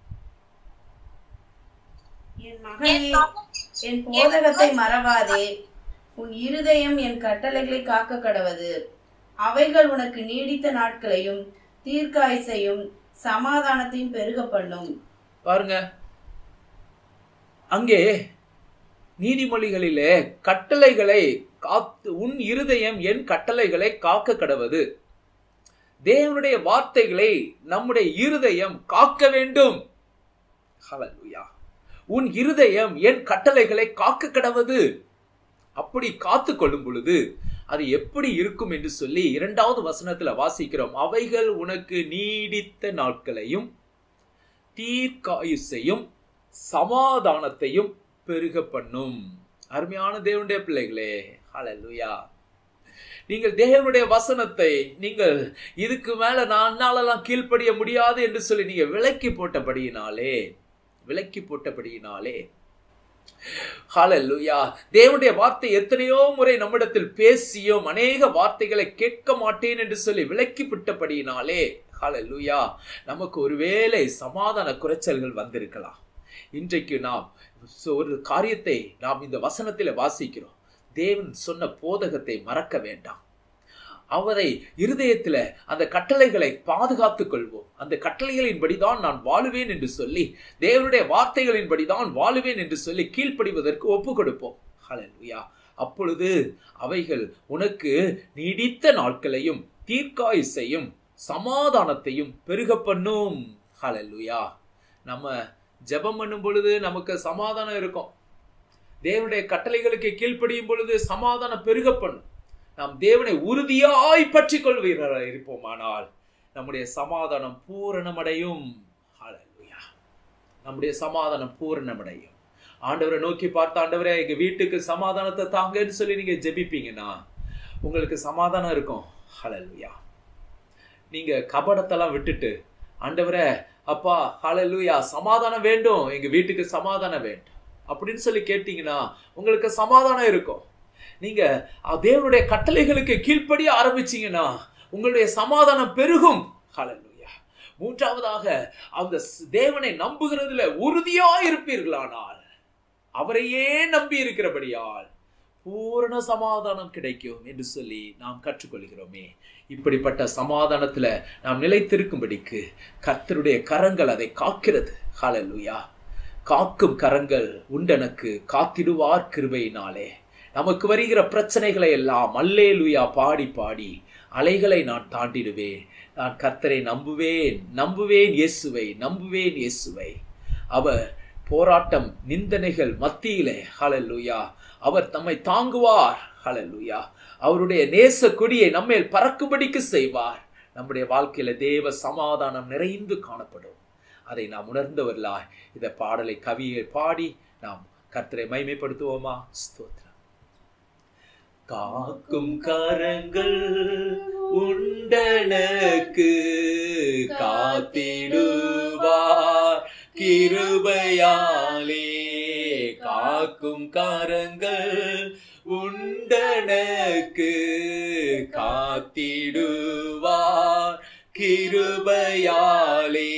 என் மகனே என் போதகத்தை மறவாதே உன் இருதயம் என் கட்டளைகளை காக்க கடவது அவைகள் உனக்கு நீடித்த நாட்களையும் தீர்க்காயுசையும் சமாதானத்தையும் பெருக பண்ணும் பாருங்க அங்கே நீதிமொழிகளிலே கட்டளைகளை காத்து உன் இருதயம் என் கட்டளைகளை காக்க கடவது தேவனுடைய வார்த்தைகளை நம்முடைய இருதயம் காக்க வேண்டும் ஹalleluya உன் இருதயம் என் கட்டளைகளை காக்க கடவது அப்படி காத்து கொள்ளும் பொழுது அது எப்படி இருக்கும் என்று சொல்லி இரண்டாவது வசனத்துல வாசிக்கிறோம் அவைகள் உனக்கு நீடித்த நாட்களையும் தீர்க்காயுசையும் சமாதானத்தையும் பெருக பண்ணும் அருமையான தேவனுடைய பிள்ளைகளே ஹalleluya நீங்கள் தேவனுடைய வசனத்தை நீங்கள் இதுக்கு மேல நானாலலாம் கீழ்ப்படிய முடியாது என்று சொல்லி நீங்க விலக்கி போட்டபடியினாலே விலக்கி போட்டபடியினாலே ஹalleluya தேவனுடைய வார்த்தை எத்தனையோ முறை நம்மிடத்தில் பேசியும் அநேக வார்த்தைகளை கேட்க மாட்டேன் என்று சொல்லி விலக்கி விட்டபடியினாலே ஹalleluya நமக்கு ஒருவேளை சமாதான குறைச்சல்கள் வந்திருக்கலாம் இன்றைக்கு நாம் ஒரு காரியத்தை நாம் இந்த வசனத்தில் வாசிக்கிறோம் தேவன் சொன்ன போதகத்தை மறக்க வேண்டாம் அவரை இருதயத்துல அந்த கட்டளைகளை பாதுகாத்துக் கொள்வோம் அந்த கட்டளைகளின்படிதான் நான் வாழுவேன் என்று சொல்லி தேவனுடைய வார்த்தைகளின்படிதான் வாழுவேன் என்று சொல்லி கீழ்ப்படிவதற்கு ஒப்பு கொடுப்போம் ஹalleluya அப்பொழுது அவைகள் உனக்கு நீடித்த நாட்களையும் தீர்க்காயுசையும் சமாதானத்தையும் பெருக பண்ணும் ஹalleluya நம்ம ஜெபம் பண்ணும் பொழுது நமக்கு சமாதானம் இருக்கும் தேவனுடைய கட்டளைகளுக்கு கீழ்ப்படியும் பொழுது சமாதானம் பெருக பண்ணும் நாம் தேவனை உறுதியாய் பற்றி கொள்வீர்களாக இருப்போமானால் நம்முடைய சமாதானம் பூரணமடையும் ஹalleluya நம்முடைய சமாதானம் பூரணமடையும் ஆண்டவரை நோக்கி பார்த்த ஆண்டவரே எங்க வீட்டுக்கு சமாதானத்தை தாங்கன்னு சொல்லி நீங்க ஜெபிப்பீங்கன்னா உங்களுக்கு சமாதானம் இருக்கும் ஹalleluya நீங்க கபடத்தெல்லாம் விட்டுட்டு ஆண்டவரே அப்பா ஹalleluya சமாதானம் வேண்டும் எங்க வீட்டுக்கு சமாதானம் வேண்டும் அப்படின்னு சொல்லி கேட்டீங்கன்னா உங்களுக்கு சமாதானம் இருக்கும் நீங்க அஹ், தேவனுடைய கட்டளைகளுக்கு கீழ்ப்படிய ஆரம்பிச்சீங்கன்னா உங்களுடைய சமாதானம் பெருகும் ஹalleluya மூன்றாவதாக அந்த ஸ்- தேவனை நம்புகிறதுல உறுதியா இருப்பீர்களானால் அவரையே நம்பி இருக்கிறபடியால் பூரண சமாதானம் கிடைக்கும் என்று சொல்லி நாம் கற்றுக்கொள்கிறோமே இப்படிப்பட்ட சமாதானத்துல நாம் நிலைத்திருக்கும்படிக்கு கர்த்தருடைய கரங்கள் அதை காக்கிறது ஹalleluya காக்கும் கரங்கள் உண்டெனக்கு காத்திடுவார் கிருபையினாலே நமக்கு வருகிற பிரச்சனைகளை எல்லாம் அல்லேலுயா பாடி பாடி அலைகளை நான் தாண்டிடுவேன் நான் கர்த்தரை நம்புவேன் நம்புவேன் இயேசுவை நம்புவேன் இயேசுவை அவர் போராட்டம் நிந்தனைகள் மத்தியிலே ஹalleluya அவர் தம்மை தாங்குவார் ஹalleluya அவருடைய நேச கொடியை நம்மேல் பறக்கும்படிக்கு செய்வார் நம்முடைய வாழ்க்கையில தேவ சமாதானம் நிறைந்து காணப்படும் அதை நாம் உணர்ந்தவர்களாய் இந்த பாடலை கவியை பாடி நாம் கர்த்தரை மைமைப்படுத்துவோமா ஸ்தோத்திரம் காக்கும் கரங்கள் உண்டனக்கு காத்திடுவார் கிருபையாலே காக்கும் கரங்கள் உண்டனக்கு காத்திடுவார் கிருபையாலே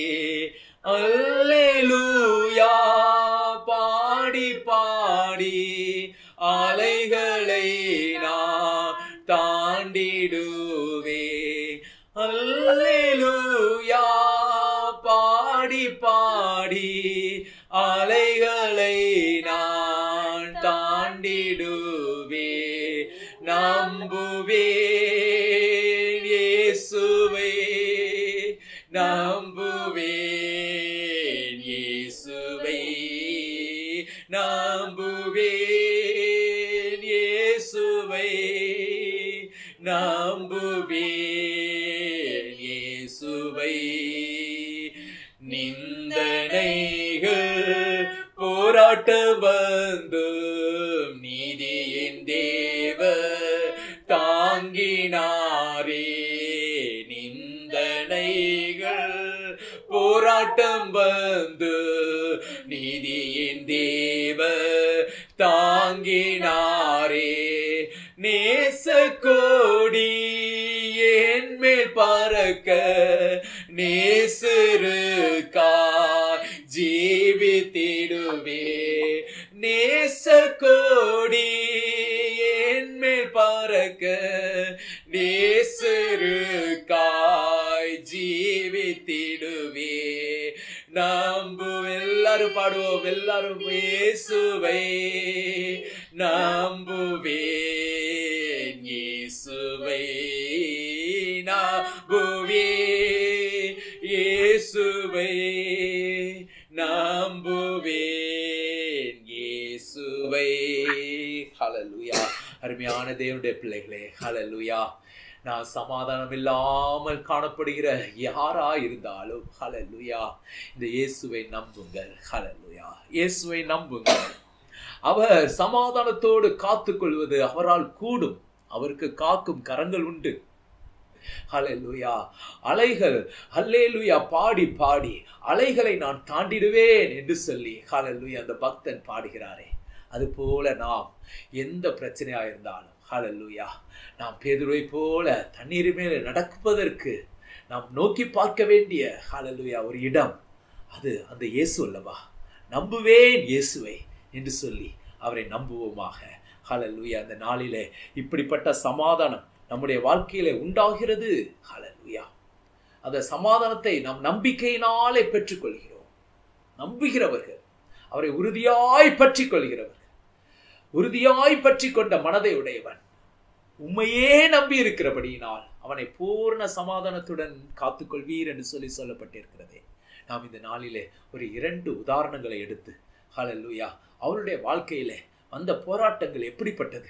அல்லேலூயா பாடி பாடி அலைகளை நான் தாண்டிடுவே அல்லேலூயா பாடி பாடி அலைகளை நான் தாண்டிடுவே நம்புவேன் இயேசுவே நம்புவேன் இயேசுவை நம்புவேன் இயேசுவை நம்புவேன் இயேசுவை நிந்தனைகள் போராட்டம் வந்தும் நீதியின் தேவ தாங்கினாரே நிந்தனைகள் போராட்டம் வந்து நீதியின் தேவ தாங்கினாரே நேச கோடி என் மேல் பறக்க நேசருக்கா ஜீவித்திடுவே நேச கோடி என் மேல் பறக்க நேசருக்காய் ஜீவித்திடுவே நம்பு எல்லாரும் பாடுவோம் எல்லாரும் இயேசுவை நம்புவேன் இயேசுவை நம்புவே இயேசுவை நம்புவேன் இயேசுவை ஹalleluya அருமையான தேவனுடைய பிள்ளைகளே ஹalleluya நான் சமாதானம் இல்லாமல் காணப்படுகிற யாரா இருந்தாலும் ஹalleluya இந்த இயேசுவை நம்புங்கள் ஹalleluya இயேசுவை நம்புங்கள் அவர் சமாதானத்தோடு காத்துக்கொள்வது அவரால் கூடும் அவருக்கு காக்கும் கரங்கள் உண்டு ஹalleluya அலைகள் ஹல்லேலூயா பாடி பாடி அலைகளை நான் தாண்டிடுவேன் என்று சொல்லி ஹalleluya அந்த பக்தன் பாடுகிறாரே அது போல நாம் எந்த பிரச்சனையா இருந்தாலும் ஹalleluya நாம் பேதுருவை போல தண்ணீர் மேலே நடப்பதற்கு நாம் நோக்கி பார்க்க வேண்டிய ஹalleluya ஒரு இடம் அது அந்த இயேசு அல்லவா நம்புவேன் இயேசுவை என்று சொல்லி அவரை நம்புவோமாக ஹalleluya அந்த நாளிலே இப்படிப்பட்ட சமாதானம் நம்முடைய வாழ்க்கையிலே உண்டாகிறது ஹalleluya அந்த சமாதானத்தை நாம் நம்பிக்கையினாலே பெற்றுக்கொள்கிறோம் நம்புகிறவர்கள் அவரை உறுதியாய் பற்றிக் கொள்கிறவர்கள் உறுதியாய் பற்றி கொண்ட மனதை உடையவன் உண்மையே நம்பி இருக்கிறபடியினால் அவனை பூர்ண சமாதானத்துடன் காத்துக்கொள்வீர் என்று சொல்லி சொல்லப்பட்டிருக்கிறதே நாம் இந்த நாளிலே ஒரு இரண்டு உதாரணங்களை எடுத்து ஹalleluya அவருடைய வாழ்க்கையிலே வந்த போராட்டங்கள் எப்படிப்பட்டது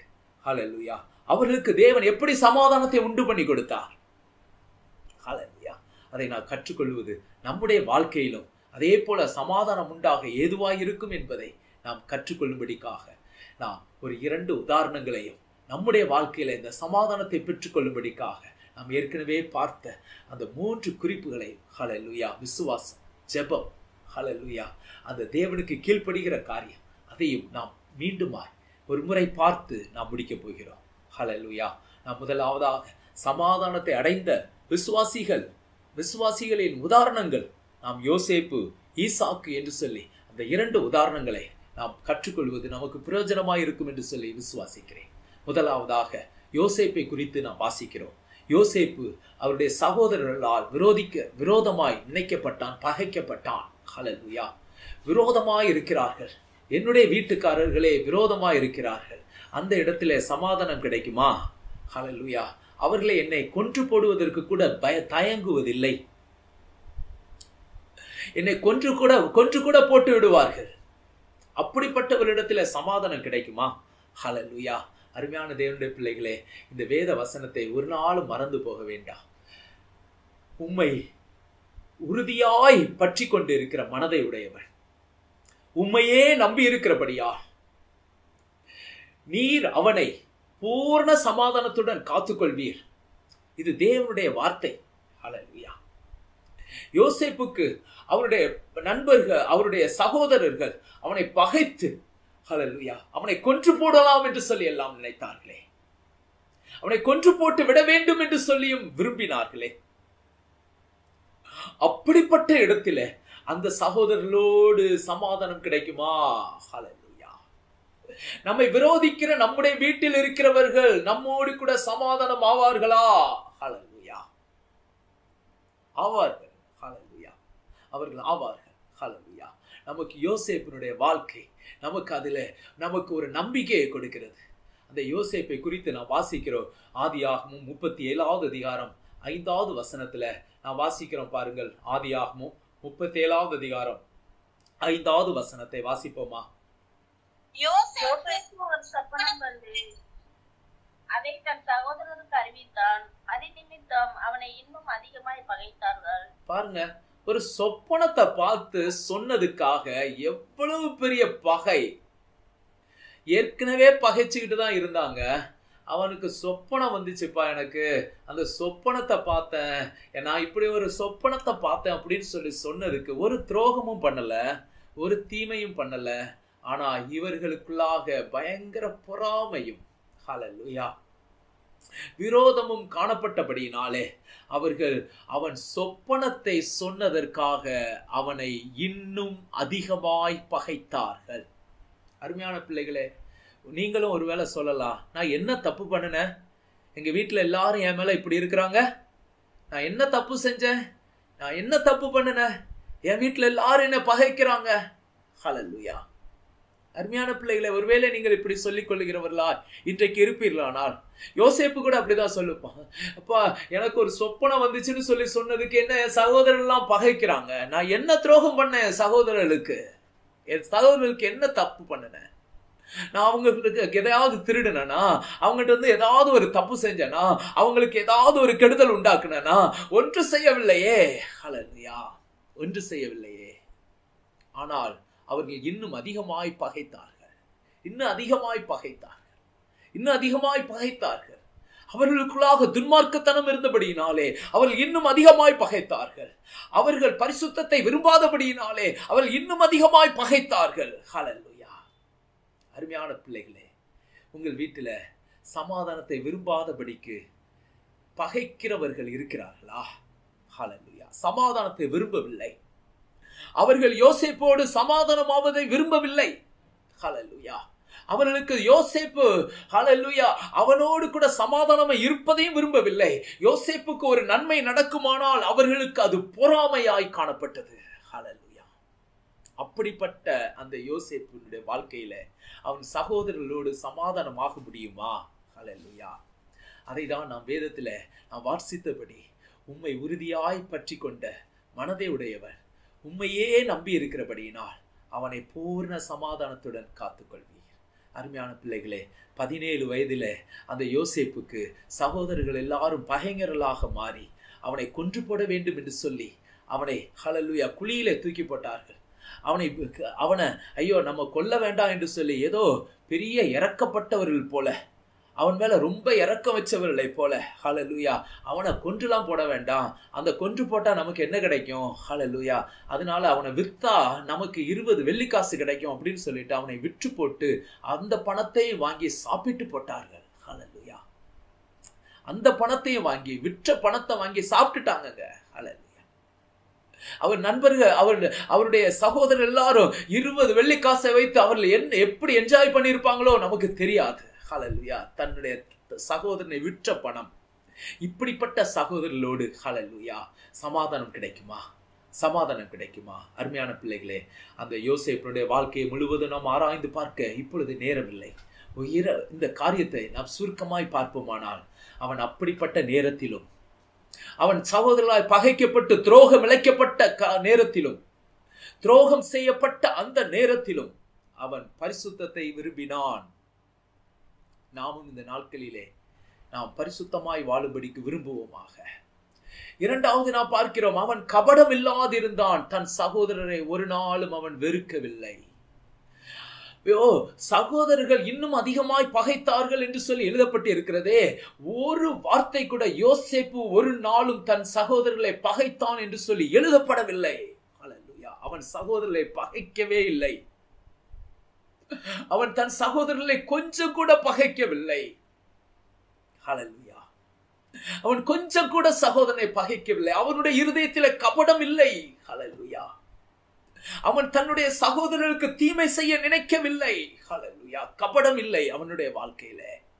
ஹalleluya அவர்களுக்கு தேவன் எப்படி சமாதானத்தை உண்டு பண்ணி கொடுத்தார் ஹalleluya அதை நான் கற்றுக்கொள்வது நம்முடைய வாழ்க்கையிலும் அதே போல சமாதானம் உண்டாக ஏதுவாய் இருக்கும் என்பதை நாம் கற்றுக்கொள்ளும்படிக்காக நாம் ஒரு இரண்டு உதாரணங்களையும் நம்முடைய வாழ்க்கையில இந்த சமாதானத்தை பெற்றுக்கொள்ளும்படிக்காக நாம் ஏற்கனவே பார்த்த அந்த மூன்று குறிப்புகளை ஹalleluya விசுவாசம் ஜெபம் ஹalleluya அந்த தேவனுக்கு கீழ்ப்படுகிற காரியம் அதையும் நாம் மீண்டுமாய் ஒரு முறை பார்த்து நாம் முடிக்கப் போகிறோம் ஹalleluya நாம் முதலாவதாக சமாதானத்தை அடைந்த விசுவாசிகள் விசுவாசிகளின் உதாரணங்கள் நாம் யோசேப்பு ஈசாக்கு என்று சொல்லி அந்த இரண்டு உதாரணங்களை நாம் கற்றுக்கொள்வது நமக்கு பிரயோஜனமாய் இருக்கும் என்று சொல்லி விசுவாசிக்கிறேன் முதலாவதாக யோசேப்பை குறித்து நாம் வாசிக்கிறோம் யோசேப்பு அவருடைய சகோதரர்களால் விரோதிக்க விரோதமாய் நினைக்கப்பட்டான் பகைக்கப்பட்டான் ஹalleluya விரோதமாய் இருக்கிறார்கள் என்னுடைய வீட்டுக்காரர்களே விரோதமாய் இருக்கிறார்கள் அந்த இடத்திலே சமாதானம் கிடைக்குமா ஹalleluya அவர்களை என்னை கொன்று போடுவதற்கு கூட பய தயங்குவதில்லை என்னை கொன்று கூட கொன்று கூட போட்டு விடுவார்கள் அப்படிப்பட்டவரிடத்துல சமாதானம் கிடைக்குமா ஹalleluya அருமையான தேவனுடைய பிள்ளைகளே இந்த வேத வசனத்தை ஒரு நாளும் மறந்து போக வேண்டாம் உம்மை உறுதியாய் பற்றி கொண்டு இருக்கிற மனதை உடையவன் உம்மையே நம்பி இருக்கிறபடியா நீர் அவனை பூர்ண சமாதானத்துடன் காத்துக்கொள்வீர் இது தேவனுடைய வார்த்தை ஹalleluya யோசேப்புக்கு அவருடைய நண்பர்கள் அவருடைய சகோதரர்கள் அவனை பகைத்து ஹalleluya அவனை கொன்று போடலாம் என்று சொல்லி எல்லாம் நினைத்தார்களே அவனை கொன்று போட்டு விட வேண்டும் என்று சொல்லியும் விரும்பினார்களே அப்படிப்பட்ட இடத்துல அந்த சகோதரர்களோடு சமாதானம் கிடைக்குமா ஹalleluya நம்மை விரோதிக்கிற நம்முடைய வீட்டில் இருக்கிறவர்கள் நம்மோடு கூட சமாதானம் ஆவார்களா ஹalleluya ஆவார்கள் ஹalleluya அவர்கள் ஆவார்கள் ஹalleluya நமக்கு யோசேப்பினுடைய வாழ்க்கை நமக்கு அதுல நமக்கு ஒரு நம்பிக்கையை கொடுக்கிறது அந்த யோசேப்பை குறித்து நான் வாசிக்கிறோம் ஆதியாகமும் முப்பத்தி ஏழாவது அதிகாரம் ஐந்தாவது வசனத்துல நான் வாசிக்கிறோம் பாருங்கள் ஆதியாகமும் முப்பத்தி ஏழாவது அதிகாரம் ஐந்தாவது வசனத்தை வாசிப்போமா யோசேப்பு ஒரு சொப்பனம் கண்டு அதை தன் சகோதரருக்கு அறிவித்தான் அது நிமித்தம் அவனை இன்னும் அதிகமாய் பகைத்தார்கள் பாருங்க ஒரு சொப்பனத்தை பார்த்து சொன்னதுக்காக எவ்வளவு பெரிய பகை ஏற்கனவே பகைச்சுக்கிட்டு தான் இருந்தாங்க அவனுக்கு சொப்பனம் வந்துச்சுப்பா எனக்கு அந்த சொப்பனத்தை பார்த்தேன் நான் இப்படி ஒரு சொப்பனத்தை பார்த்தேன் அப்படின்னு சொல்லி சொன்னதுக்கு ஒரு துரோகமும் பண்ணல ஒரு தீமையும் பண்ணல ஆனா இவர்களுக்குள்ளாக பயங்கர பொறாமையும் ஹalleluya விரோதமும் காணப்பட்டபடியினாலே அவர்கள் அவன் சொப்பனத்தை சொன்னதற்காக அவனை இன்னும் அதிகமாய் பகைத்தார்கள் அருமையான பிள்ளைகளே நீங்களும் ஒருவேளை சொல்லலாம் நான் என்ன தப்பு பண்ணினேன் எங்க வீட்டில் எல்லாரும் என் மேல இப்படி இருக்கிறாங்க நான் என்ன தப்பு செஞ்சேன் நான் என்ன தப்பு பண்ணினேன் என் வீட்டில் எல்லாரும் என்ன பகைக்கிறாங்க ஹalleluya அருமையான பிள்ளைகளை ஒருவேளை நீங்கள் இப்படி சொல்லிக் கொள்ளுகிறவர்களா இன்றைக்கு இருப்பீர்களானால் யோசேப்பு கூட அப்படிதான் சொல்லுப்பான் அப்பா எனக்கு ஒரு சொப்பனம் வந்துச்சுன்னு சொல்லி சொன்னதுக்கு என்ன என் சகோதரர்லாம் பகைக்கிறாங்க நான் என்ன துரோகம் பண்ணேன் என் சகோதரர்களுக்கு என் சகோதரர்களுக்கு என்ன தப்பு பண்ணினேன் நான் அவங்களுக்கு எதையாவது திருடுனேனா அவங்ககிட்ட வந்து ஏதாவது ஒரு தப்பு செஞ்சேனா அவங்களுக்கு ஏதாவது ஒரு கெடுதல் உண்டாக்குனேனா ஒன்று செய்யவில்லையே ஹalleluya ஒன்று செய்யவில்லையே ஆனால் அவர்கள் இன்னும் அதிகமாய் பகைத்தார்கள் இன்னும் அதிகமாய் பகைத்தார்கள் இன்னும் அதிகமாய் பகைத்தார்கள் அவர்களுக்குள்ளாக துன்மார்க்கத்தனம் இருந்தபடியினாலே அவர்கள் இன்னும் அதிகமாய் பகைத்தார்கள் அவர்கள் பரிசுத்தத்தை விரும்பாதபடியினாலே அவர்கள் இன்னும் அதிகமாய் பகைத்தார்கள் ஹalleluya அருமையான பிள்ளைகளே உங்கள் வீட்டில் சமாதானத்தை விரும்பாதபடிக்கு பகைக்கிறவர்கள் இருக்கிறார்களா ஹalleluya சமாதானத்தை விரும்பவில்லை அவர்கள் யோசேப்போடு சமாதானமாவதை விரும்பவில்லை ஹalleluya அவர்களுக்கு யோசேப்பு ஹalleluya அவனோடு கூட சமாதானமா இருப்பதையும் விரும்பவில்லை யோசேப்புக்கு ஒரு நன்மை நடக்குமானால் அவர்களுக்கு அது பொறாமையாய் காணப்பட்டது ஹalleluya அப்படிப்பட்ட அந்த யோசேப்பினுடைய வாழ்க்கையில அவன் சகோதரர்களோடு சமாதானமாக முடியுமா ஹalleluya அதை தான் நாம் வேதத்துல நாம் வாசித்தபடி உம்மை உறுதியாய் பற்றி கொண்ட மனதை உடையவர் உண்மையே நம்பி இருக்கிறபடியினால் அவனை பூர்ண சமாதானத்துடன் காத்துக்கொள்வீர் அருமையான பிள்ளைகளே பதினேழு வயதிலே அந்த யோசேப்புக்கு சகோதரர்கள் எல்லாரும் பகைஞர்களாக மாறி அவனை கொன்று போட வேண்டும் என்று சொல்லி அவனை ஹலலுயா குழியிலே தூக்கி போட்டார்கள் அவனை அவனை ஐயோ நம்ம கொல்ல வேண்டாம் என்று சொல்லி ஏதோ பெரிய இறக்கப்பட்டவர்கள் போல அவன் மேல ரொம்ப இறக்கம் வச்சவர்களை போல ஹலலுயா அவனை கொன்றுலாம் போட வேண்டாம் அந்த கொன்று போட்டா நமக்கு என்ன கிடைக்கும் ஹலலுயா அதனால அவனை வித்தா நமக்கு இருபது வெள்ளிக்காசு கிடைக்கும் அப்படின்னு சொல்லிட்டு அவனை விற்று போட்டு அந்த பணத்தை வாங்கி சாப்பிட்டு போட்டார்கள் ஹலலுயா அந்த பணத்தையும் வாங்கி விற்ற பணத்தை வாங்கி சாப்பிட்டுட்டாங்கங்க ஹலலுயா அவர் நண்பர்கள் அவர் அவருடைய சகோதரர் எல்லாரும் இருபது வெள்ளிக்காசை வைத்து அவர்கள் என்ன எப்படி என்ஜாய் பண்ணியிருப்பாங்களோ நமக்கு தெரியாது ஹலலுயா தன்னுடைய சகோதரனை விற்ற பணம் இப்படிப்பட்ட சகோதரர்களோடு ஹலலுயா சமாதானம் கிடைக்குமா சமாதானம் கிடைக்குமா அருமையான பிள்ளைகளே அந்த யோசேப்பனுடைய வாழ்க்கையை முழுவதும் நாம் ஆராய்ந்து பார்க்க இப்பொழுது நேரமில்லை உயிர இந்த காரியத்தை நாம் சுருக்கமாய் பார்ப்போமானால் அவன் அப்படிப்பட்ட நேரத்திலும் அவன் சகோதரர்களாய் பகைக்கப்பட்டு துரோகம் இழைக்கப்பட்ட நேரத்திலும் துரோகம் செய்யப்பட்ட அந்த நேரத்திலும் அவன் பரிசுத்தத்தை விரும்பினான் நாமும் இந்த நாட்களிலே நாம் பரிசுத்தமாய் வாழும்படிக்கு விரும்புவோமாக இரண்டாவது நாம் பார்க்கிறோம் அவன் கபடம் இல்லாதிருந்தான் தன் சகோதரரை ஒரு நாளும் அவன் வெறுக்கவில்லை ஓ சகோதரர்கள் இன்னும் அதிகமாய் பகைத்தார்கள் என்று சொல்லி எழுதப்பட்டு இருக்கிறதே ஒரு வார்த்தை கூட யோசேப்பு ஒரு நாளும் தன் சகோதரர்களை பகைத்தான் என்று சொல்லி எழுதப்படவில்லை அவன் சகோதரர்களை பகைக்கவே இல்லை அவன் தன் சகோதரர்களை கொஞ்சம் கூட பகைக்கவில்லை அவன் கொஞ்சம் கூட சகோதரனை பகைக்கவில்லை அவனுடைய இருதயத்தில கபடம் இல்லை ஹலலுயா அவன் தன்னுடைய சகோதரருக்கு தீமை செய்ய நினைக்கவில்லை ஹலலுயா கபடம் இல்லை அவனுடைய வாழ்க்கையில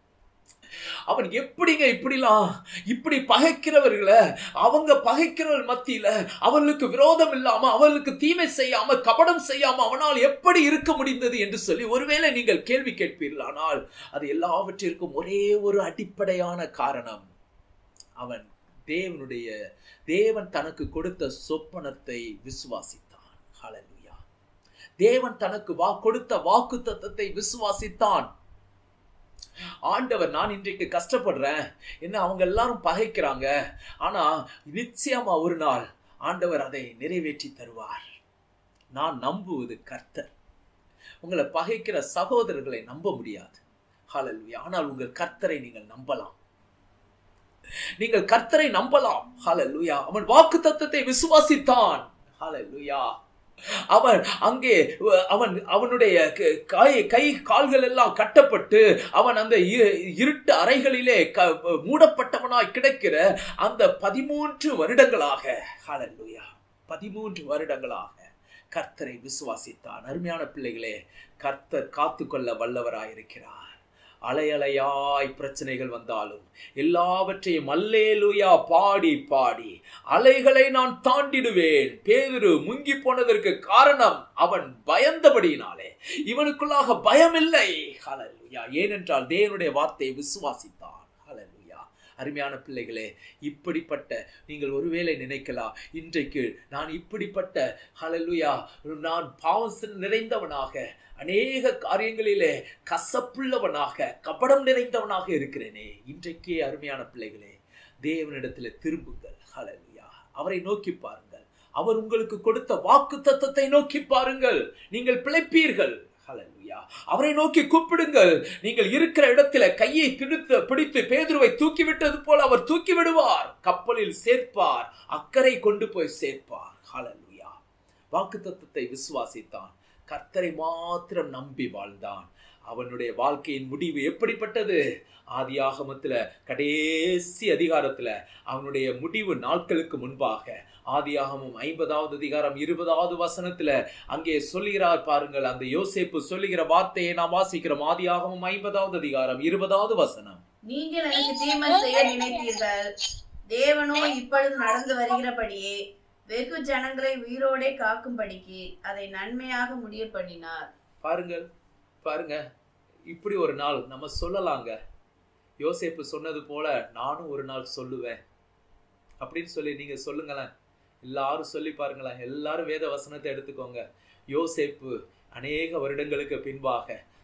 அவன் எப்படிங்க இப்படிலாம் இப்படி பகைக்கிறவர்களை அவங்க பகைக்கிறவர் மத்தியில அவர்களுக்கு விரோதம் இல்லாம அவர்களுக்கு தீமை செய்யாம கபடம் செய்யாம அவனால் எப்படி இருக்க முடிந்தது என்று சொல்லி ஒருவேளை நீங்கள் கேள்வி கேட்பீர்கள் ஆனால் அது எல்லாவற்றிற்கும் ஒரே ஒரு அடிப்படையான காரணம் அவன் தேவனுடைய தேவன் தனக்கு கொடுத்த சொப்பனத்தை விசுவாசித்தான் ஹalleluya தேவன் தனக்கு வா கொடுத்த வாக்கு தத்தத்தை விசுவாசித்தான் ஆண்டவர் நான் இன்றைக்கு கஷ்டப்படுறேன் என்ன அவங்க எல்லாரும் பகைக்கிறாங்க ஆனா நிச்சயமா ஒரு நாள் ஆண்டவர் அதை நிறைவேற்றி தருவார் நான் நம்புவது கர்த்தர் உங்களை பகைக்கிற சகோதரர்களை நம்ப முடியாது ஹalleluya ஆனால் உங்கள் கர்த்தரை நீங்கள் நம்பலாம் நீங்கள் கர்த்தரை நம்பலாம் ஹalleluya அவன் வாக்கு தத்தத்தை விசுவாசித்தான் ஹalleluya அவன் அங்கே அவன் அவனுடைய கை கை கால்கள் எல்லாம் கட்டப்பட்டு அவன் அந்த இருட்டு அறைகளிலே மூடப்பட்டவனாய் கிடக்கிற அந்த பதிமூன்று வருடங்களாக ஹalleluya பதிமூன்று வருடங்களாக கர்த்தரை விசுவாசித்தான் அருமையான பிள்ளைகளே கர்த்தர் காத்துக்கொள்ள வல்லவராயிருக்கிறார் அலையலையாய் பிரச்சனைகள் வந்தாலும் எல்லாவற்றையும் அல்லேலுயா பாடி பாடி அலைகளை நான் தாண்டிடுவேன் பேதுரு முங்கி போனதற்கு காரணம் அவன் பயந்தபடியினாலே இவனுக்குள்ளாக பயமில்லை ஹலலுயா ஏனென்றால் தேவனுடைய வார்த்தையை விசுவாசித்தான் ஹலலுயா அருமையான பிள்ளைகளே இப்படிப்பட்ட நீங்கள் ஒருவேளை நினைக்கலாம் இன்றைக்கு நான் இப்படிப்பட்ட ஹலலுயா நான் பாவம் நிறைந்தவனாக அநேக காரியங்களிலே கசப்புள்ளவனாக கபடம் நிறைந்தவனாக இருக்கிறேனே இன்றைக்கே அருமையான பிள்ளைகளே தேவனிடத்தில் திரும்புங்கள் ஹலலுயா அவரை நோக்கி பாருங்கள் அவர் உங்களுக்கு கொடுத்த வாக்கு தத்தத்தை நோக்கி பாருங்கள் நீங்கள் பிழைப்பீர்கள் ஹலலுயா அவரை நோக்கி கூப்பிடுங்கள் நீங்கள் இருக்கிற இடத்துல கையை பிடித்து பிடித்து பேதுருவை தூக்கி விட்டது போல அவர் தூக்கி விடுவார் கப்பலில் சேர்ப்பார் அக்கறை கொண்டு போய் சேர்ப்பார் ஹலலுயா வாக்கு தத்தத்தை விசுவாசித்தான் கர்த்தரை மாத்திரம் நம்பி வாழ்ந்தான் அவனுடைய வாழ்க்கையின் முடிவு எப்படிப்பட்டது ஆதி ஆகமத்துல கடைசி அதிகாரத்துல அவனுடைய முடிவு நாட்களுக்கு முன்பாக ஆதியாகமும் ஐம்பதாவது அதிகாரம் இருபதாவது வசனத்துல அங்கே சொல்லுகிறார் பாருங்கள் அந்த யோசேப்பு சொல்லுகிற வார்த்தையை நாம் வாசிக்கிறோம் ஆதியாகமும் ஐம்பதாவது அதிகாரம் இருபதாவது வசனம் நீங்கள் எனக்கு தீமை செய்ய நினைத்தீர்கள் தேவனோ இப்பொழுது நடந்து வருகிறபடியே வெகு ஜனங்களை உயிரோடே காக்கும்படிக்கு அதை நன்மையாக முடிய பண்ணினார் பாருங்கள் பாருங்க இப்படி ஒரு நாள் நம்ம சொல்லலாங்க யோசேப்பு சொன்னது போல நானும் ஒரு நாள் சொல்லுவேன் அப்படின்னு சொல்லி நீங்க சொல்லுங்களேன் எல்லாரும் சொல்லி பாருங்களேன் எல்லாரும் வேத வசனத்தை எடுத்துக்கோங்க யோசேப்பு அநேக வருடங்களுக்கு பின்பாக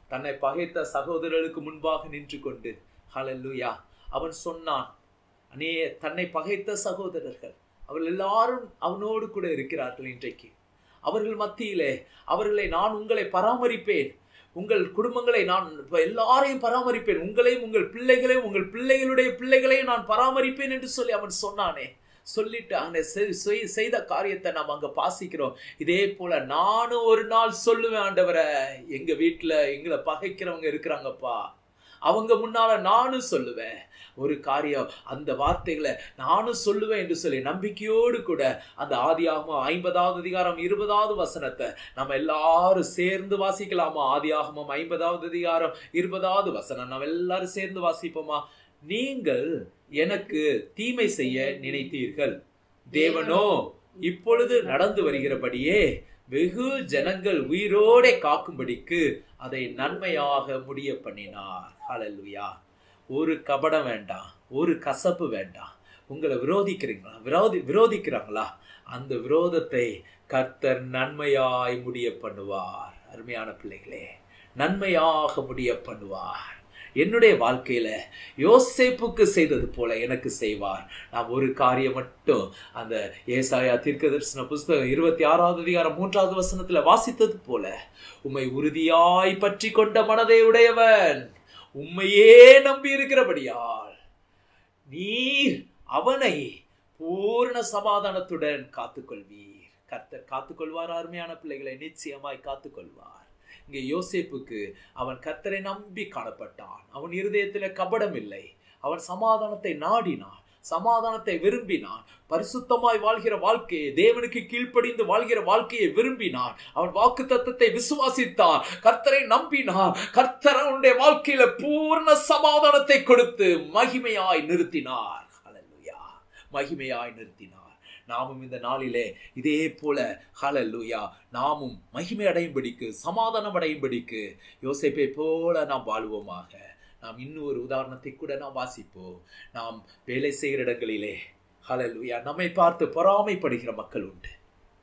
தன்னை பகைத்த சகோதரர்களுக்கு முன்பாக நின்று கொண்டு ஹalleluya அவன் சொன்னான் அநே தன்னை பகைத்த சகோதரர்கள் அவர்கள் எல்லாரும் அவனோடு கூட இருக்கிறார்கள் இன்றைக்கு அவர்கள் மத்தியிலே அவர்களை நான் உங்களை பராமரிப்பேன் உங்கள் குடும்பங்களை நான் எல்லாரையும் பராமரிப்பேன் உங்களையும் உங்கள் பிள்ளைகளையும் உங்கள் பிள்ளைகளுடைய பிள்ளைகளையும் நான் பராமரிப்பேன் என்று சொல்லி அவன் சொன்னானே சொல்லிட்டு அங்க செய்த காரியத்தை நாம் அங்க பாசிக்கிறோம் இதே போல நானும் ஒரு நாள் சொல்லுவேன் ஆண்டவரை எங்க வீட்டுல எங்களை பகைக்கிறவங்க இருக்கிறாங்கப்பா அவங்க முன்னால நானும் சொல்லுவேன் ஒரு காரியம் அந்த வார்த்தைகளை நானும் சொல்லுவேன் என்று சொல்லி நம்பிக்கையோடு கூட அந்த ஆதியாகமம் ஐம்பதாவது அதிகாரம் இருபதாவது வசனத்தை நம்ம எல்லாரும் சேர்ந்து வாசிக்கலாமா ஆதியாகமம் ஐம்பதாவது அதிகாரம் இருபதாவது வசனம் நம்ம எல்லாரும் சேர்ந்து வாசிப்போமா நீங்கள் எனக்கு தீமை செய்ய நினைத்தீர்கள் தேவனோ இப்பொழுது நடந்து வருகிறபடியே வெகு ஜனங்கள் உயிரோட காக்கும்படிக்கு அதை நன்மையாக முடிய பண்ணினார் ஹalleluya ஒரு கபடம் வேண்டாம் ஒரு கசப்பு வேண்டாம் உங்களை விரோதிக்கிறீங்களா விரோதி விரோதிக்கிறாங்களா அந்த விரோதத்தை கர்த்தர் நன்மையாய் முடிய பண்ணுவார் அருமையான பிள்ளைகளே நன்மையாக முடிய பண்ணுவார் என்னுடைய வாழ்க்கையில யோசேப்புக்கு செய்தது போல எனக்கு செய்வார் நாம் ஒரு காரியம் மட்டும் அந்த ஏசாயா தீர்க்க தரிசன புஸ்தகம் இருபத்தி ஆறாவது அதிகாரம் மூன்றாவது வசனத்துல வாசித்தது போல உம்மை உறுதியாய் பற்றி கொண்ட மனதை உடையவன் உண்மையே நம்பி இருக்கிறபடியால் நீர் அவனை பூர்ண சமாதானத்துடன் காத்துக்கொள்வீர் கர்த்தர் காத்துக்கொள்வார் அருமையான பிள்ளைகளை நிச்சயமாய் காத்துக்கொள்வார் இங்கே யோசேப்புக்கு அவன் கர்த்தரை நம்பி காணப்பட்டான் அவன் இருதயத்தில் கபடம் இல்லை அவன் சமாதானத்தை நாடினான் சமாதானத்தை விரும்பினான் பரிசுத்தமாய் வாழ்கிற வாழ்க்கையை தேவனுக்கு கீழ்ப்படிந்து வாழ்கிற வாழ்க்கையை விரும்பினான் அவன் வாக்கு தத்தத்தை விசுவாசித்தான் கர்த்தரை நம்பினான் கர்த்தர் அவனுடைய வாழ்க்கையில பூர்ண சமாதானத்தை கொடுத்து மகிமையாய் நிறுத்தினார் ஹalleluya மகிமையாய் நிறுத்தினார் நாமும் இந்த நாளிலே இதே போல ஹalleluya நாமும் மகிமை அடையும்படிக்கு சமாதானம் அடையும்படிக்கு யோசேப்பை போல நாம் வாழ்வோமாக நாம் இன்னும் ஒரு உதாரணத்தை கூட நாம் வாசிப்போம் நாம் வேலை செய்கிற இடங்களிலே ஹalleluya நம்மை பார்த்து பொறாமைப்படுகிற மக்கள் உண்டு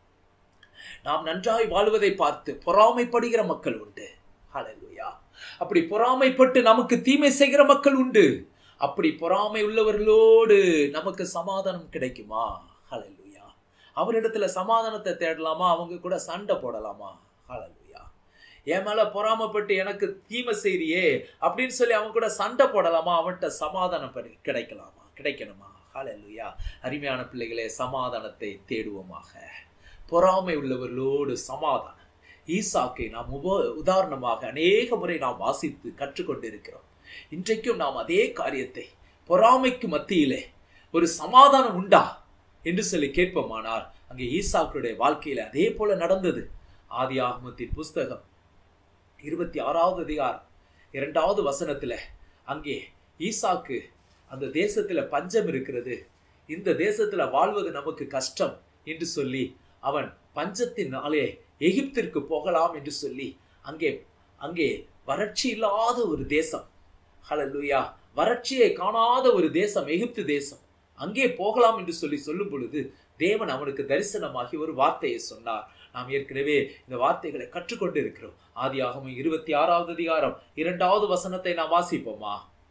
நாம் நன்றாய் வாழ்வதை பார்த்து பொறாமைப்படுகிற மக்கள் உண்டு ஹalleluya அப்படி பொறாமைப்பட்டு நமக்கு தீமை செய்கிற மக்கள் உண்டு அப்படி பொறாமை உள்ளவர்களோடு நமக்கு சமாதானம் கிடைக்குமா ஹalleluya அவரிடத்துல சமாதானத்தை தேடலாமா அவங்க கூட சண்டை போடலாமா ஹalleluya என் மேல பொறாமப்பட்டு எனக்கு தீமை செய்றியே அப்படின்னு சொல்லி அவன் கூட சண்டை போடலாமா அவன்கிட்ட சமாதானம் படி கிடைக்கலாமா கிடைக்கணுமா ஹalleluya அருமையான பிள்ளைகளே சமாதானத்தை தேடுவோமாக பொறாமை உள்ளவர்களோடு சமாதானம் ஈசாக்கை நாம் உப உதாரணமாக அநேக முறை நாம் வாசித்து கற்றுக்கொண்டிருக்கிறோம் இன்றைக்கும் நாம் அதே காரியத்தை பொறாமைக்கு மத்தியிலே ஒரு சமாதானம் உண்டா என்று சொல்லி கேட்போமானால் அங்கே ஈசாக்களுடைய வாழ்க்கையில அதே போல நடந்தது ஆதி ஆகமத்தின் புஸ்தகம் இருபத்தி ஆறாவது அதிகாரம் இரண்டாவது வசனத்துல அங்கே ஈசாக்கு அந்த தேசத்துல பஞ்சம் இருக்கிறது இந்த தேசத்துல வாழ்வது நமக்கு கஷ்டம் என்று சொல்லி அவன் பஞ்சத்தினாலே எகிப்திற்கு போகலாம் என்று சொல்லி அங்கே அங்கே வறட்சி இல்லாத ஒரு தேசம் ஹalleluya வறட்சியை காணாத ஒரு தேசம் எகிப்து தேசம் அங்கே போகலாம் என்று சொல்லி சொல்லும் பொழுது தேவன் அவனுக்கு தரிசனமாகி ஒரு வார்த்தையை சொன்னார் நாம் ஏற்கனவே இந்த வார்த்தைகளை கற்றுக்கொண்டு இருக்கிறோம் ஆதியாகமம் இருபத்தி ஆறாவது அதிகாரம் இரண்டாவது வசனத்தை நாம் வாசிப்போமா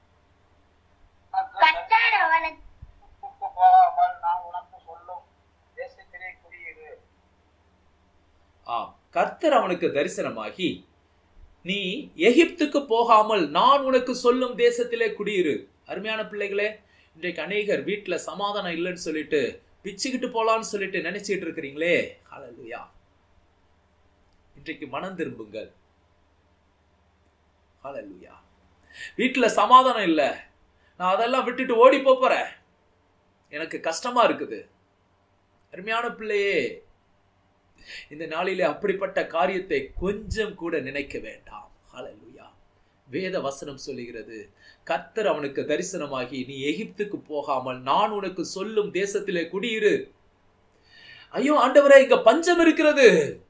கர்த்தர் அவனுக்கு போகாமல் நான் உனக்கு சொல்லும் தேசத்திலே குடியிரு ஆம் கர்த்தர் அவனுக்கு தரிசனமாகி நீ எகிப்துக்கு போகாமல் நான் உனக்கு சொல்லும் தேசத்திலே குடியிரு அருமையான பிள்ளைகளே இன்றைக்கு அநேகர் வீட்டில் சமாதானம் இல்லைன்னு சொல்லிட்டு பிச்சுக்கிட்டு போலான்னு சொல்லிட்டு நினைச்சிட்டு இருக்கிறீங்களே ஹalleluya இன்றைக்கு மனம் திரும்புங்கள் ஹalleluya வீட்டில் சமாதானம் இல்லை நான் அதெல்லாம் விட்டுட்டு ஓடி போப் போறேன் எனக்கு கஷ்டமா இருக்குது அருமையான பிள்ளையே இந்த நாளிலே அப்படிப்பட்ட காரியத்தை கொஞ்சம் கூட நினைக்க வேண்டாம் ஹalleluya வேத வசனம் சொல்லுகிறது கர்த்தர் அவனுக்கு தரிசனமாகி நீ எகிப்துக்கு போகாமல் நான் உனக்கு சொல்லும் தேசத்திலே குடியிரு ஐயோ ஆண்டவரே இங்க பஞ்சம் இருக்கிறது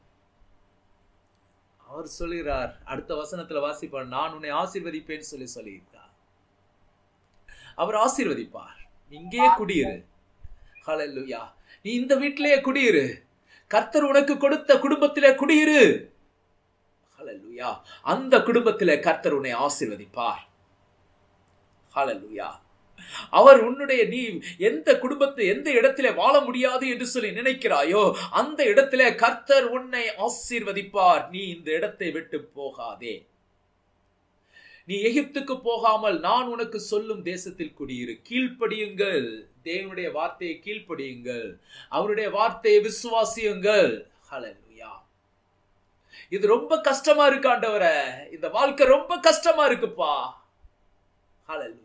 அவர் சொல்லுகிறார் அடுத்த வசனத்துல வாசிப்பார் நான் உன்னை ஆசீர்வதிப்பேன்னு சொல்லி சொல்லியிருக்கார் அவர் ஆசீர்வதிப்பார் இங்கேயே குடியிரு ஹalleluya நீ இந்த வீட்டிலேயே குடியிரு கர்த்தர் உனக்கு கொடுத்த குடும்பத்திலே குடியிரு ஹalleluya ஹalleluya அந்த குடும்பத்திலே கர்த்தர் உன்னை ஆசீர்வதிப்பார் ஹalleluya அவர் உன்னுடைய நீ எந்த குடும்பத்தை எந்த இடத்திலே வாழ முடியாது என்று சொல்லி நினைக்கிறாயோ அந்த இடத்திலே கர்த்தர் உன்னை ஆசீர்வதிப்பார் நீ இந்த இடத்தை விட்டு போகாதே நீ எகிப்துக்கு போகாமல் நான் உனக்கு சொல்லும் தேசத்தில் குடியிரு கீழ்ப்படியுங்கள் தேவனுடைய வார்த்தையை கீழ்ப்படியுங்கள் அவருடைய வார்த்தையை விசுவாசியுங்கள் ஹalleluya இது ரொம்ப கஷ்டமா இருக்கு ஆண்டவரே இந்த வாழ்க்கை ரொம்ப கஷ்டமா இருக்குப்பா ஹalleluya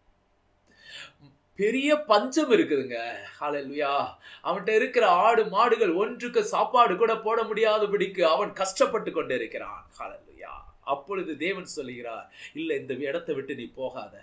பெரிய பஞ்சம் இருக்குதுங்க ஹalleluya அவன்கிட்ட இருக்கிற ஆடு மாடுகள் ஒன்றுக்கு சாப்பாடு கூட போட முடியாதபடிக்கு அவன் கஷ்டப்பட்டு கொண்டு இருக்கிறான் ஹalleluya அப்பொழுது தேவன் சொல்லுகிறார் இல்ல இந்த இடத்தை விட்டு நீ போகாத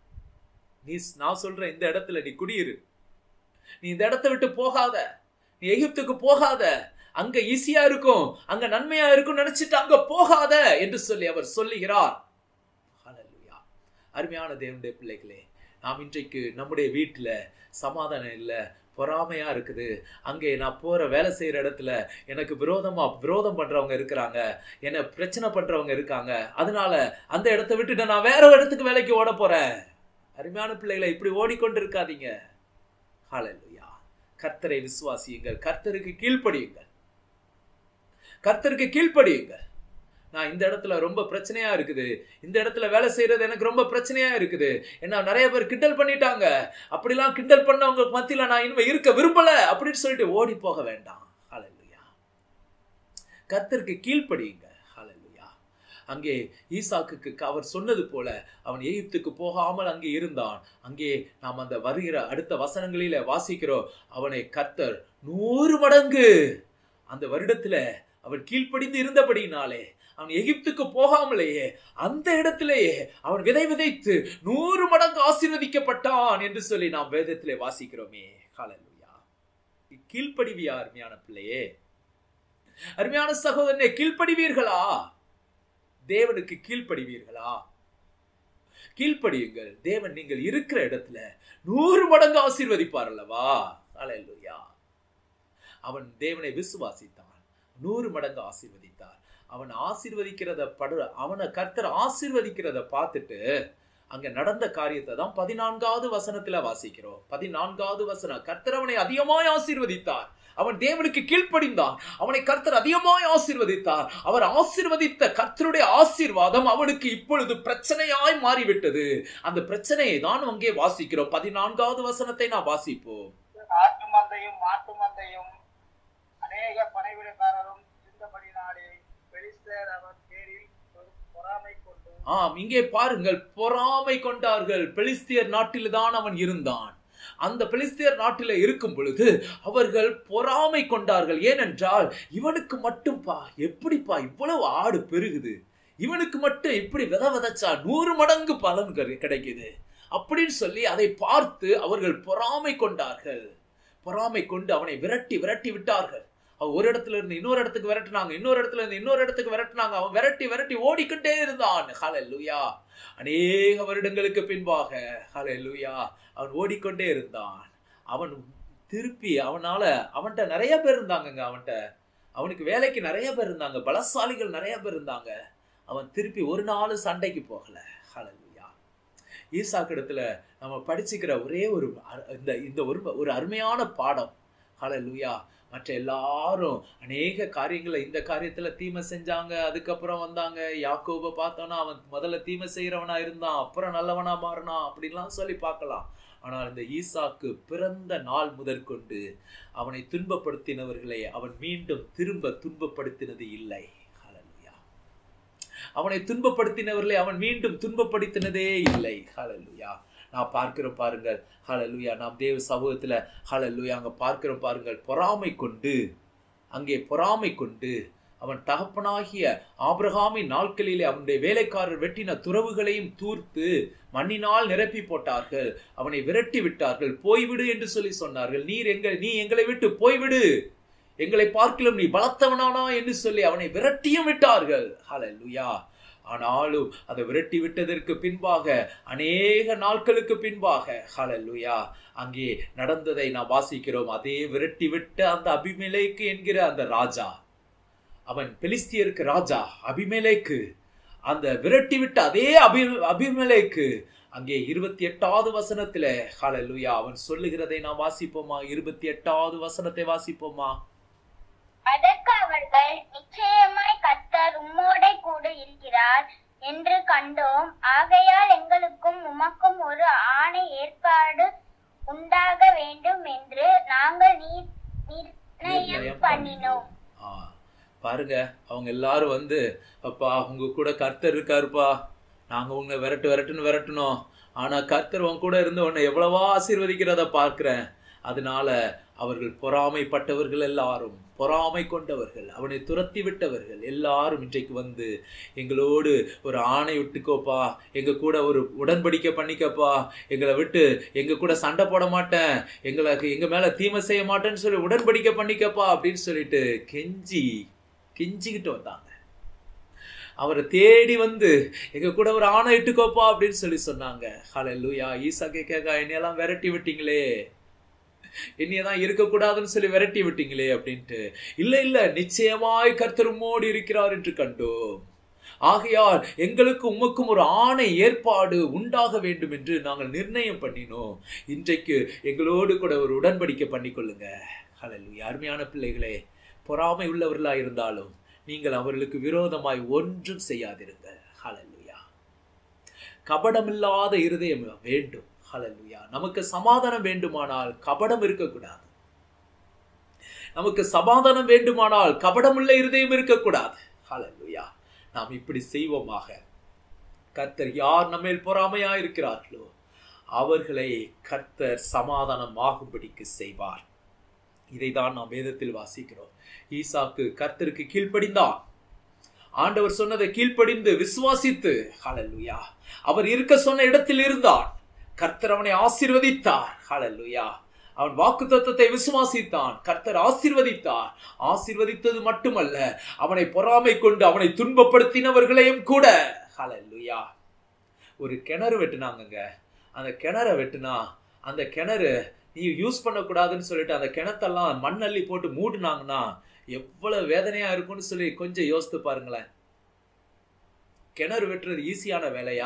நீ நான் சொல்றேன் இந்த இடத்துல நீ குடியிரு நீ இந்த இடத்தை விட்டு போகாத நீ எகிப்துக்கு போகாத அங்க ஈஸியா இருக்கும் அங்க நன்மையா இருக்கும் நினைச்சிட்டு அங்க போகாத என்று சொல்லி அவர் சொல்லுகிறார் ஹalleluya அருமையான தேவனுடைய பிள்ளைகளே நாம் இன்றைக்கு நம்முடைய வீட்டுல சமாதானம் இல்லை பொறாமையா இருக்குது அங்கே நான் போற வேலை செய்யற இடத்துல எனக்கு விரோதமா விரோதம் பண்றவங்க இருக்கிறாங்க என்ன பிரச்சனை பண்றவங்க இருக்காங்க அதனால அந்த இடத்தை விட்டுட்டு நான் வேற ஒரு இடத்துக்கு வேலைக்கு ஓட போறேன் அருமையான பிள்ளைகளை இப்படி ஓடிக்கொண்டு இருக்காதீங்க ஹalleluya கர்த்தரை விசுவாசியுங்கள் கர்த்தருக்கு கீழ்ப்படியுங்கள் கர்த்தருக்கு கீழ்ப்படியுங்கள் நான் இந்த இடத்துல ரொம்ப பிரச்சனையா இருக்குது இந்த இடத்துல வேலை செய்யறது எனக்கு ரொம்ப பிரச்சனையா இருக்குது என்ன நிறைய பேர் கிண்டல் பண்ணிட்டாங்க அப்படிலாம் கிண்டல் பண்ணவங்க மத்தியில நான் இனிமே இருக்க விரும்பல அப்படின்னு சொல்லிட்டு ஓடி போக வேண்டாம் ஹalleluya கர்த்தருக்கு கீழ்ப்படியுங்க ஹalleluya அங்கே ஈசாக்குக்கு அவர் சொன்னது போல அவன் எகிப்துக்கு போகாமல் அங்கே இருந்தான் அங்கே நாம் அந்த வருகிற அடுத்த வசனங்களில வாசிக்கிறோம் அவனை கர்த்தர் நூறு மடங்கு அந்த வருடத்துல அவன் கீழ்ப்படிந்து இருந்தபடினாலே அவன் எகிப்துக்கு போகாமலேயே அந்த இடத்திலேயே அவன் விதை விதைத்து நூறு மடங்கு ஆசீர்வதிக்கப்பட்டான் என்று சொல்லி நாம் வேதத்திலே வாசிக்கிறோமே ஹalleluya கீழ்ப்படிவியா அருமையான பிள்ளையே அருமையான சகோதரனே கீழ்ப்படிவீர்களா தேவனுக்கு கீழ்ப்படிவீர்களா கீழ்ப்படியுங்கள் தேவன் நீங்கள் இருக்கிற இடத்துல நூறு மடங்கு ஆசீர்வதிப்பார் அல்லவா ஹalleluya அவன் தேவனை விசுவாசித்தான் நூறு மடங்கு ஆசீர்வதித்தார் அவன் ஆசீர்வதிக்கிறத படு அவனை கர்த்தர் ஆசீர்வதிக்கிறத பார்த்துட்டு அங்க நடந்த காரியத்தை தான் பதினான்காவது வசனத்துல வாசிக்கிறோம் பதினான்காவது வசனம் கர்த்தர் அவனை அதிகமாய் ஆசீர்வதித்தார் அவன் தேவனுக்கு கீழ்ப்படிந்தான் அவனை கர்த்தர் அதிகமாய் ஆசீர்வதித்தார் அவர் ஆசீர்வதித்த கர்த்தருடைய ஆசீர்வாதம் அவனுக்கு இப்பொழுது பிரச்சனையாய் மாறிவிட்டது அந்த பிரச்சனையை தான் அங்கே வாசிக்கிறோம் பதினான்காவது வசனத்தை நான் வாசிப்போம் ஆட்டு மந்தையும் மாட்டு மந்தையும் அநேக படைவிடக்காரரும் இருந்தபடினாலே பெலிஸ்தர் அவர் பேரில் ஒரு பொறாமை கொண்டு ஆம் இங்கே பாருங்கள் பொறாமை கொண்டார்கள் பெலிஸ்தியர் நாட்டில்தான் அவன் இருந்தான் அந்த பெலிஸ்தியர் நாட்டில இருக்கும் பொழுது அவர்கள் பொறாமை கொண்டார்கள் ஏனென்றால் இவனுக்கு மட்டும்பா எப்படிப்பா இவ்வளவு ஆடு பெருகுது இவனுக்கு மட்டும் இப்படி வித விதைச்சா நூறு மடங்கு பலன் கிடை- கிடைக்குது அப்படின்னு சொல்லி அதை பார்த்து அவர்கள் பொறாமை கொண்டார்கள் பொறாமை கொண்டு அவனை விரட்டி விரட்டி விட்டார்கள் அவன் ஒரு இடத்துல இருந்து இன்னொரு இடத்துக்கு விரட்டினாங்க இன்னொரு இடத்துல இருந்து இன்னொரு இடத்துக்கு விரட்டினாங்க அவன் விரட்டி விரட்டி ஓடிக்கிட்டே இருந்தான் ஹalleluya அநேக வருடங்களுக்கு பின்பாக ஹalleluya அவன் ஓடிக்கொண்டே இருந்தான் அவன் திருப்பி அவனால அவன்கிட்ட நிறைய பேர் இருந்தாங்கங்க அவன்கிட்ட அவனுக்கு வேலைக்கு நிறைய பேர் இருந்தாங்க பலசாலிகள் நிறைய பேர் இருந்தாங்க அவன் திருப்பி ஒரு நாள் சண்டைக்கு போகல ஹalleluya ஈசாக்கு இடத்துல நம்ம படிச்சுக்கிற ஒரே ஒரு அ- இந்த இந்த ஒரு ஒரு அருமையான பாடம் ஹalleluya மற்ற எல்லாரும் அநேக காரியங்களை இந்த காரியத்துல தீமை செஞ்சாங்க அதுக்கப்புறம் வந்தாங்க யாக்கோபை பார்த்தோன்னா அவன் முதல்ல தீமை செய்யறவனா இருந்தான் அப்புறம் நல்லவனா மாறினான் அப்படின்லாம் சொல்லி பார்க்கலாம் ஆனால் இந்த ஈசாக்கு பிறந்த நாள் முதற்கொண்டு அவனை துன்பப்படுத்தினவர்களை அவன் மீண்டும் திரும்ப துன்பப்படுத்தினது இல்லை ஹalleluya அவனை துன்பப்படுத்தினவர்களை அவன் மீண்டும் துன்பப்படுத்தினதே இல்லை ஹalleluya நான் பார்க்கிறோம் பாருங்கள் ஹalleluya நாம் தேவ சமூகத்துல ஹalleluya அங்க பார்க்கிறோம் பாருங்கள் பொறாமை கொண்டு அங்கே பொறாமை கொண்டு அவன் தகப்பனாகிய ஆபிரகாமின் நாட்களிலே அவனுடைய வேலைக்காரர் வெட்டின துறவுகளையும் தூர்த்து மண்ணினால் நிரப்பி போட்டார்கள் அவனை விரட்டி விட்டார்கள் போய்விடு என்று சொல்லி சொன்னார்கள் நீர் எங்கள் நீ எங்களை விட்டு போய்விடு எங்களை பார்க்கிலும் நீ பலத்தவனானா என்று சொல்லி அவனை விரட்டியும் விட்டார்கள் ஹalleluya ஆனாலும் அதை விரட்டி விட்டதற்கு பின்பாக அநேக நாட்களுக்கு பின்பாக ஹalleluya அங்கே நடந்ததை நாம் வாசிக்கிறோம் அதே விரட்டி விட்ட அந்த அபிமெலேக்கு என்கிற அந்த ராஜா அவன் பெலிஸ்தியருக்கு ராஜா அபிமெலேக்கு அந்த விரட்டி விட்ட அதே அபி அபிமெலேக்கு அங்கே இருபத்தி எட்டாவது வசனத்துல ஹalleluya அவன் சொல்லுகிறதை நாம் வாசிப்போமா இருபத்தி எட்டாவது வசனத்தை வாசிப்போமா அதற்கு அவர்கள் நிச்சயமாய் கர்த்தர் உம்மோடே கூட இருக்கிறார் என்று கண்டோம் ஆகையால் எங்களுக்கும் உமக்கும் ஒரு ஆணை ஏற்பாடு உண்டாக வேண்டும் என்று நாங்கள் நீ- நிர்ணயம் பண்ணினோம் ஆ, பாருங்க அவங்க எல்லாரும் வந்து அப்பா உங்க கூட கர்த்தர் இருக்காருப்பா நாங்க உங்களை விரட்டு விரட்டுன்னு விரட்டணும் ஆனா கர்த்தர் உன் கூட இருந்து உன்னை எவ்வளவா ஆசீர்வதிக்கிறத பார்க்கிறேன் அதனால அவர்கள் பொறாமைப்பட்டவர்கள் எல்லாரும் பொறாமை கொண்டவர்கள் அவனை துரத்தி விட்டவர்கள் எல்லாரும் இன்றைக்கு வந்து எங்களோடு ஒரு ஆணை விட்டுக்கோப்பா எங்க கூட ஒரு உடன்படிக்கை பண்ணிக்கப்பா எங்களை விட்டு எங்க கூட சண்டை போட மாட்டேன் எங்களுக்கு எங்க மேல தீமை செய்ய மாட்டேன்னு சொல்லி உடன்படிக்கை பண்ணிக்கப்பா அப்படின்னு சொல்லிட்டு கெஞ்சி கெஞ்சிக்கிட்டு வந்தாங்க அவரை தேடி வந்து எங்க கூட ஒரு ஆணை இட்டுக்கோப்பா அப்படின்னு சொல்லி சொன்னாங்க ஹalleluya ஈசா கேக்கா என்னையெல்லாம் விரட்டி விட்டீங்களே என்னையதான் இருக்கக்கூடாதுன்னு சொல்லி விரட்டி விட்டீங்களே அப்படின்ட்டு இல்ல இல்ல நிச்சயமாய் கர்த்தர் உம்மோடு இருக்கிறார் என்று கண்டோம் ஆகையால் எங்களுக்கு உமக்கும் ஒரு ஆணை ஏற்பாடு உண்டாக வேண்டும் என்று நாங்கள் நிர்ணயம் பண்ணினோம் இன்றைக்கு எங்களோடு கூட ஒரு உடன்படிக்கை பண்ணிக்கொள்ளுங்க ஹalleluya அருமையான பிள்ளைகளே பொறாமை உள்ளவர்களா இருந்தாலும் நீங்கள் அவர்களுக்கு விரோதமாய் ஒன்றும் செய்யாதிருங்கள் ஹalleluya கபடமில்லாத இருதயம் வேண்டும் ஹalleluya நமக்கு சமாதானம் வேண்டுமானால் கபடம் இருக்கக்கூடாது நமக்கு சமாதானம் வேண்டுமானால் கபடமுள்ள இருதயம் இருக்கக்கூடாது ஹalleluya நாம் இப்படி செய்வோமாக கர்த்தர் யார் நம்மேல் பொறாமையா இருக்கிறார்களோ அவர்களை கர்த்தர் சமாதானமாகும்படிக்கு செய்வார் இதைதான் நாம் வேதத்தில் வாசிக்கிறோம் ஈசாக்கு கர்த்தருக்கு கீழ்ப்படிந்தான் ஆண்டவர் சொன்னதை கீழ்ப்படிந்து விசுவாசித்து ஹalleluya அவர் இருக்க சொன்ன இடத்தில் இருந்தான் கர்த்தர் அவனை ஆசீர்வதித்தார் ஹalleluya அவன் வாக்கு தத்தத்தை விசுவாசித்தான் கர்த்தர் ஆசீர்வதித்தார் ஆசீர்வதித்தது மட்டுமல்ல அவனை பொறாமை கொண்டு அவனை துன்பப்படுத்தினவர்களையும் கூட ஹalleluya ஒரு கிணறு வெட்டினாங்கங்க அந்த கிணறை வெட்டினா அந்த கிணறு நீ யூஸ் பண்ணக்கூடாதுன்னு சொல்லிட்டு அந்த கிணத்தெல்லாம் மண்ணள்ளி போட்டு மூடினாங்கன்னா எவ்வளவு வேதனையா இருக்கும்னு சொல்லி கொஞ்சம் யோசித்து பாருங்களேன் கிணறு வெட்டுறது ஈஸியான வேலையா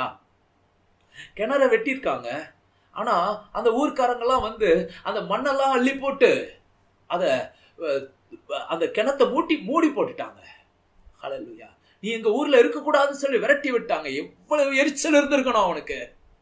கிணற வெட்டியிருக்காங்க ஆனா அந்த ஊர்க்காரங்கெல்லாம் வந்து அந்த மண்ணெல்லாம் அள்ளி போட்டு அத அஹ், அந்த கிணத்தை மூட்டி மூடி போட்டுட்டாங்க ஹalleluya நீ எங்க ஊர்ல இருக்க கூடாதுன்னு சொல்லி விரட்டி விட்டாங்க எவ்வளவு எரிச்சல் இருந்திருக்கணும் அவனுக்கு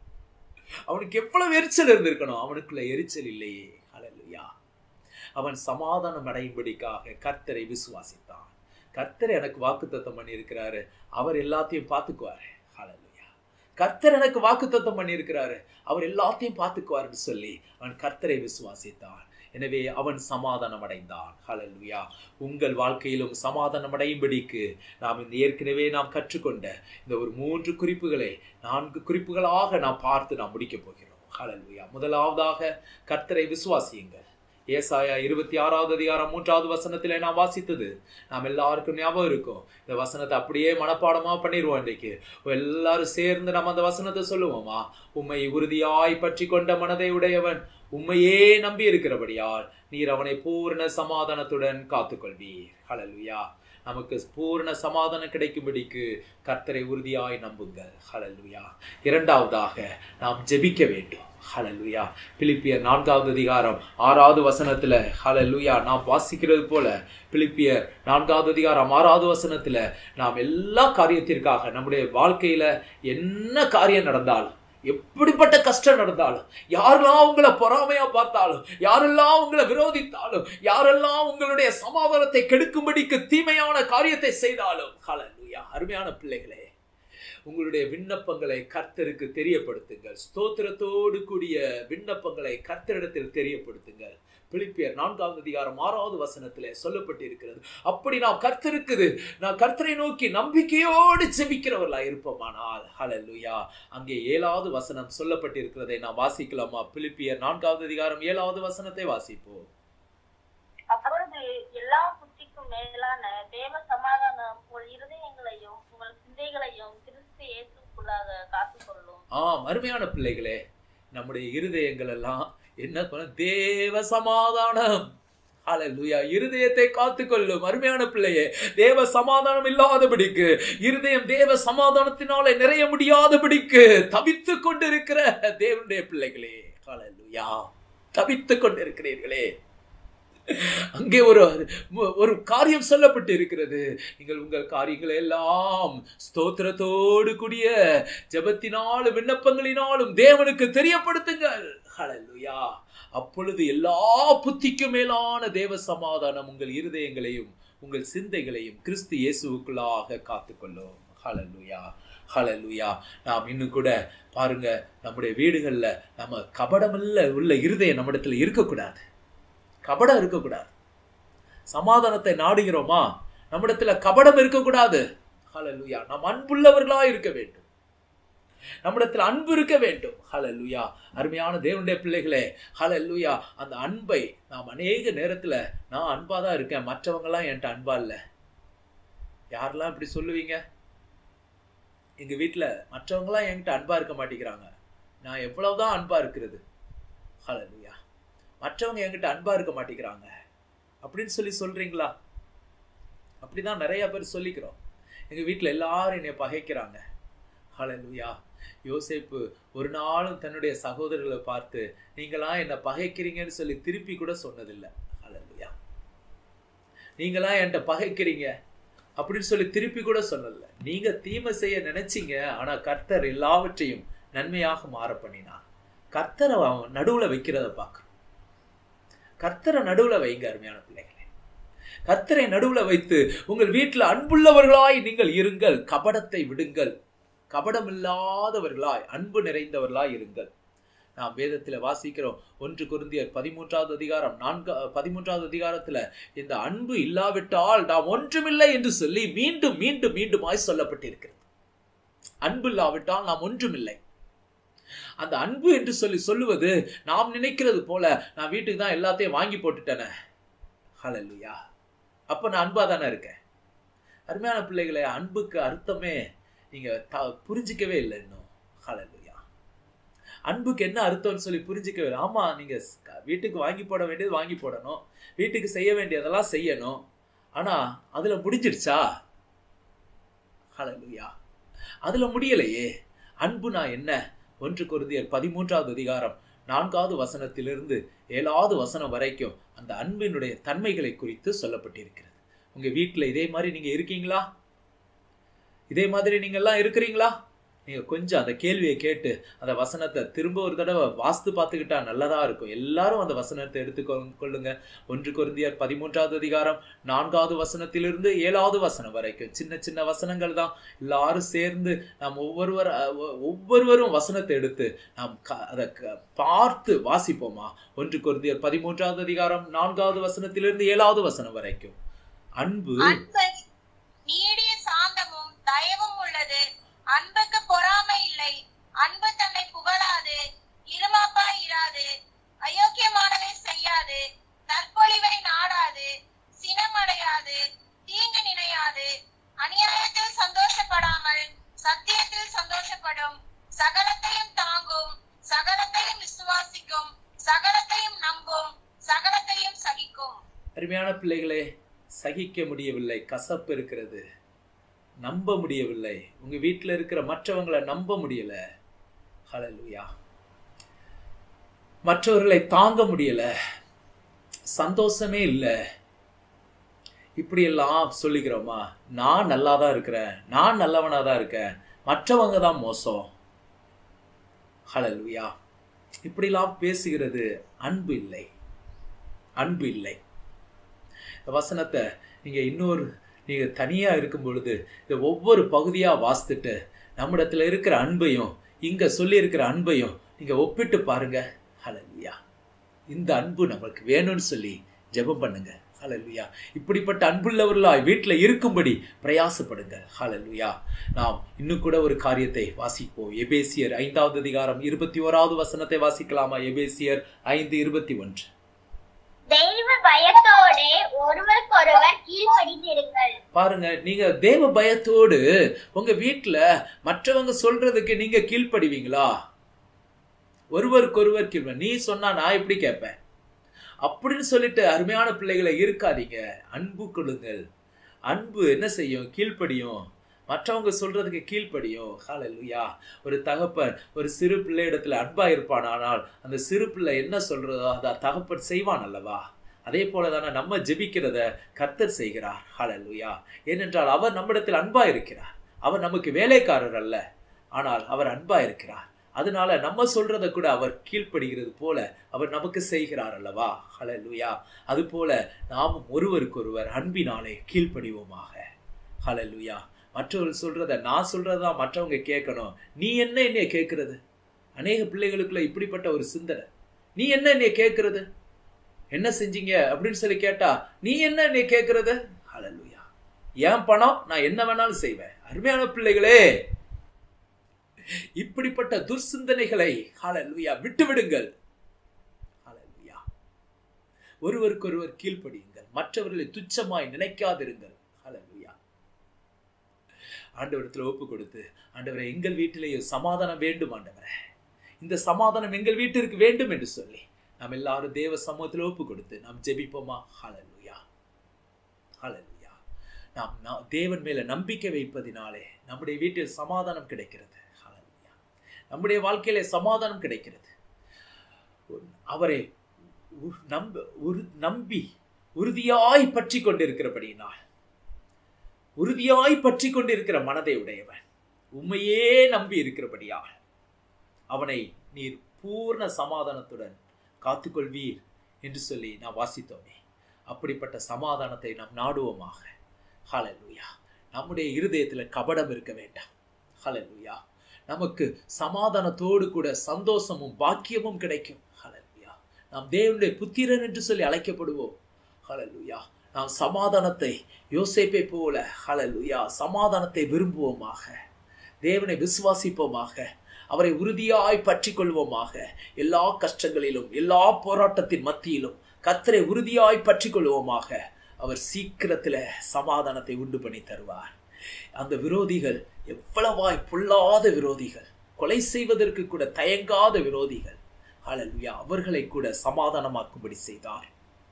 அவனுக்கு எவ்வளவு எரிச்சல் இருந்திருக்கணும் அவனுக்குள்ள எரிச்சல் இல்லையே ஹalleluya அவன் சமாதானம் அடையும்படிக்காக கர்த்தரை விசுவாசித்தான் கர்த்தர் எனக்கு வாக்குத்தத்தம் பண்ணி இருக்கிறாரு அவர் எல்லாத்தையும் பார்த்துக்குவாரு ஹalleluya கர்த்தர் எனக்கு வாக்குத்தத்தம் பண்ணி இருக்கிறாரு அவர் எல்லாத்தையும் பார்த்துக்குவாருன்னு சொல்லி அவன் கர்த்தரை விசுவாசித்தான் எனவே அவன் சமாதானம் அடைந்தான் ஹalleluya உங்கள் வாழ்க்கையிலும் சமாதானம் அடையும்படிக்கு நாம் இந்த ஏற்கனவே நாம் கற்றுக்கொண்ட இந்த ஒரு மூன்று குறிப்புகளை நான்கு குறிப்புகளாக நாம் பார்த்து நாம் முடிக்கப் போகிறோம் ஹalleluya முதலாவதாக கர்த்தரை விசுவாசியுங்கள் ஏசாயா இருபத்தி ஆறாவது அதிகாரம் மூன்றாவது வசனத்திலே நாம் வாசித்தது நாம் எல்லாருக்கும் ஞாபகம் இருக்கும் இந்த வசனத்தை அப்படியே மனப்பாடமா பண்ணிடுவோம் இன்றைக்கு எல்லாரும் சேர்ந்து நம்ம அந்த வசனத்தை சொல்லுவோமா உம்மை உறுதியாய் பற்றி கொண்ட மனதை உடையவன் உம்மையே நம்பி இருக்கிறபடியால் நீர் அவனை பூர்ண சமாதானத்துடன் காத்துக்கொள்வீர் ஹalleluya நமக்கு பூர்ண சமாதானம் கிடைக்கும்படிக்கு கர்த்தரை உறுதியாய் நம்புங்கள் ஹalleluya இரண்டாவதாக நாம் ஜெபிக்க வேண்டும் ஹalleluya பிலிப்பியர் நான்காவது அதிகாரம் ஆறாவது வசனத்துல ஹalleluya நாம் வாசிக்கிறது போல பிலிப்பியர் நான்காவது அதிகாரம் ஆறாவது வசனத்துல நாம் எல்லா காரியத்திற்காக நம்முடைய வாழ்க்கையில என்ன காரியம் நடந்தாலும் எப்படிப்பட்ட கஷ்டம் நடந்தாலும் யாரெல்லாம் உங்களை பொறாமையா பார்த்தாலும் யாரெல்லாம் உங்களை விரோதித்தாலும் யாரெல்லாம் உங்களுடைய சமாதானத்தை கெடுக்கும்படிக்கு தீமையான காரியத்தை செய்தாலும் ஹalleluya அருமையான பிள்ளைகளே உங்களுடைய விண்ணப்பங்களை கர்த்தருக்கு தெரியப்படுத்துங்கள் ஸ்தோத்திரத்தோடு கூடிய விண்ணப்பங்களை கர்த்தரிடத்தில் தெரியப்படுத்துங்கள் பிலிப்பியர் நான்காவது அதிகாரம் ஆறாவது வசனத்திலே சொல்லப்பட்டிருக்கிறது அப்படி நாம் கர்த்தருக்குது நான் கர்த்தரை நோக்கி நம்பிக்கையோடு செபிக்கிறவர்களா இருப்போமானால் ஹalleluya அங்கே ஏழாவது வசனம் சொல்லப்பட்டிருக்கிறதை நாம் வாசிக்கலாமா பிலிப்பியர் நான்காவது அதிகாரம் ஏழாவது வசனத்தை வாசிப்போம் அப்பொழுது எல்லா புத்திக்கும் மேலான தேவ சமாதானம் உங்கள் இருதயங்களையும் உங்கள் சிந்தைகளையும் கிறிஸ்து இயேசுக்குள்ளாக காத்துக்கொள்ளும் ஆம் அருமையான பிள்ளைகளே நம்முடைய இருதயங்கள் எல்லாம் என்ன பண்ண தேவ சமாதானம் ஹalleluya இருதயத்தை காத்துக்கொள்ளும் அருமையான பிள்ளையே தேவ சமாதானம் இல்லாதபடிக்கு இருதயம் தேவ சமாதானத்தினாலே நிறைய முடியாதபடிக்கு தவித்துக் கொண்டிருக்கிற தேவனுடைய பிள்ளைகளே ஹalleluya தவித்துக் கொண்டிருக்கிறீர்களே அங்கே ஒரு ஒரு காரியம் சொல்லப்பட்டு இருக்கிறது நீங்கள் உங்கள் காரியங்களை எல்லாம் ஸ்தோத்திரத்தோடு கூடிய ஜெபத்தினாலும் விண்ணப்பங்களினாலும் தேவனுக்கு தெரியப்படுத்துங்கள் ஹalleluya அப்பொழுது எல்லா புத்திக்கும் மேலான தேவ சமாதானம் உங்கள் இருதயங்களையும் உங்கள் சிந்தைகளையும் கிறிஸ்து இயேசுவுக்குள்ளாக காத்துக்கொள்ளும் ஹalleluya ஹalleluya நாம் இன்னும் கூட பாருங்க நம்முடைய வீடுகள்ல நம்ம கபடமல்ல உள்ள இருதயம் நம்மிடத்துல இருக்கக்கூடாது கபடம் இருக்கக்கூடாது சமாதானத்தை நாடுகிறோமா நம்மிடத்துல கபடம் இருக்கக்கூடாது ஹalleluya நாம் அன்புள்ளவர்களா இருக்க வேண்டும் நம்மிடத்தில் அன்பு இருக்க வேண்டும் ஹalleluya அருமையான தேவனுடைய பிள்ளைகளே ஹalleluya அந்த அன்பை நாம் அநேக நேரத்துல நான் அன்பா தான் இருக்கேன் மற்றவங்கலாம் என்கிட்ட அன்பா இல்லை யாரெல்லாம் இப்படி சொல்லுவீங்க எங்க வீட்டுல மற்றவங்கலாம் என்கிட்ட அன்பா இருக்க மாட்டேங்கிறாங்க நான் எவ்வளவுதான் அன்பா இருக்கிறது ஹalleluya மற்றவங்க என்கிட்ட அன்பா இருக்க மாட்டேங்கிறாங்க அப்படின்னு சொல்லி சொல்றீங்களா அப்படிதான் நிறைய பேர் சொல்லிக்கிறோம் எங்க வீட்டுல எல்லாரும் என்னை பகைக்கிறாங்க ஹalleluya யோசேப்பு ஒரு நாளும் தன்னுடைய சகோதரர்களை பார்த்து நீங்களா என்ன பகைக்கிறீங்கன்னு சொல்லி திருப்பி கூட சொன்னதில்லை ஹalleluya நீங்களா என்கிட்ட பகைக்கிறீங்க அப்படின்னு சொல்லி திருப்பி கூட சொல்லல நீங்க தீமை செய்ய நினைச்சீங்க ஆனா கர்த்தர் எல்லாவற்றையும் நன்மையாக மாற பண்ணினார் கர்த்தரை அவன் நடுவுல வைக்கிறத பார்க்கணும் கர்த்தரை நடுவுல வைங்க அருமையான பிள்ளைகளே கர்த்தரை நடுவுல வைத்து உங்கள் வீட்டில் அன்புள்ளவர்களாய் நீங்கள் இருங்கள் கபடத்தை விடுங்கள் கபடம் இல்லாதவர்களாய் அன்பு நிறைந்தவர்களாய் இருங்கள் நாம் வேதத்துல வாசிக்கிறோம் ஒன்று குருந்தியர் பதிமூன்றாவது அதிகாரம் நான்கு பதிமூன்றாவது அதிகாரத்துல இந்த அன்பு இல்லாவிட்டால் நாம் ஒன்றுமில்லை என்று சொல்லி மீண்டும் மீண்டும் மீண்டுமாய் சொல்லப்பட்டிருக்கிறது அன்பு இல்லாவிட்டால் நாம் ஒன்றுமில்லை அந்த அன்பு என்று சொல்லி சொல்லுவது நாம் நினைக்கிறது போல நான் வீட்டுக்கு தான் எல்லாத்தையும் வாங்கி போட்டுட்டேனே ஹalleluya அப்ப நான் அன்பா தானே இருக்கேன் அருமையான பிள்ளைகளே அன்புக்கு அர்த்தமே நீங்க புரிஞ்சிக்கவே இல்லை இன்னும் ஹalleluya அன்புக்கு என்ன அர்த்தம்னு சொல்லி புரிஞ்சிக்கவே இல்லை ஆமா நீங்க வீட்டுக்கு வாங்கி போட வேண்டியது வாங்கி போடணும் வீட்டுக்கு செய்ய வேண்டியதெல்லாம் செய்யணும் ஆனா அதுல முடிஞ்சிடுச்சா ஹalleluya அதுல முடியலையே அன்புனா என்ன ஒன்று குருதியர் பதிமூன்றாவது அதிகாரம் நான்காவது வசனத்திலிருந்து ஏழாவது வசனம் வரைக்கும் அந்த அன்பினுடைய தன்மைகளை குறித்து சொல்லப்பட்டிருக்கிறது உங்க வீட்டுல இதே மாதிரி நீங்க இருக்கீங்களா இதே மாதிரி நீங்க எல்லாம் இருக்கிறீங்களா நீங்க கொஞ்சம் அந்த கேள்வியை கேட்டு அந்த வசனத்தை திரும்ப ஒரு தடவை வாஸ்து பார்த்துக்கிட்டா நல்லதா இருக்கும் எல்லாரும் அந்த வசனத்தை எடுத்துக்கொள்ளுங்க ஒன்று குருந்தியர் பதிமூன்றாவது அதிகாரம் நான்காவது வசனத்திலிருந்து ஏழாவது வசனம் வரைக்கும் சின்ன சின்ன வசனங்கள் தான் எல்லாரும் சேர்ந்து நாம் ஒவ்வொருவர் ஒவ்வொருவரும் வசனத்தை எடுத்து நாம் அதை பார்த்து வாசிப்போமா ஒன்று குருந்தியர் பதிமூன்றாவது அதிகாரம் நான்காவது வசனத்திலிருந்து ஏழாவது வசனம் வரைக்கும் அன்பு நீடிய சாந்தமும் தயவும் உள்ளது அன்புக்கு பொறாமை இல்லை அன்பு தன்னை புகழாது இருமாப்பா இராது அயோக்கியமானதை செய்யாது நற்பொழிவை நாடாது சினமடையாது தீங்கு நினையாது அநியாயத்தில் சந்தோஷப்படாமல் சத்தியத்தில் சந்தோஷப்படும் சகலத்தையும் தாங்கும் சகலத்தையும் விசுவாசிக்கும் சகலத்தையும் நம்பும் சகலத்தையும் சகிக்கும் அருமையான பிள்ளைகளே சகிக்க முடியவில்லை கசப்பு இருக்கிறது நம்ப முடியவில்லை உங்க வீட்டில் இருக்கிற மற்றவங்களை நம்ப முடியல ஹலலுயா மற்றவர்களை தாங்க முடியல சந்தோஷமே இல்லை இப்படியெல்லாம் சொல்லிக்கிறோமா நான் நல்லா தான் இருக்கிறேன் நான் நல்லவனா தான் இருக்கேன் மற்றவங்க தான் மோசம் ஹலலுயா இப்படிலாம் பேசுகிறது அன்பு இல்லை அன்பு இல்லை இந்த வசனத்தை நீங்க இன்னொரு நீங்க தனியா இருக்கும் பொழுது இந்த ஒவ்வொரு பகுதியா வாசித்துட்டு நம்மிடத்துல இருக்கிற அன்பையும் இங்க சொல்லி இருக்கிற அன்பையும் நீங்க ஒப்பிட்டு பாருங்க ஹலலுயா இந்த அன்பு நம்மளுக்கு வேணும்னு சொல்லி ஜெபம் பண்ணுங்க ஹலலுயா இப்படிப்பட்ட அன்புள்ளவர்களாய் வீட்டில் இருக்கும்படி பிரயாசப்படுங்க ஹலலுயா நாம் இன்னும் கூட ஒரு காரியத்தை வாசிப்போம் எபேசியர் ஐந்தாவது அதிகாரம் இருபத்தி ஓராவது வசனத்தை வாசிக்கலாமா எபேசியர் ஐந்து இருபத்தி ஒன்று தெய்வ பயத்தோடு ஒருவருக்கொருவர் கீழ்ப்படிந்திருங்கள் பாருங்க நீங்க தேவ பயத்தோடு உங்க வீட்டுல மற்றவங்க சொல்றதுக்கு நீங்க கீழ்ப்படிவீங்களா ஒருவருக்கொருவர் கீழ்ப்ப நீ சொன்னா நான் எப்படி கேட்பேன் அப்படின்னு சொல்லிட்டு அருமையான பிள்ளைகளை இருக்காதீங்க அன்பு கொடுங்கள் அன்பு என்ன செய்யும் கீழ்ப்படியும் மற்றவங்க சொல்றதுக்கு கீழ்ப்படியும் ஹalleluya ஒரு தகப்பன் ஒரு சிறு பிள்ளை இடத்துல அன்பா இருப்பான் ஆனால் அந்த சிறு பிள்ளை என்ன சொல்றதோ அதை தகப்பன் செய்வான் அல்லவா அதே போல தானே நம்ம ஜெபிக்கிறத கர்த்தர் செய்கிறார் ஹalleluya ஏனென்றால் அவர் நம்மிடத்தில் அன்பா இருக்கிறார் அவர் நமக்கு வேலைக்காரர் அல்ல ஆனால் அவர் அன்பா இருக்கிறார் அதனால நம்ம சொல்றத கூட அவர் கீழ்ப்படுகிறது போல அவர் நமக்கு செய்கிறார் அல்லவா ஹalleluya அது போல நாமும் ஒருவருக்கொருவர் அன்பினாலே கீழ்ப்படிவோமாக ஹalleluya மற்றவர்கள் சொல்றத நான் சொல்றதா மற்றவங்க கேட்கணும் நீ என்ன என்னைய கேட்கறது அநேக பிள்ளைகளுக்குள்ள இப்படிப்பட்ட ஒரு சிந்தனை நீ என்ன என்னைய கேட்கறது என்ன செஞ்சீங்க அப்படின்னு சொல்லி கேட்டா நீ என்ன என்னைய கேட்கறது ஹalleluya என் பணம் நான் என்ன வேணாலும் செய்வேன் அருமையான பிள்ளைகளே இப்படிப்பட்ட துர்சிந்தனைகளை ஹalleluya விட்டு விடுங்கள் ஹalleluya ஒருவருக்கொருவர் கீழ்ப்படியுங்கள் மற்றவர்களை துச்சமாய் நினைக்காதிருங்கள் ஹalleluya ஆண்டவரத்தில் ஒப்பு கொடுத்து ஆண்டவரை எங்கள் வீட்டிலேயே சமாதானம் வேண்டும் ஆண்டவரே இந்த சமாதானம் எங்கள் வீட்டிற்கு வேண்டும் என்று சொல்லி நாம் எல்லாரும் தேவ சமூகத்தில் ஒப்பு கொடுத்து நாம் ஜெபிப்போமா ஹalleluya ஹalleluya நாம் நா- தேவன் மேல நம்பிக்கை வைப்பதினாலே நம்முடைய வீட்டில் சமாதானம் கிடைக்கிறது ஹalleluya நம்முடைய வாழ்க்கையில சமாதானம் கிடைக்கிறது அவரை உ- நம்ப ஒரு நம்பி உறுதியாய் பற்றி கொண்டிருக்கிறபடியினால் உறுதியாய் பற்றி கொண்டிருக்கிற மனதை உடையவன் உண்மையே நம்பி இருக்கிறபடியால் அவனை நீர் பூர்ண சமாதானத்துடன் காத்துக்கொள்வீர் என்று சொல்லி நாம் வாசித்தோமே அப்படிப்பட்ட சமாதானத்தை நாம் நாடுவோமாக ஹalleluya நம்முடைய இருதயத்தில் கபடம் இருக்க வேண்டாம் ஹalleluya நமக்கு சமாதானத்தோடு கூட சந்தோஷமும் பாக்கியமும் கிடைக்கும் ஹalleluya நாம் தேவனுடைய புத்திரன் என்று சொல்லி அழைக்கப்படுவோம் ஹalleluya நாம் சமாதானத்தை யோசேப்பை போல ஹalleluya சமாதானத்தை விரும்புவோமாக தேவனை விசுவாசிப்போமாக அவரை உறுதியாய் பற்றி கொள்வோமாக எல்லா கஷ்டங்களிலும் எல்லா போராட்டத்தின் மத்தியிலும் கத்தரை உறுதியாய் பற்றி கொள்வோமாக அவர் சீக்கிரத்துல சமாதானத்தை உண்டு பண்ணி தருவார் அந்த விரோதிகள் எவ்வளவாய் பொல்லாத விரோதிகள் கொலை செய்வதற்கு கூட தயங்காத விரோதிகள் ஹalleluya அவர்களை கூட சமாதானமாக்கும்படி செய்தார்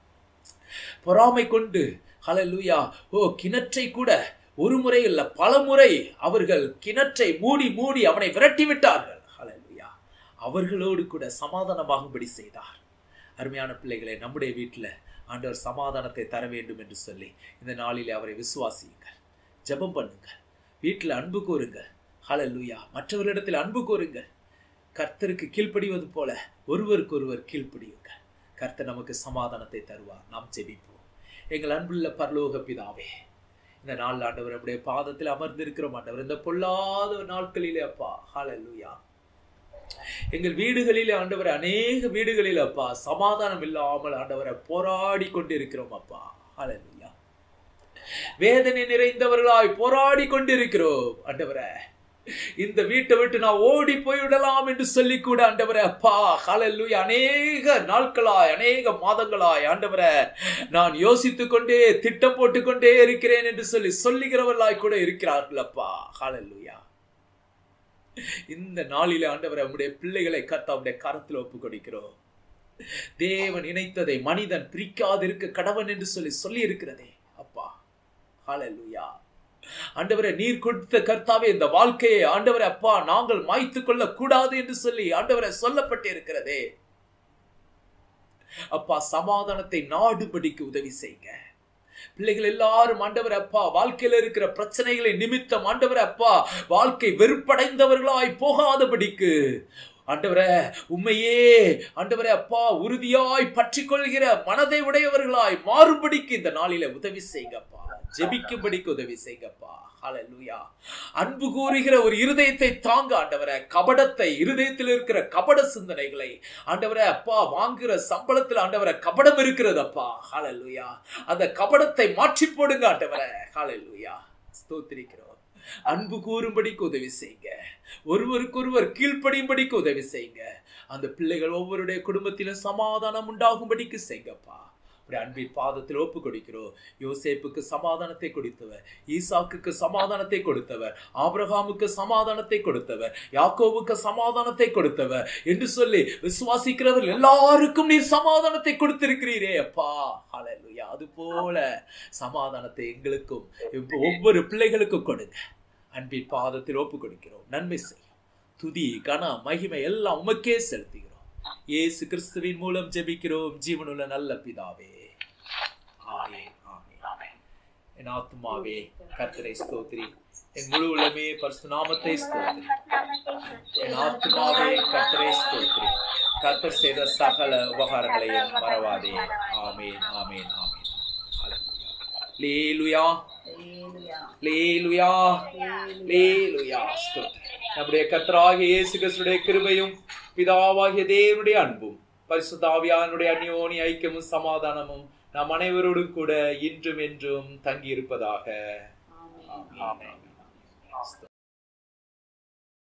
பொறாமை கொண்டு ஹalleluya ஓ கிணற்றை கூட ஒரு முறை இல்ல பல முறை அவர்கள் கிணற்றை மூடி மூடி அவனை விரட்டி விட்டார்கள் ஹalleluya அவர்களோடு கூட சமாதானமாகும்படி செய்தார் அருமையான பிள்ளைகளை நம்முடைய வீட்டில் ஆண்டவர் சமாதானத்தை தர வேண்டும் என்று சொல்லி இந்த நாளிலே அவரை விசுவாசியுங்கள் ஜெபம் பண்ணுங்கள் வீட்டில் அன்பு கூறுங்கள் ஹalleluya மற்றவர்களிடத்தில் அன்பு கூறுங்கள் கர்த்தருக்கு கீழ்ப்படிவது போல ஒருவருக்கொருவர் கீழ்ப்படியுங்கள் கர்த்தர் நமக்கு சமாதானத்தை தருவார் நாம் ஜெபிப்போம் எங்கள் அன்புள்ள பரலோக பிதாவே இந்த நாள் ஆண்டவர் நம்முடைய பாதத்தில் அமர்ந்திருக்கிறோம் ஆண்டவர் இந்த பொல்லாத நாட்களிலே அப்பா ஹalleluya எங்கள் வீடுகளிலே ஆண்டவர் அநேக வீடுகளில் அப்பா சமாதானம் இல்லாமல் ஆண்டவரை போராடி கொண்டிருக்கிறோம் அப்பா ஹalleluya வேதனை நிறைந்தவர்களாய் போராடி கொண்டிருக்கிறோம் ஆண்டவரே இந்த வீட்டை விட்டு நான் ஓடி போய்விடலாம் என்று சொல்லி கூட ஆண்டவரே அப்பா ஹalleluya அநேக நாட்களாய் அநேக மாதங்களாய் ஆண்டவரே நான் யோசித்துக் கொண்டே திட்டம் போட்டுக் கொண்டே இருக்கிறேன் என்று சொல்லி சொல்லுகிறவர்களாய் கூட இருக்கிறார்கள் அப்பா ஹalleluya இந்த நாளிலே ஆண்டவரை உம்முடைய பிள்ளைகளை கத்த உம்முடைய கரத்தில் ஒப்பு கொடுக்கிறோம் தேவன் இணைத்ததை மனிதன் பிரிக்காதிருக்க கடவன் என்று சொல்லி சொல்லி இருக்கிறதே அப்பா ஹalleluya ஆண்டவரே நீர் கொடுத்த கர்த்தாவே இந்த வாழ்க்கையை ஆண்டவரே அப்பா நாங்கள் மாய்த்து கொள்ள கூடாது என்று சொல்லி ஆண்டவரே சொல்லப்பட்டு இருக்கிறதே அப்பா சமாதானத்தை நாடுபடிக்கு உதவி செய்யுங்க பிள்ளைகள் எல்லாரும் ஆண்டவர் அப்பா வாழ்க்கையில இருக்கிற பிரச்சனைகளை நிமித்தம் ஆண்டவர் அப்பா வாழ்க்கை வெறுப்படைந்தவர்களாய் போகாதபடிக்கு ஆண்டவரே உண்மையே ஆண்டவரே அப்பா உறுதியாய் பற்றி கொள்கிற மனதை உடையவர்களாய் மாறும்படிக்கு இந்த நாளில உதவி செய்யுங்கப்பா ஜெபிக்கும்படிக்கு உதவி செய்யுங்கப்பா ஹalleluya அன்பு கூறுகிற ஒரு இருதயத்தை தாங்க ஆண்டவரே கபடத்தை இருதயத்தில் இருக்கிற கபட சிந்தனைகளை ஆண்டவரே அப்பா வாங்குற சம்பளத்தில் ஆண்டவரே கபடம் இருக்கிறது அப்பா ஹalleluya அந்த கபடத்தை மாற்றி போடுங்க ஆண்டவரே ஹalleluya ஸ்தோத்திரிக்கிறோம் அன்பு கூறும்படிக்கு உதவி செய்யுங்க ஒருவருக்கொருவர் கீழ்ப்படியும்படிக்கு உதவி செய்யுங்க அந்த பிள்ளைகள் ஒவ்வொருடைய குடும்பத்திலும் சமாதானம் உண்டாகும்படிக்கு செய்யுங்கப்பா உடைய அன்பின் பாதத்தில் ஒப்பு கொடுக்கிறோம் யோசேப்புக்கு சமாதானத்தை கொடுத்தவர் ஈசாக்குக்கு சமாதானத்தை கொடுத்தவர் ஆபிரகாமுக்கு சமாதானத்தை கொடுத்தவர் யாக்கோவுக்கு சமாதானத்தை கொடுத்தவர் என்று சொல்லி விசுவாசிக்கிறவர்கள் எல்லாருக்கும் நீர் சமாதானத்தை கொடுத்திருக்கிறீரே அப்பா ஹalleluya அது போல சமாதானத்தை எங்களுக்கும் இப்ப ஒவ்வொரு பிள்ளைகளுக்கும் கொடுங்க அன்பின் பாதத்தில் ஒப்பு கொடுக்கிறோம் நன்மை செய்யும் துதி கன மகிமை எல்லாம் உமக்கே செலுத்துகிறோம் இயேசு கிறிஸ்துவின் மூலம் ஜெபிக்கிறோம் ஜீவனுள்ள நல்ல பிதாவே ஆமென் ஆமென் ஆமென் என் ஆத்துமாவே கர்த்தரை ஸ்தோத்திரி என் முழு உள்ளமே பரிசுநாமத்தை ஸ்தோத்திரி என் ஆத்துமாவே கர்த்தரை ஸ்தோத்திரி கர்த்தர் செய்த சகல உபகாரங்களையும் மறவாதே ஆமென் ஆமென் ஆமென் லேலுயா ஹalleluya. லேலுயா லேலுயா ஸ்தோத்திரம் நம்முடைய கர்த்தராகிய இயேசு கிறிஸ்துடைய கிருபையும் பிதாவாகிய தேவனுடைய அன்பும் பரிசுத்தாவியானுடைய அந்யோனி ஐக்கியமும் சமாதானமும் நம் அனைவரோடும் கூட இன்றும் என்றும் தங்கி இருப்பதாக ஆமென். ஆமென்